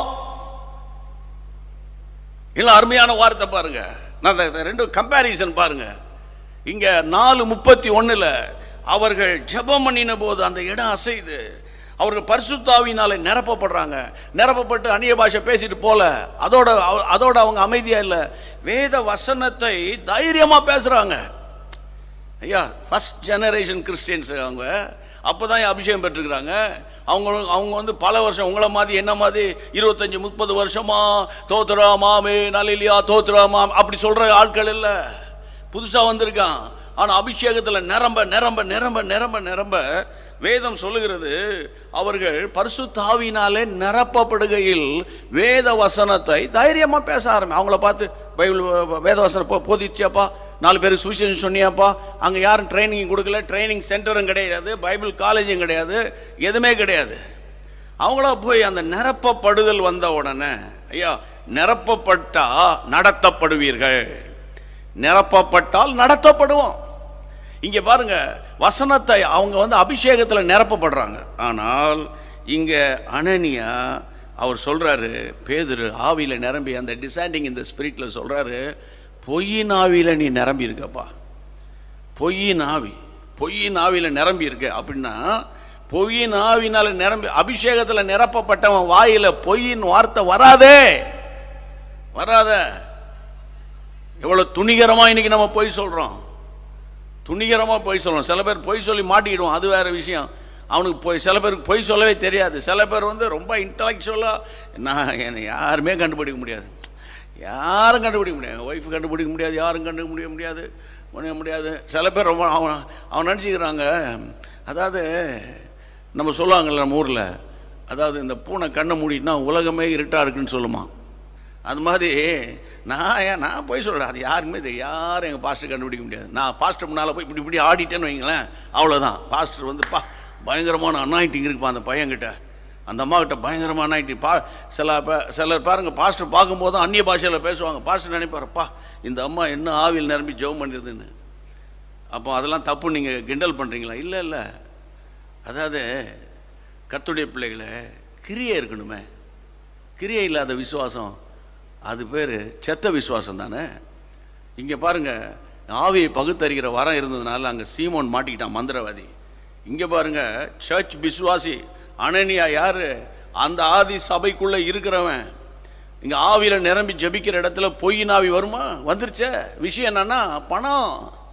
S1: இல்ல அருமையான வார்த்தை பாருங்க நான் இந்த- இந்த ரெண்டு கம்பேரிசன் பாருங்க இங்க நாலு முப்பத்தி ஒண்ணுல அவர்கள் ஜெபம் பண்ணின போது அந்த இடம் அசைது அவர்கள் பரிசுத்தாவினால நிரப்பப்படுறாங்க நிரப்பப்பட்டு அந்நிய பாஷை பேசிட்டு போல அதோட அவ- அதோட அவங்க அமைதியா இல்லை வேத வசனத்தை தைரியமா பேசுறாங்க ஐயா ஃபர்ஸ்ட் ஜெனரேஷன் கிறிஸ்டியன்ஸ் அவங்க அப்போ தான் அபிஷேகம் பெற்றுக்கிறாங்க அவங்க அவங்க வந்து பல வருஷம் உங்களை மாதிரி என்ன மாதிரி இருபத்தஞ்சி முப்பது வருஷமா தோத்துரா மாமே நலிலியா தோத்துரா மாம் அப்படி சொல்கிற ஆட்கள் இல்லை புதுசாக வந்திருக்கான் ஆனால் அபிஷேகத்தில் நிரம்ப நிரம்ப நிரம்ப நிரம்ப நிரம்ப வேதம் சொல்லுகிறது அவர்கள் பரிசுத்தாவினாலே நிரப்பப்படுகையில் வேத வசனத்தை தைரியமாக பேச ஆரம்பி அவங்கள பார்த்து பைபிள் வ- வேத வசனம் போ போதிச்சியாப்பா நாலு பேருக்கு சுவிசேஷம் சொன்னியாப்பா அங்கே யாரும் ட்ரைனிங் கொடுக்கல ட்ரைனிங் சென்டரும் கிடையாது பைபிள் காலேஜும் கிடையாது எதுவுமே கிடையாது அவங்கள போய் அந்த நிரப்பப்படுதல் வந்த உடனே ஐயா நிரப்பப்பட்டா நடத்தப்படுவீர்கள் நிரப்பப்பட்டால் நடத்தப்படுவோம் இங்க பாருங்க வசனத்தை அவங்க வந்து அபிஷேகத்தில் நிரப்பப்படுறாங்க ஆனால் இங்கே அனனியா அவர் சொல்கிறாரு பேதுரு ஆவியில் நிரம்பி அந்த டிசைண்டிங் இந்த ஸ்பிரிட்டில் சொல்கிறாரு பொய்யின் ஆவியில் நீ நிரம்பி இருக்கப்பா பொய்யின் ஆவி பொய்யின் ஆவியில் நிரம்பி இருக்கு அப்படின்னா பொய்யின் ஆவினால நிரம்பி அபிஷேகத்தில் நிரப்பப்பட்டவன் வாயில பொய்யின் வார்த்தை வராதே வராத எவ்வளவு துணிகரமா இன்னைக்கு நம்ம பொய் சொல்றோம் துணிகரமா பொய் சொல்றோம் சில பேர் பொய் சொல்லி மாட்டிக்கிடுவோம் அது வேற விஷயம் அவனுக்கு பொய் சில பேருக்கு பொய் சொல்லவே தெரியாது சில பேர் வந்து ரொம்ப இன்டலெக்சுவலாக நான் என்னை யாருமே கண்டுபிடிக்க முடியாது யாரும் கண்டுபிடிக்க முடியாது எங்கள் ஒய்ஃப் கண்டுபிடிக்க முடியாது யாரும் கண்டுபிடிக்க முடியாது பண்ண முடியாது சில பேர் ரொம்ப அவன் அவன் நினச்சிக்கிறாங்க அதாவது நம்ம சொல்லுவாங்கள்ல நம்ம ஊரில் அதாவது இந்த பூனை கண்ணை மூடிட்டுனா உலகமே இருட்டாக இருக்குன்னு சொல்லுமா அது மாதிரி நான் ஏன் நான் போய் சொல்கிறேன் அது யாருக்குமே தெரியும் யாரும் எங்கள் பாஸ்டர் கண்டுபிடிக்க முடியாது நான் பாஸ்டர் முன்னால் போய் இப்படி இப்படி ஆடிட்டேன்னு வைங்களேன் அவ்வளோதான் பாஸ்டர் வந்து பா பயங்கரமான அன்னாயிட்டிங் இருக்குப்பா அந்த பையன்கிட்ட அந்த அம்மா கிட்ட பயங்கரமான அன்னாயிட்டிங் பா சில ப- சிலர் பாருங்க பாஸ்டர் பார்க்கும்போது அந்நிய பாஷையில் பேசுவாங்க பாஸ்டர் நினைப்பாருப்பா இந்த அம்மா என்ன ஆவியில் நிரம்பி ஜெபம் பண்ணுறதுன்னு அப்போ அதெல்லாம் தப்பு நீங்கள் கிண்டல் பண்ணுறீங்களா இல்லை இல்லை அதாவது கர்த்தருடைய பிள்ளைகளை கிரியை இருக்கணுமே கிரியை இல்லாத விசுவாசம் அது பேர் செத்த விசுவாசம் தானே இங்கே பாருங்க ஆவியை பகுத்தறிகிற வரம் இருந்ததுனால அங்கே சீமோன் மாட்டிக்கிட்டான் மந்திரவாதி இங்கே பாருங்க சர்ச் விசுவாசி அனனியா யாரு அந்த ஆதி சபைக்குள்ளே இருக்கிறவன் இங்கே ஆவியில் நிரம்பி ஜெபிக்கிற இடத்துல பொய்யின் ஆவி வருமா வந்துருச்சே விஷயம் என்னன்னா பணம்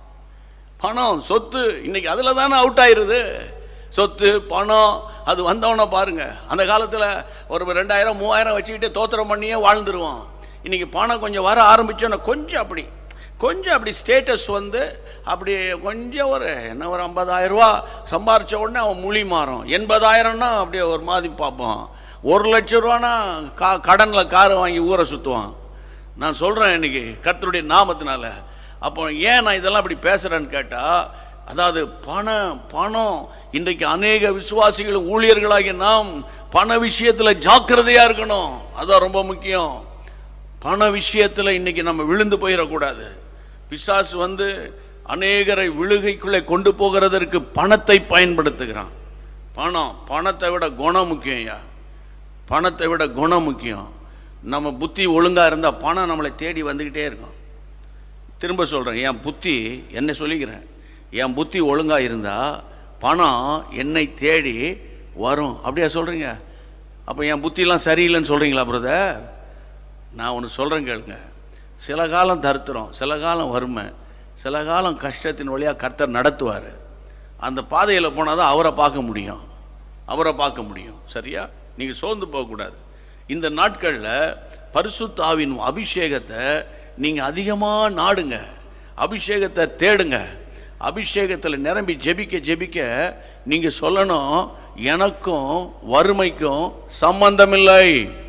S1: பணம் சொத்து இன்னைக்கு அதில் தானே அவுட் ஆயிருது சொத்து பணம் அது வந்தவன பாருங்க அந்த காலத்தில் ஒரு ரெண்டாயிரம் மூவாயிரம் வச்சுக்கிட்டு தோத்திரம் பண்ணியே வாழ்ந்துருவோம் இன்னைக்கு பணம் கொஞ்சம் வர ஆரம்பிச்சோன்னா கொஞ்சம் அப்படி கொஞ்சம் அப்படி ஸ்டேட்டஸ் வந்து அப்படி கொஞ்சம் ஒரு என்ன ஒரு 50000 ரூபா சம்பாரிச்ச உடனே அவன் மொழி மாறும் எண்பதாயிரம்னா அப்படியே ஒரு மாதிரி பார்ப்போம் ஒரு லட்ச ரூபானா கா கடனில் காரை வாங்கி ஊரை சுற்றுவான் நான் சொல்கிறேன் இன்னைக்கு கர்த்தருடைய நாமத்தினால அப்போ ஏன் நான் இதெல்லாம் இப்படி பேசுகிறேன்னு கேட்டால் அதாவது பணம் பணம் இன்றைக்கு அநேக விசுவாசிகள் ஊழியர்களாகிய நாம் பண விஷயத்தில் ஜாக்கிரதையாக இருக்கணும் அதான் ரொம்ப முக்கியம் பண விஷயத்தில் இன்னைக்கு நம்ம விழுந்து போயிடக்கூடாது பிசாசு வந்து அநேகரை விழுகைக்குள்ளே கொண்டு போகிறதற்கு பணத்தை பயன்படுத்துகிறான் பணம் பணத்தை விட குணம் முக்கியம் ஐயா பணத்தை விட குணம் முக்கியம் நம்ம புத்தி ஒழுங்காக இருந்தால் பணம் நம்மளை தேடி வந்துக்கிட்டே இருக்கும் திரும்ப சொல்கிறேன் என் புத்தி என்ன சொல்லிக்கிறேன் என் புத்தி ஒழுங்காக இருந்தால் பணம் என்னை தேடி வரும் அப்படியா சொல்கிறீங்க அப்போ என் புத்திலாம் சரியில்லைன்னு சொல்கிறீங்களா பிரதர் நான் ஒன்று சொல்கிறேன் கேளுங்க சில காலம் தருத்திரம் சில காலம் வறுமை சில காலம் கஷ்டத்தின் வழியாக கர்த்தர் நடத்துவார் அந்த பாதையில் போனால் தான் அவரை பார்க்க முடியும் அவரை பார்க்க முடியும் சரியா நீங்கள் சோர்ந்து போகக்கூடாது இந்த நாட்களில் பரிசுத்தாவின் அபிஷேகத்தை நீங்கள் அதிகமாக நாடுங்க அபிஷேகத்தை தேடுங்க அபிஷேகத்தில் நிரம்பி ஜெபிக்க ஜெபிக்க நீங்கள் சொல்லணும் எனக்கும் வறுமைக்கும் சம்பந்தமில்லை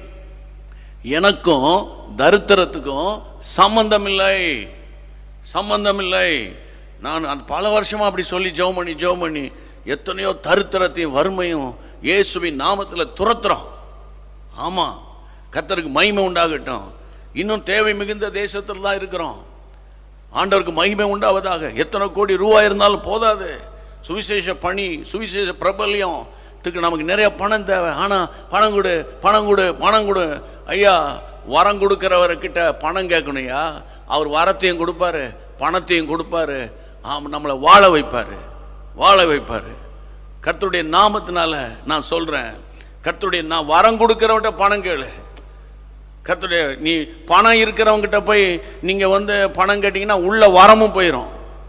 S1: எனக்கும் தரித்திரத்துக்கும் சம்பந்தமில்லை சம்பந்தமில்லை நான் அந்த பல வருஷமா அப்படி சொல்லி ஜெபம் பண்ணி ஜெபம் பண்ணி எத்தனையோ தரித்திரத்தையும் வறுமையும் இயேசுவின் நாமத்தில் துரத்துறோம் ஆமா கர்த்தருக்கு மகிமை உண்டாகட்டும் இன்னும் தேவை மிகுந்த தேசத்தில் தான் இருக்கிறோம் ஆண்டவருக்கு மகிமை உண்டாவதாக எத்தனை கோடி ரூபாய் இருந்தாலும் போதாது சுவிசேஷ பணி சுவிசேஷ பிரபல்யத்துக்கு நமக்கு நிறைய பணம் தேவை ஆனால் பணம் கொடு பணம் கொடு பணம் கொடு ஐயா வரம் கொடுக்கிறவர்கிட்ட பணம் கேட்கணும் ஐயா அவர் வரத்தையும் கொடுப்பாரு பணத்தையும் கொடுப்பாரு ஆம் நம்மளை வாழ வைப்பாரு வாழ வைப்பாரு கர்த்தருடைய நாமத்தினால நான் சொல்றேன் கர்த்தருடைய நான் வரம் கொடுக்கிறவன்ட்ட பணம் கேளு கர்த்தருடைய நீ பணம் இருக்கிறவங்கிட்ட போய் நீங்க வந்து பணம் கேட்டீங்கன்னா உள்ள வரமும் போயிடும்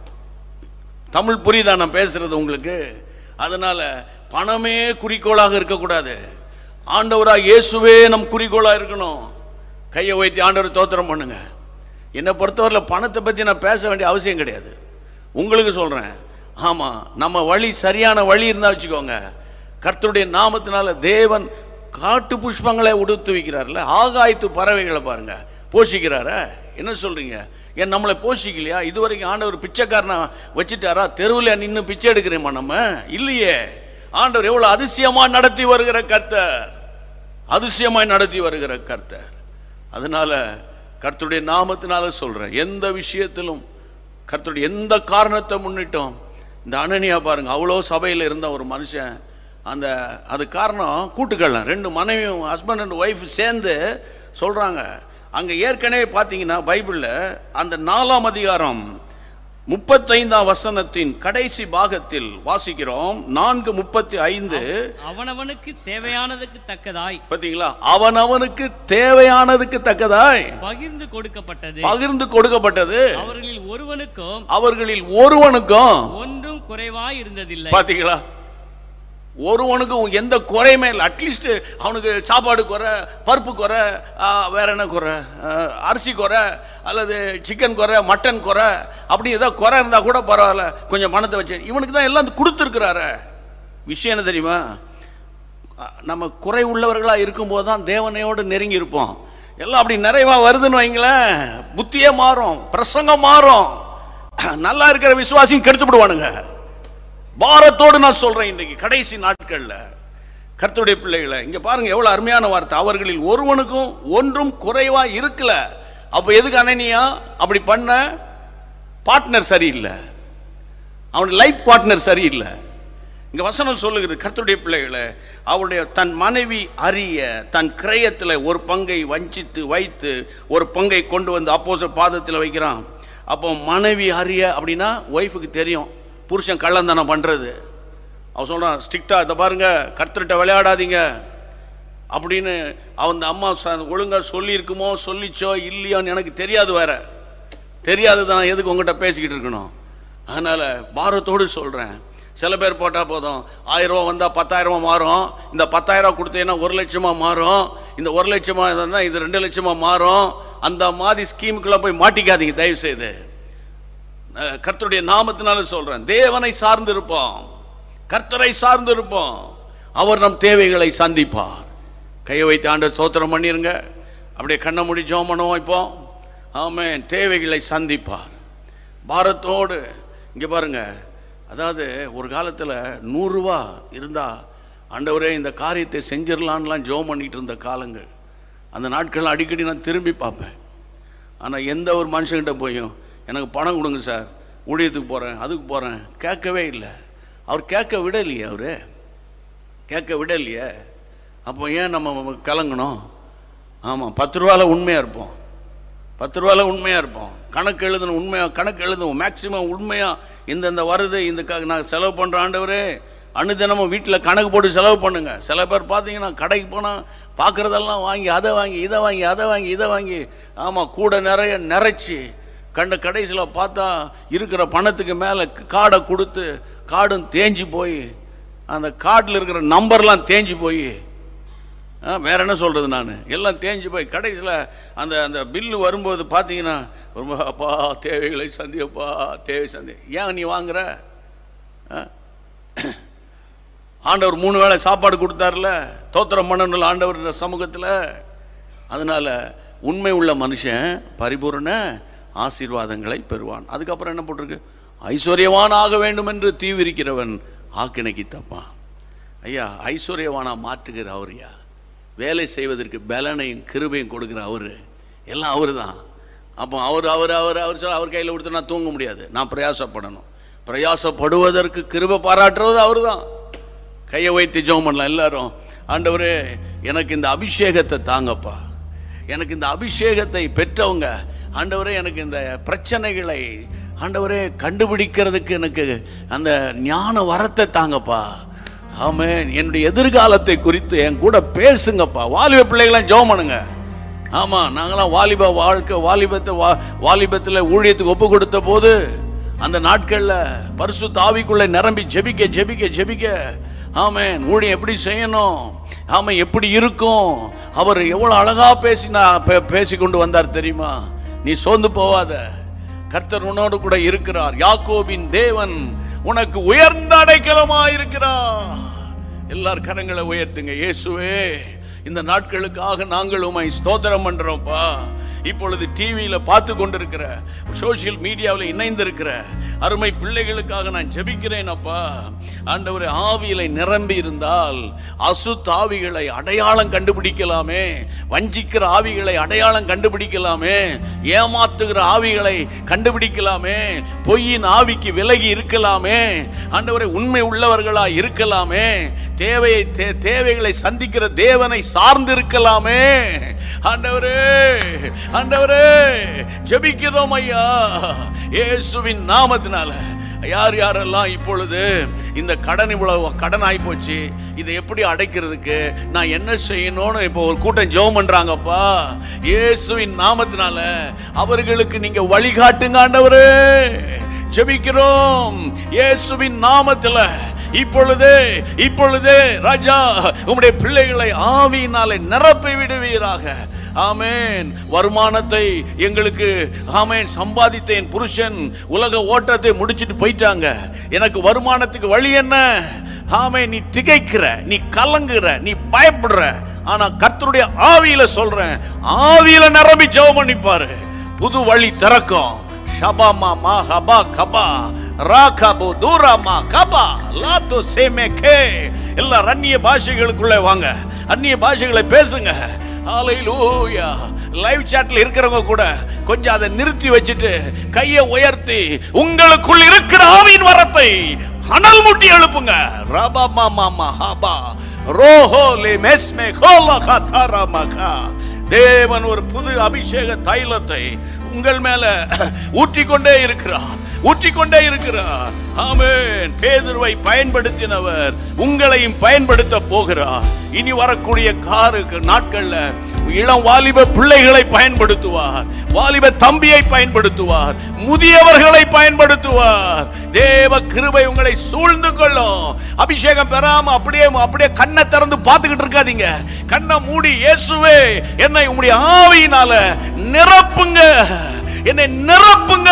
S1: தமிழ் புரியுதா நான் பேசுறது உங்களுக்கு அதனால பணமே குறிக்கோளாக இருக்கக்கூடாது ஆண்டவராக இயேசுவே நம் குறிக்கோளாக இருக்கணும் கையை வைத்து ஆண்டவர் தோத்திரம் பண்ணுங்க என்னை பொறுத்தவரையில் பணத்தை பற்றி நான் பேச வேண்டிய அவசியம் கிடையாது உங்களுக்கு சொல்கிறேன் ஆமாம் நம்ம வழி சரியான வழி இருந்தால் வச்சுக்கோங்க கர்த்தருடைய நாமத்தினால தேவன் காட்டு புஷ்பங்களை உடுத்து வைக்கிறார்ல ஆகாயத்து பறவைகளை பாருங்க போஷிக்கிறாரா என்ன சொல்றீங்க ஏன் நம்மளை போஷிக்கலையா இதுவரைக்கும் ஆண்டவர் பிச்சைக்காரனை வச்சுட்டாரா தெருவில் நின்று பிச்சை எடுக்கிறேமா நம்ம இல்லையே ஆண்டவர் எவ்வளவு அதிசயமா நடத்தி வருகிற கர்த்தர் அதிசயமாய் நடத்தி வருகிற கர்த்தர் அதனால கர்த்தருடைய நாமத்தினால சொல்றேன் எந்த விஷயத்திலும் கர்த்தருடைய எந்த காரணத்தை முன்னிட்டும் இந்த அனனியா பாருங்க அவ்வளோ சபையில் இருந்த ஒரு மனுஷன் அந்த அது காரணம் கூட்டுக்கள்ளம் ரெண்டு மனைவியும் ஹஸ்பண்ட் அண்ட் ஒய்ஃப் சேர்ந்து சொல்கிறாங்க அங்கே ஏற்கனவே பார்த்தீங்கன்னா பைபிளில் அந்த நாலாம் அதிகாரம் முப்பத்தைந்தாம் வசனத்தின் கடைசி பாகத்தில் வாசிக்கிறோம் நான்கு முப்பத்தி ஐந்து
S6: அவனவனுக்கு தேவையானதுக்கு தக்கதாய்
S1: பார்த்தீங்களா அவனவனுக்கு தேவையானதுக்கு தக்கதாய்
S6: பகிர்ந்து கொடுக்கப்பட்டது
S1: பகிர்ந்து கொடுக்கப்பட்டது
S6: அவர்களில் ஒருவனுக்கும்
S1: அவர்களில் ஒருவனுக்கும்
S6: ஒன்றும் குறைவாய் இருந்ததில்லை
S1: பாத்தீங்களா ஒருவனுக்கும் எந்த குறையுமே இல்லை அட்லீஸ்ட் அவனுக்கு சாப்பாடு குறை பருப்பு குறை ஆ, வேற என்ன குறை ஆ, அரிசி குறை அல்லது சிக்கன் குறை மட்டன் குறை அப்படி ஏதோ குறை இருந்தால் கூட பரவாயில்ல கொஞ்சம் பணத்தை வச்சு இவனுக்கு தான் எல்லாம் கொடுத்துருக்குறாரு விஷயம் என்ன தெரியுமா அ, நம்ம குறை உள்ளவர்களாக இருக்கும்போது தான் தேவனையோடு நெருங்கி இருப்போம் எல்லாம் அப்படி நிறைவா வருதுன்னு வைங்களேன் புத்தியே மாறும் பிரசங்கம் மாறும் நல்லா இருக்கிற விசுவாசியும் கெடுத்து விடுவானுங்க பாரத்தோடு நான் சொல்றேன் இன்றைக்கு கடைசி நாட்கள்ல கர்த்தருடைய பிள்ளைகளை இங்க பாருங்க எவ்வளவு அருமையான வார்த்தை அவர்களில் ஒருவனுக்கும் ஒன்றும் குறைவா இருக்கல அப்ப எதுக்கு அனனியா அப்படி பண்ண பார்ட்னர் சரியில்லை அவனுடைய லைஃப் பார்ட்னர் சரியில்லை இங்க வசனம் சொல்லுகிறது கர்த்தருடைய பிள்ளைகளை அவருடைய தன் மனைவி அறிய தன் கிரயத்தில் ஒரு பங்கை வஞ்சித்து வைத்து ஒரு பங்கை கொண்டு வந்து அப்போச பாதத்தில் வைக்கிறான் அப்போ மனைவி அறிய அப்படின்னா ஒய்ஃபுக்கு தெரியும் புருஷன் கள்ளந்தனம் பண்றது அவன் சொல்றான் ஸ்ட்ரிக்டா இதை பாருங்க கர்த்தர்கிட்ட விளையாடாதீங்க அப்படின்னு அவன் அம்மா ச- ஒழுங்கா சொல்லியிருக்குமோ சொல்லிச்சோ இல்லையோன்னு எனக்கு தெரியாது வேற தெரியாது தான் எதுக்கு உங்ககிட்ட பேசிக்கிட்டு இருக்கணும் அதனால பாரத்தோடு சொல்றேன் சில பேர் போட்டால் போதும் ஆயிரம் ரூபா வந்தால் பத்தாயிரமா மாறும் இந்த பத்தாயிரம் ரூபா கொடுத்தீங்கன்னா ஒரு லட்சமா மாறும் இந்த ஒரு லட்சமா இருந்தால் இது ரெண்டு லட்சமா மாறும் அந்த மாதிரி ஸ்கீமுக்குள்ள போய் மாட்டிக்காதீங்க தயவு செய்து அஹ் கர்த்தருடைய நாமத்தினால சொல்றேன் தேவனை சார்ந்து இருப்போம் கர்த்தரை சார்ந்து இருப்போம் அவர் நம் தேவைகளை சந்திப்பார் கையை வைத்து ஆண்டு ஸ்தோத்திரம் பண்ணிருங்க அப்படியே கண்ணை மூடி ஜெபம் பண்ணுவோம் இப்போ ஆமென் தேவைகளை சந்திப்பார் பாரத்தோடு இங்கே பாருங்க அதாவது ஒரு காலத்தில் நூறுரூவா இருந்தால் ஆண்டவரே இந்த காரியத்தை செஞ்சிடலான்லாம் ஜெபம் பண்ணிட்டு இருந்த காலங்கள் அந்த நாட்கள் அடிக்கடி நான் திரும்பி பார்ப்பேன் ஆனால் எந்த ஒரு மனுஷங்கிட்ட போயும் எனக்கு பணம் கொடுங்க சார் ஊழியத்துக்கு போகிறேன் அதுக்கு போகிறேன் கேட்கவே இல்லை அவர் கேட்க விடலையே அவர் கேட்க விடலையே அப்போ ஏன் நம்ம கலங்கணும் ஆமாம் பத்து ரூபாவில் உண்மையாக இருப்போம் பத்து ரூபாயில் உண்மையாக இருப்போம் கணக்கு எழுதணும் உண்மையாக கணக்கு எழுதுவோம் மேக்சிமம் உண்மையாக இந்தந்த வருது இந்த க நான் செலவு பண்ணுற ஆண்டவரே அனுதினமும் வீட்டில் கணக்கு போட்டு செலவு பண்ணுங்க சில பேர் பார்த்தீங்கன்னா கடைக்கு போனால் பார்க்குறதெல்லாம் வாங்கி அதை வாங்கி இதை வாங்கி அதை வாங்கி இதை வாங்கி ஆமாம் கூட நிறைய நிறைச்சி கண்ட கடைசியில் பார்த்தா இருக்கிற பணத்துக்கு மேலே கார்டை கொடுத்து கார்டும் தேஞ்சு போய் அந்த கார்டில் இருக்கிற நம்பர்லாம் தேஞ்சு போய் ஆ, வேற என்ன சொல்றது நான் எல்லாம் தேஞ்சு போய் கடைசியில் அந்த அந்த பில்லு வரும்போது பார்த்தீங்கன்னா ரொம்ப அப்பா தேவைகளை சந்தியப்பா தேவை சந்தி ஏன் நீ வாங்குற ஆ? ஆண்டவர் மூணு வேளை சாப்பாடு கொடுத்தாருல தோத்திரம் பண்ணணும்ல ஆண்டவர் சமூகத்தில் அதனால உண்மை உள்ள மனுஷன் பரிபூரண ஆசீர்வாதங்களை பெறுவான் அதுக்கப்புறம் என்ன போட்டிருக்கு ஐஸ்வர்யவான் ஆக வேண்டும் என்று தீவிரிக்கிறவன் ஆக்கினைக்கு தப்பான் ஐயா ஐஸ்வர்யவானா மாற்றுகிற அவர்யா வேலை செய்வதற்கு பலனையும் கிருபையும் கொடுக்குற அவர் எல்லாம் அவர் தான் அப்போ அவர் அவர் அவர் அவர் சொல்ல அவர் கையில் கொடுத்து நான் தூங்க முடியாது நான் பிரயாசப்படணும் பிரயாசப்படுவதற்கு கிருபை பாராட்டுறது அவர் தான் கையை வைத்து ஜெபம் பண்ணலாம் எல்லாரும் ஆண்டவரே எனக்கு இந்த அபிஷேகத்தை தாங்கப்பா எனக்கு இந்த அபிஷேகத்தை பெற்றவங்க ஆண்டவரே எனக்கு இந்த பிரச்சனைகளை ஆண்டவரே கண்டுபிடிக்கிறதுக்கு எனக்கு அந்த ஞான வரத்தை தாங்கப்பா ஆமென் என்னுடைய எதிர்காலத்தை குறித்து என் கூட பேசுங்கப்பா வாலிப பிள்ளைகளாம் ஜெபம் பண்ணுங்க ஆமாம் நாங்களாம் வாலிப வாழ்க்கை வாலிபத்தை வா வாலிபத்தில் ஊழியத்துக்கு ஒப்பு கொடுத்த போது அந்த நாட்களில் பரிசு தாவிக்குள்ளே நிரம்பி ஜெபிக்க ஜெபிக்க ஜெபிக்க ஆமென் ஊழியம் எப்படி செய்யணும் ஆமாம் எப்படி இருக்கும் அவர் எவ்வளோ அழகா பேசினா பே பேசி கொண்டு வந்தார் தெரியுமா நீ சோர்ந்து போவாத கர்த்தர் உன்னோடு கூட இருக்கிறார் யாக்கோபின் தேவன் உனக்கு உயர்ந்த அடைக்கலமா இருக்கிறார் எல்லார் கரங்களை உயர்த்துங்க இயேசுவே இந்த நாட்களுக்காக நாங்கள் உமை ஸ்தோத்திரம் பண்றோம்ப்பா இப்பொழுது டிவியில பார்த்து கொண்டிருக்கிற சோசியல் மீடியாவில் இணைந்திருக்கிற அருமை பிள்ளைகளுக்காக நான் ஜெபிக்கிறேன் அப்பா ஆண்டவரே ஆவியில நிரம்பி இருந்தால் அசுத்த ஆவிகளை அடையாளம் கண்டுபிடிக்கலாமே வஞ்சிக்கிற ஆவிகளை அடையாளம் கண்டுபிடிக்கலாமே ஏமாத்துகிற ஆவிகளை கண்டுபிடிக்கலாமே பொய்யின் ஆவிக்கு விலகி இருக்கலாமே ஆண்டவரை உண்மை உள்ளவர்களா இருக்கலாமே தேவையை தே- தேவைகளை சந்திக்கிற தேவனை சார்ந்து இருக்கலாமே ஆண்டவரே ஆண்டவரே ஜெபிக்கிறோம் ஐயா இயேசுவின் நாமத்தினால யார் யாரெல்லாம் இப்பொழுது இந்த கடன் இவ்வளவு கடன் ஆகி போச்சு இதை எப்படி அடைக்கிறதுக்கு நான் என்ன செய்யணும்னு இப்போ ஒரு கூட்டம் ஜெபம் பண்றாங்கப்பா இயேசுவின் நாமத்தினால அவர்களுக்கு நீங்க வழிகாட்டுங்க ஆண்டவரே ஜெபிக்கிறோம் இயேசுவின் நாமத்துல இப்பொழுது இப்பொழுது ராஜா உம்முடைய பிள்ளைகளை ஆவியினாலே நிரப்பி விடுவீராக ஆமென் வருமானத்தை எங்களுக்கு ஆமென் சம்பாதித்த என் புருஷன் உலக ஓட்டத்தை முடிச்சிட்டு போயிட்டாங்க எனக்கு வருமானத்துக்கு வழி என்ன ஆமென் நீ திகைக்கிற நீ கலங்குற நீ பயப்படுற ஆனா கர்த்தருடைய ஆவியில சொல்றேன் ஆவியில நிரம்பி ஜெபம் பண்ணிப்பாரு புது வழி திறக்கும் ஷபாமா மா ஹபா கபா ராகபு தூராமா கபா லாத்து சேமே கே எல்லாம் அந்நிய பாஷைகளுக்குள்ள வாங்க அந்நிய பாஷைகளை பேசுங்க ஹalleluya லைவ் சாட்ல இருக்கிறவங்க கூட கொஞ்சம் அதை நிறுத்தி வச்சுட்டு கையை உயர்த்தி உங்களுக்குள் இருக்கிற ஆவியின் வரத்தை அனல் முட்டி எழுப்புங்க ரபா மாமா மா ஹபா ரோஹோ லே மெஸ்மே கோலா கதாரா மகா தேவன் ஒரு புது அபிஷேக தைலத்தை உங்கள் மேல ஊற்றிக்கொண்டே இருக்கிறார் ஊற்றிக்கொண்டே இருக்கிறார் ஆமென் பேதுருவை பயன்படுத்தினவர் உங்களையும் பயன்படுத்த போகிறார் இனி வரக்கூடிய காரு நாட்கள்ல இளம் வாலிப பிள்ளைகளை பயன்படுத்துவார் வாலிப தம்பியை பயன்படுத்துவார் முதியவர்களை பயன்படுத்துவார் தேவ கிருபை உங்களை சூழ்ந்து கொள்ளும் அபிஷேகம் பெறாம அப்படியே அப்படியே கண்ணை திறந்து பார்த்துக்கிட்டு இருக்காதீங்க கண்ணை மூடி இயேசுவே என்னை உம்முடைய ஆவியினால நிரப்புங்க என்னை நிரப்புங்க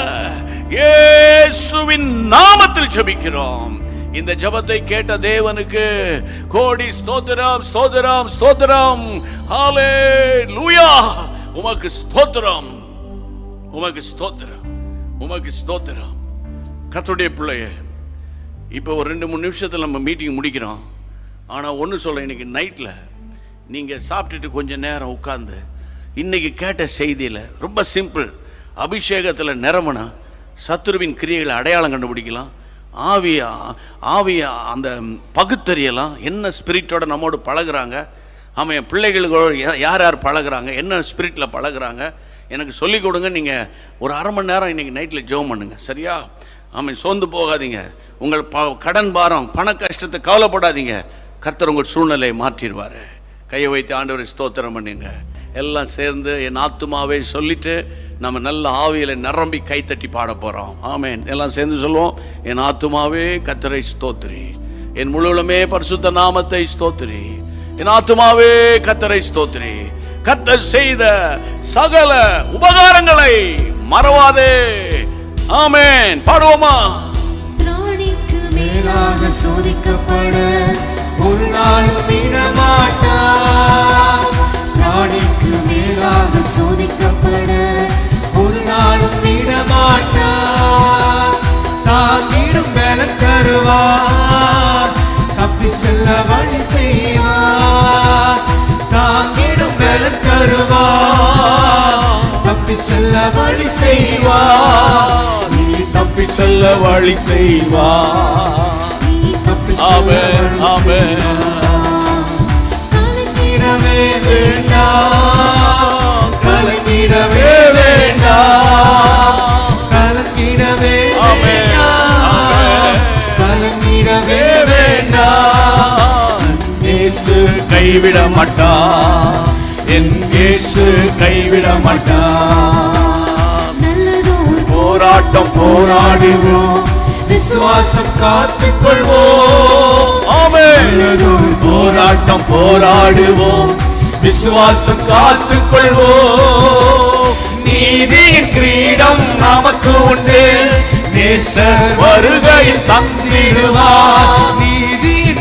S1: இயேசுவின் நாமத்தில் ஜெபிக்கிறோம் இந்த ஜெபத்தை கேட்ட தேவனுக்கு கோடி ஸ்தோத்திரம் ஸ்தோத்திரம் ஸ்தோத்திரம் ஹalleluya உமக்கு ஸ்தோத்திரம் உமக்கு ஸ்தோத்திரம் உமக்கு ஸ்தோத்திரம் கர்த்தருடைய பிள்ளையே இப்போ ஒரு ரெண்டு மூணு நிமிஷத்தில் நம்ம மீட்டிங் முடிக்கிறோம் ஆனால் ஒன்று சொல்ல இன்னைக்கு நைட்டில் நீங்கள் சாப்பிட்டுட்டு கொஞ்சம் நேரம் உட்காந்து இன்னைக்கு கேட்ட செய்தியில் ரொம்ப சிம்பிள் அபிஷேகத்தில் நிரமனா சத்துருவின் கிரியைகளை அடையாளம் கண்டுபிடிக்கலாம் ஆவியா ஆவியா அந்த பகுத்தறியலாம் என்ன ஸ்பிரிட்டோட நம்மோடு பழகுறாங்க ஆமாம் என் பிள்ளைகளோட யா- யார் யார் பழகுறாங்க என்ன ஸ்பிரிட்டில் பழகுறாங்க எனக்கு சொல்லிக் கொடுங்க நீங்கள் ஒரு அரை மணி நேரம் இன்னைக்கு நைட்டில் ஜெபம் பண்ணுங்க சரியா ஆமாம் சோர்ந்து போகாதீங்க உங்கள் ப கடன் பாரம் பண கஷ்டத்தை கவலைப்படாதீங்க கர்த்தர் உங்கள் சூழ்நிலையை மாற்றிடுவார் கையை வைத்து ஆண்டவரை ஸ்தோத்திரம் பண்ணுங்க எல்லாம் சேர்ந்து என் ஆத்துமாவே சொல்லிட்டு நம்ம நல்ல ஆவியில நிரம்பி கைத்தட்டி பாட போகிறோம் ஆமென் எல்லாம் சேர்ந்து சொல்லுவோம் என் ஆத்துமாவே கர்த்தரை ஸ்தோத்திரி என் முழுவலுமே பரிசுத்த நாமத்தை ஸ்தோத்திரி என் ஆத்துமாவே கர்த்தரை ஸ்தோத்திரி கர்த்தர் செய்த சகல உபகாரங்களை மறவாதே ஆமென் பாடுவோமா
S5: திராணிக்கு மேலாக சோதிக்கப்பட ஒரு நாளும் விடமாட்டா திராணிக்கு மேலாக சோதிக்கப்பட ஒரு நாளும் விடமாட்டா
S4: தாங்கிடும் மேல தருவார் தப்பி செல்ல வழி செய்வார் தாங்கிடும் மேல தருவார் தப்பி செல்ல வழி செய்வார் நீ தப்பி செல்ல வழி செய்வார்
S5: நீ தப்பி
S1: ஆமென் ஆமென்
S4: கலங்கிடவே வேண்டாம் கலங்கிடவே வேண்டாம் கலங்கிடவே
S1: ஆமென்,
S4: வேண்டாம் கலங்கிடவே வேண்டாம் இயேசு கைவிட மாட்டான் என் இயேசு கைவிட மாட்டான்
S5: நல்லதோர்
S4: போராட்டம் போராடுவோம் விசுவாசம் காத்துக் கொள்வோம் நல்லதொரு போராட்டம் போராடுவோம் விசுவாசம் காத்துக் கொள்வோம் நீதியின் கிரீடம் நமக்கு உண்டு நேசர் வருகையில் தந்திடுவார் நீதியின்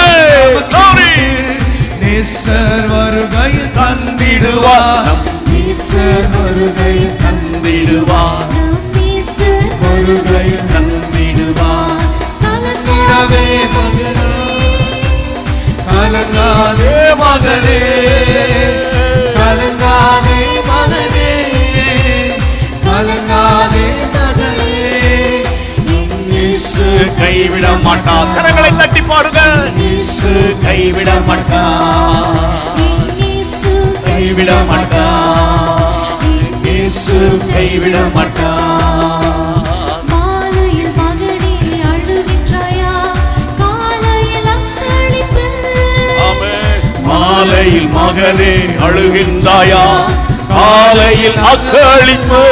S1: ஆமென். Glory.
S4: நேசர் வருகையில் தந்திடுவார் நம்
S5: நேசர் வருகையில்
S4: தந்திடுவார்
S5: நம் நேசர் வருகையில்
S4: தந்திடுவார்
S5: கலங்காதே மகனே
S4: கலங்காதே மகனே கலங்காதே மகனே கலங்காதே மகனே இயேசு கைவிட மாட்டார் கரங்களை தட்டி பாடுங்க இயேசு கைவிட மாட்டார்
S5: இயேசு
S4: கைவிட மாட்டார் இயேசு கைவிட மாட்டார்
S5: மாலையில் மகனே அழுகின்றாயா காலையில் அக்களிப்பு
S4: மாலையில் மகனே அழுகின்றாயா காலையில் அக்களிப்பு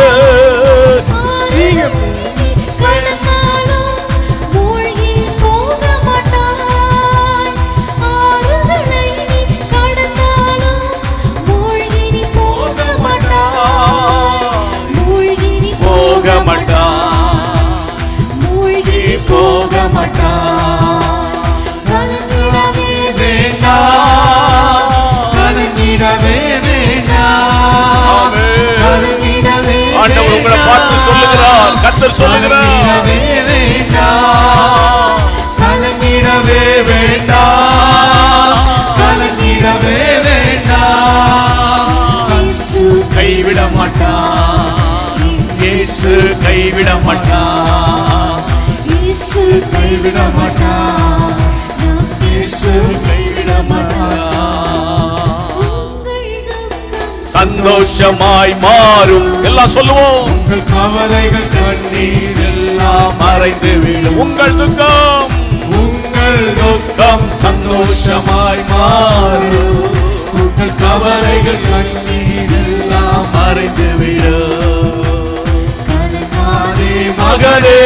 S5: கடந்தாலும் மூழ்கி போக மாட்டாய் ஆறுதலை நீ கடந்தாலும் மூழ்கி நீ போக மாட்டாய் மூழ்கி நீ
S4: போக மாட்டார்
S5: மூழ்கி நீ
S4: போக மாட்டார்
S5: கலங்கிடவே
S4: வேண்டாம் கலங்கிடவே வேண்டாம் கலங்கிடவே
S1: ஆண்டவர் உங்களை பார்த்து சொல்லுகிறார் கர்த்தர் சொல்லுகிறார்
S4: கலங்கிடவே வேண்டாம் கலங்கிடவே வேண்டாம் கலங்கிடவே வேண்டாம்
S5: இயேசு
S4: கைவிட மாட்டான் இயேசு கைவிட மாட்டான்
S5: இயேசு
S4: கைவிட மாட்டான் இயேசு கைவிட மாட்டான்
S5: உங்கள் துக்கம்
S1: சந்தோஷமாய் மாறும் எல்லாம் சொல்லுவோம்
S4: உங்கள் கவலைகள் கண்ணீர் எல்லாம் மறைந்து விடும் உங்கள் துக்கம் உங்கள் துக்கம் சந்தோஷமாய் மாறும் உங்கள் கவலைகள் கண்ணீர் எல்லாம் மறைந்து விடும் கலங்காதே மகனே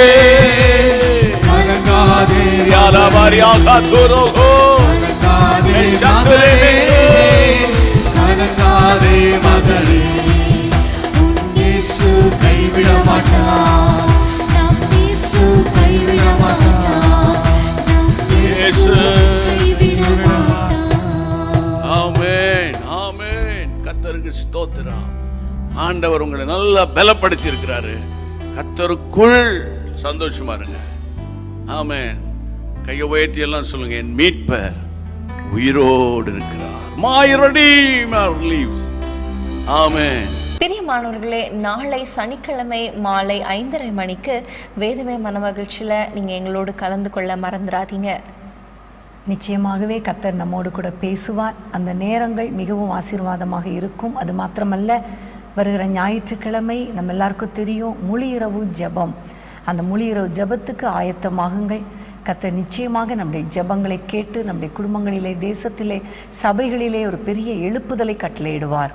S4: கலங்காதே
S1: யாலாபாரியாக துரோகோ
S4: கலங்காதே மகனே கலங்காதே மகனே உன் இயேசு கைவிட மாட்டான்
S5: நம் இயேசு கைவிட மாட்டார் நம் இயேசு கைவிட மாட்டார்
S1: ஆமென் ஆமென் கர்த்தருக்கு ஸ்தோத்திரம் ஆண்டவர் உங்களை நல்லா பலப்படுத்தி இருக்கிறாரு கர்த்தருக்குள் சந்தோஷமா இருங்க ஆமென் கையை உயர்த்தி எல்லாம் சொல்லுங்க என் மீட்பர் உயிரோடு இருக்கிறார் my redeemer lives ஆமென்
S2: பிரியமானவர்களே நாளை சனிக்கிழமை மாலை ஐந்தரை மணிக்கு வேதமே மனமகிழ்ச்சியில் நீங்கள் எங்களோடு கலந்து கொள்ள மறந்துடாதீங்க
S7: நிச்சயமாகவே கத்தர் நம்மோடு கூட பேசுவார் அந்த நேரங்கள் மிகவும் ஆசீர்வாதமாக இருக்கும் அது மாத்திரமல்ல வருகிற ஞாயிற்றுக்கிழமை நம்ம எல்லாருக்கும் தெரியும் முழியிரவு ஜெபம் அந்த முழியிரவு ஜெபத்துக்கு ஆயத்தமாகுங்கள் கத்தர் நிச்சயமாக நம்முடைய ஜெபங்களை கேட்டு நம்முடைய குடும்பங்களிலே தேசத்திலே சபைகளிலே ஒரு பெரிய எழுப்புதலை கட்டளையிடுவார்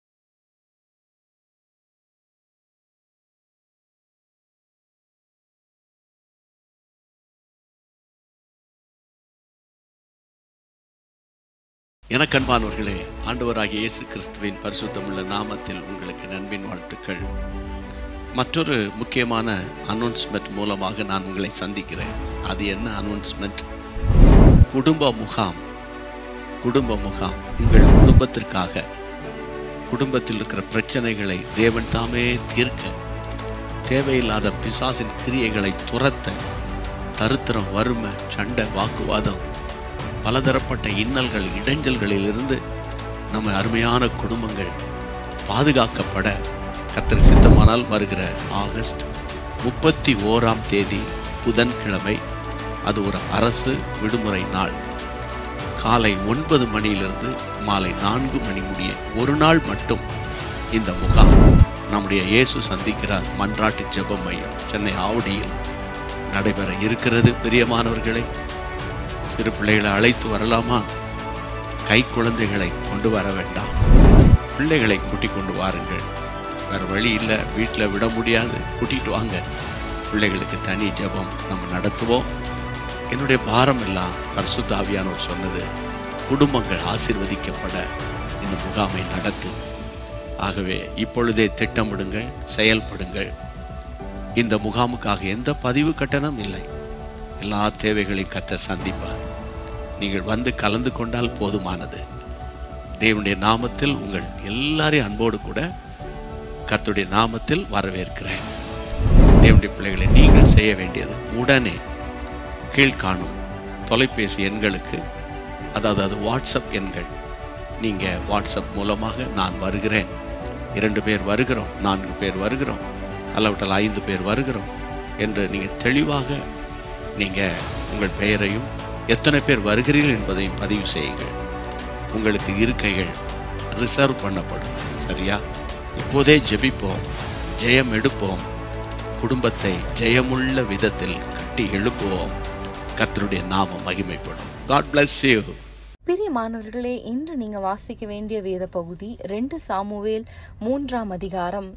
S1: எனக்கு அன்பானவர்களே ஆண்டவராகிய இயேசு கிறிஸ்துவின் பரிசுத்தமுள்ள நாமத்தில் உங்களுக்கு நண்பின் வாழ்த்துக்கள் மற்றொரு முக்கியமான அனௌன்ஸ்மெண்ட் மூலமாக நான் உங்களை சந்திக்கிறேன் அது என்ன அனௌன்ஸ்மெண்ட் குடும்ப முகாம் குடும்ப முகாம் உங்கள் குடும்பத்திற்காக குடும்பத்தில் இருக்கிற பிரச்சனைகளை தேவன் தாமே தீர்க்க தேவையில்லாத பிசாசின் கிரியைகளை துரத்த தருத்திரம் வறுமை சண்டை வாக்குவாதம் பலதரப்பட்ட இன்னல்கள் இடைஞ்சல்களிலிருந்து நம்ம அருமையான குடும்பங்கள் பாதுகாக்கப்பட கர்த்தருக்கு சித்தமானால் வருகிற ஆகஸ்ட் முப்பத்தி ஓராம் தேதி புதன்கிழமை அது ஒரு அரசு விடுமுறை நாள் காலை ஒன்பது மணியிலிருந்து மாலை நான்கு மணி முடிய ஒரு நாள் மட்டும் இந்த முகாம் நம்முடைய இயேசு சந்திக்கிறார் மன்றாட்டு ஜெப மையம் சென்னை ஆவடியில் நடைபெற இருக்கிறது பிரியமானவர்களே சிறு பிள்ளைகளை அழைத்து வரலாமா கை குழந்தைகளை கொண்டு வர வேண்டாம் பிள்ளைகளை கூட்டிக் கொண்டு வாருங்கள் வேறு வழி இல்லை வீட்டில் விட முடியாது கூட்டிகிட்டு வாங்க பிள்ளைகளுக்கு தனி ஜெபம் நம்ம நடத்துவோம் என்னுடைய பாரம் எல்லாம் பரிசுத்த ஆவியானவர் சொன்னது குடும்பங்கள் ஆசீர்வதிக்கப்பட இந்த முகாமை நடத்து ஆகவே இப்பொழுதே திட்டமிடுங்கள் செயல்படுங்கள் இந்த முகாமுக்காக எந்த பதிவு கட்டணம் இல்லை எல்லா தேவைகளையும் கத்தர் சந்திப்பார் நீங்கள் வந்து கலந்து கொண்டால் போதுமானது தேவனுடைய நாமத்தில் உங்கள் எல்லாரையும் அன்போடு கூட கர்த்தருடைய நாமத்தில் வரவேற்கிறேன் தேவனுடைய பிள்ளைகளை நீங்கள் செய்ய வேண்டியது உடனே கீழ்காணும் தொலைபேசி எண்களுக்கு அதாவது அது வாட்ஸ்அப் எண்கள் நீங்கள் வாட்ஸ்அப் மூலமாக நான் வருகிறேன் இரண்டு பேர் வருகிறோம் நான்கு பேர் வருகிறோம் அல்லவற்றால் ஐந்து பேர் வருகிறோம் என்று நீங்கள் தெளிவாக நீங்கள் உங்கள் பெயரையும் எத்தனை பேர் வருகிறீர்கள் என்பதையும் பதிவு செய்யுங்கள் உங்களுக்கு இருக்கைகள் ரிசர்வ் பண்ணப்படும் சரியா இப்போதே ஜெபிப்போம் ஜெயம் எடுப்போம் குடும்பத்தை ஜெயமுள்ள விதத்தில் கட்டி எழுப்புவோம் கர்த்தருடைய நாமம் மகிமைப்படும் காட் bless you
S2: பிரியமானவர்களே இன்று நீங்க வாசிக்க வேண்டிய வேத பகுதி ரெண்டு சாமுவேல் மூன்றாம் அதிகாரம்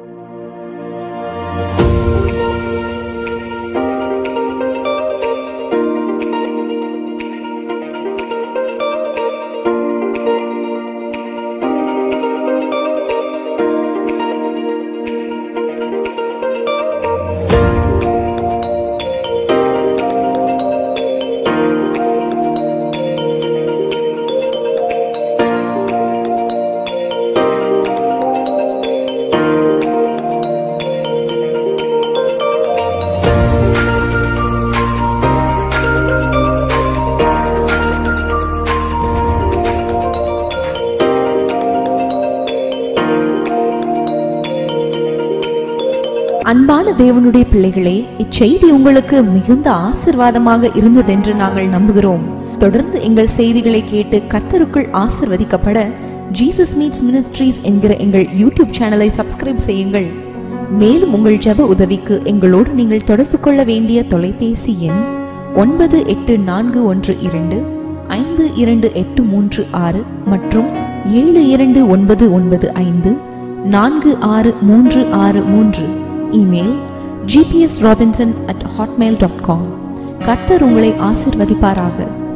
S8: அன்பான தேவனுடைய பிள்ளைகளே இச்செய்தி உங்களுக்கு மிகுந்த ஆசிர்வாதமாக இருந்ததென்று நாங்கள் நம்புகிறோம் தொடர்ந்து எங்கள் செய்திகளை கேட்டு கர்த்தருக்குள் ஆசிர்வதிக்கப்பட ஜீசஸ் மீட்ஸ் மினிஸ்ட்ரீஸ் என்கிற எங்கள் யூடியூப் சேனலை சப்ஸ்கிரைப் செய்யுங்கள் மேலும் உங்கள் ஜெப உதவிக்கு எங்களோடு நீங்கள் தொடர்பு கொள்ள வேண்டிய தொலைபேசி எண் ஒன்பது எட்டு நான்கு ஒன்று இரண்டு ஐந்து இரண்டு எட்டு மூன்று ஆறு மற்றும் ஏழு இரண்டு ஒன்பது ஒன்பது ஐந்து நான்கு ஆறு மூன்று ஆறு மூன்று email GPS Robinson at Hotmail dot com கர்த்தர் உங்களை ஆசிர்வதிப்பாராக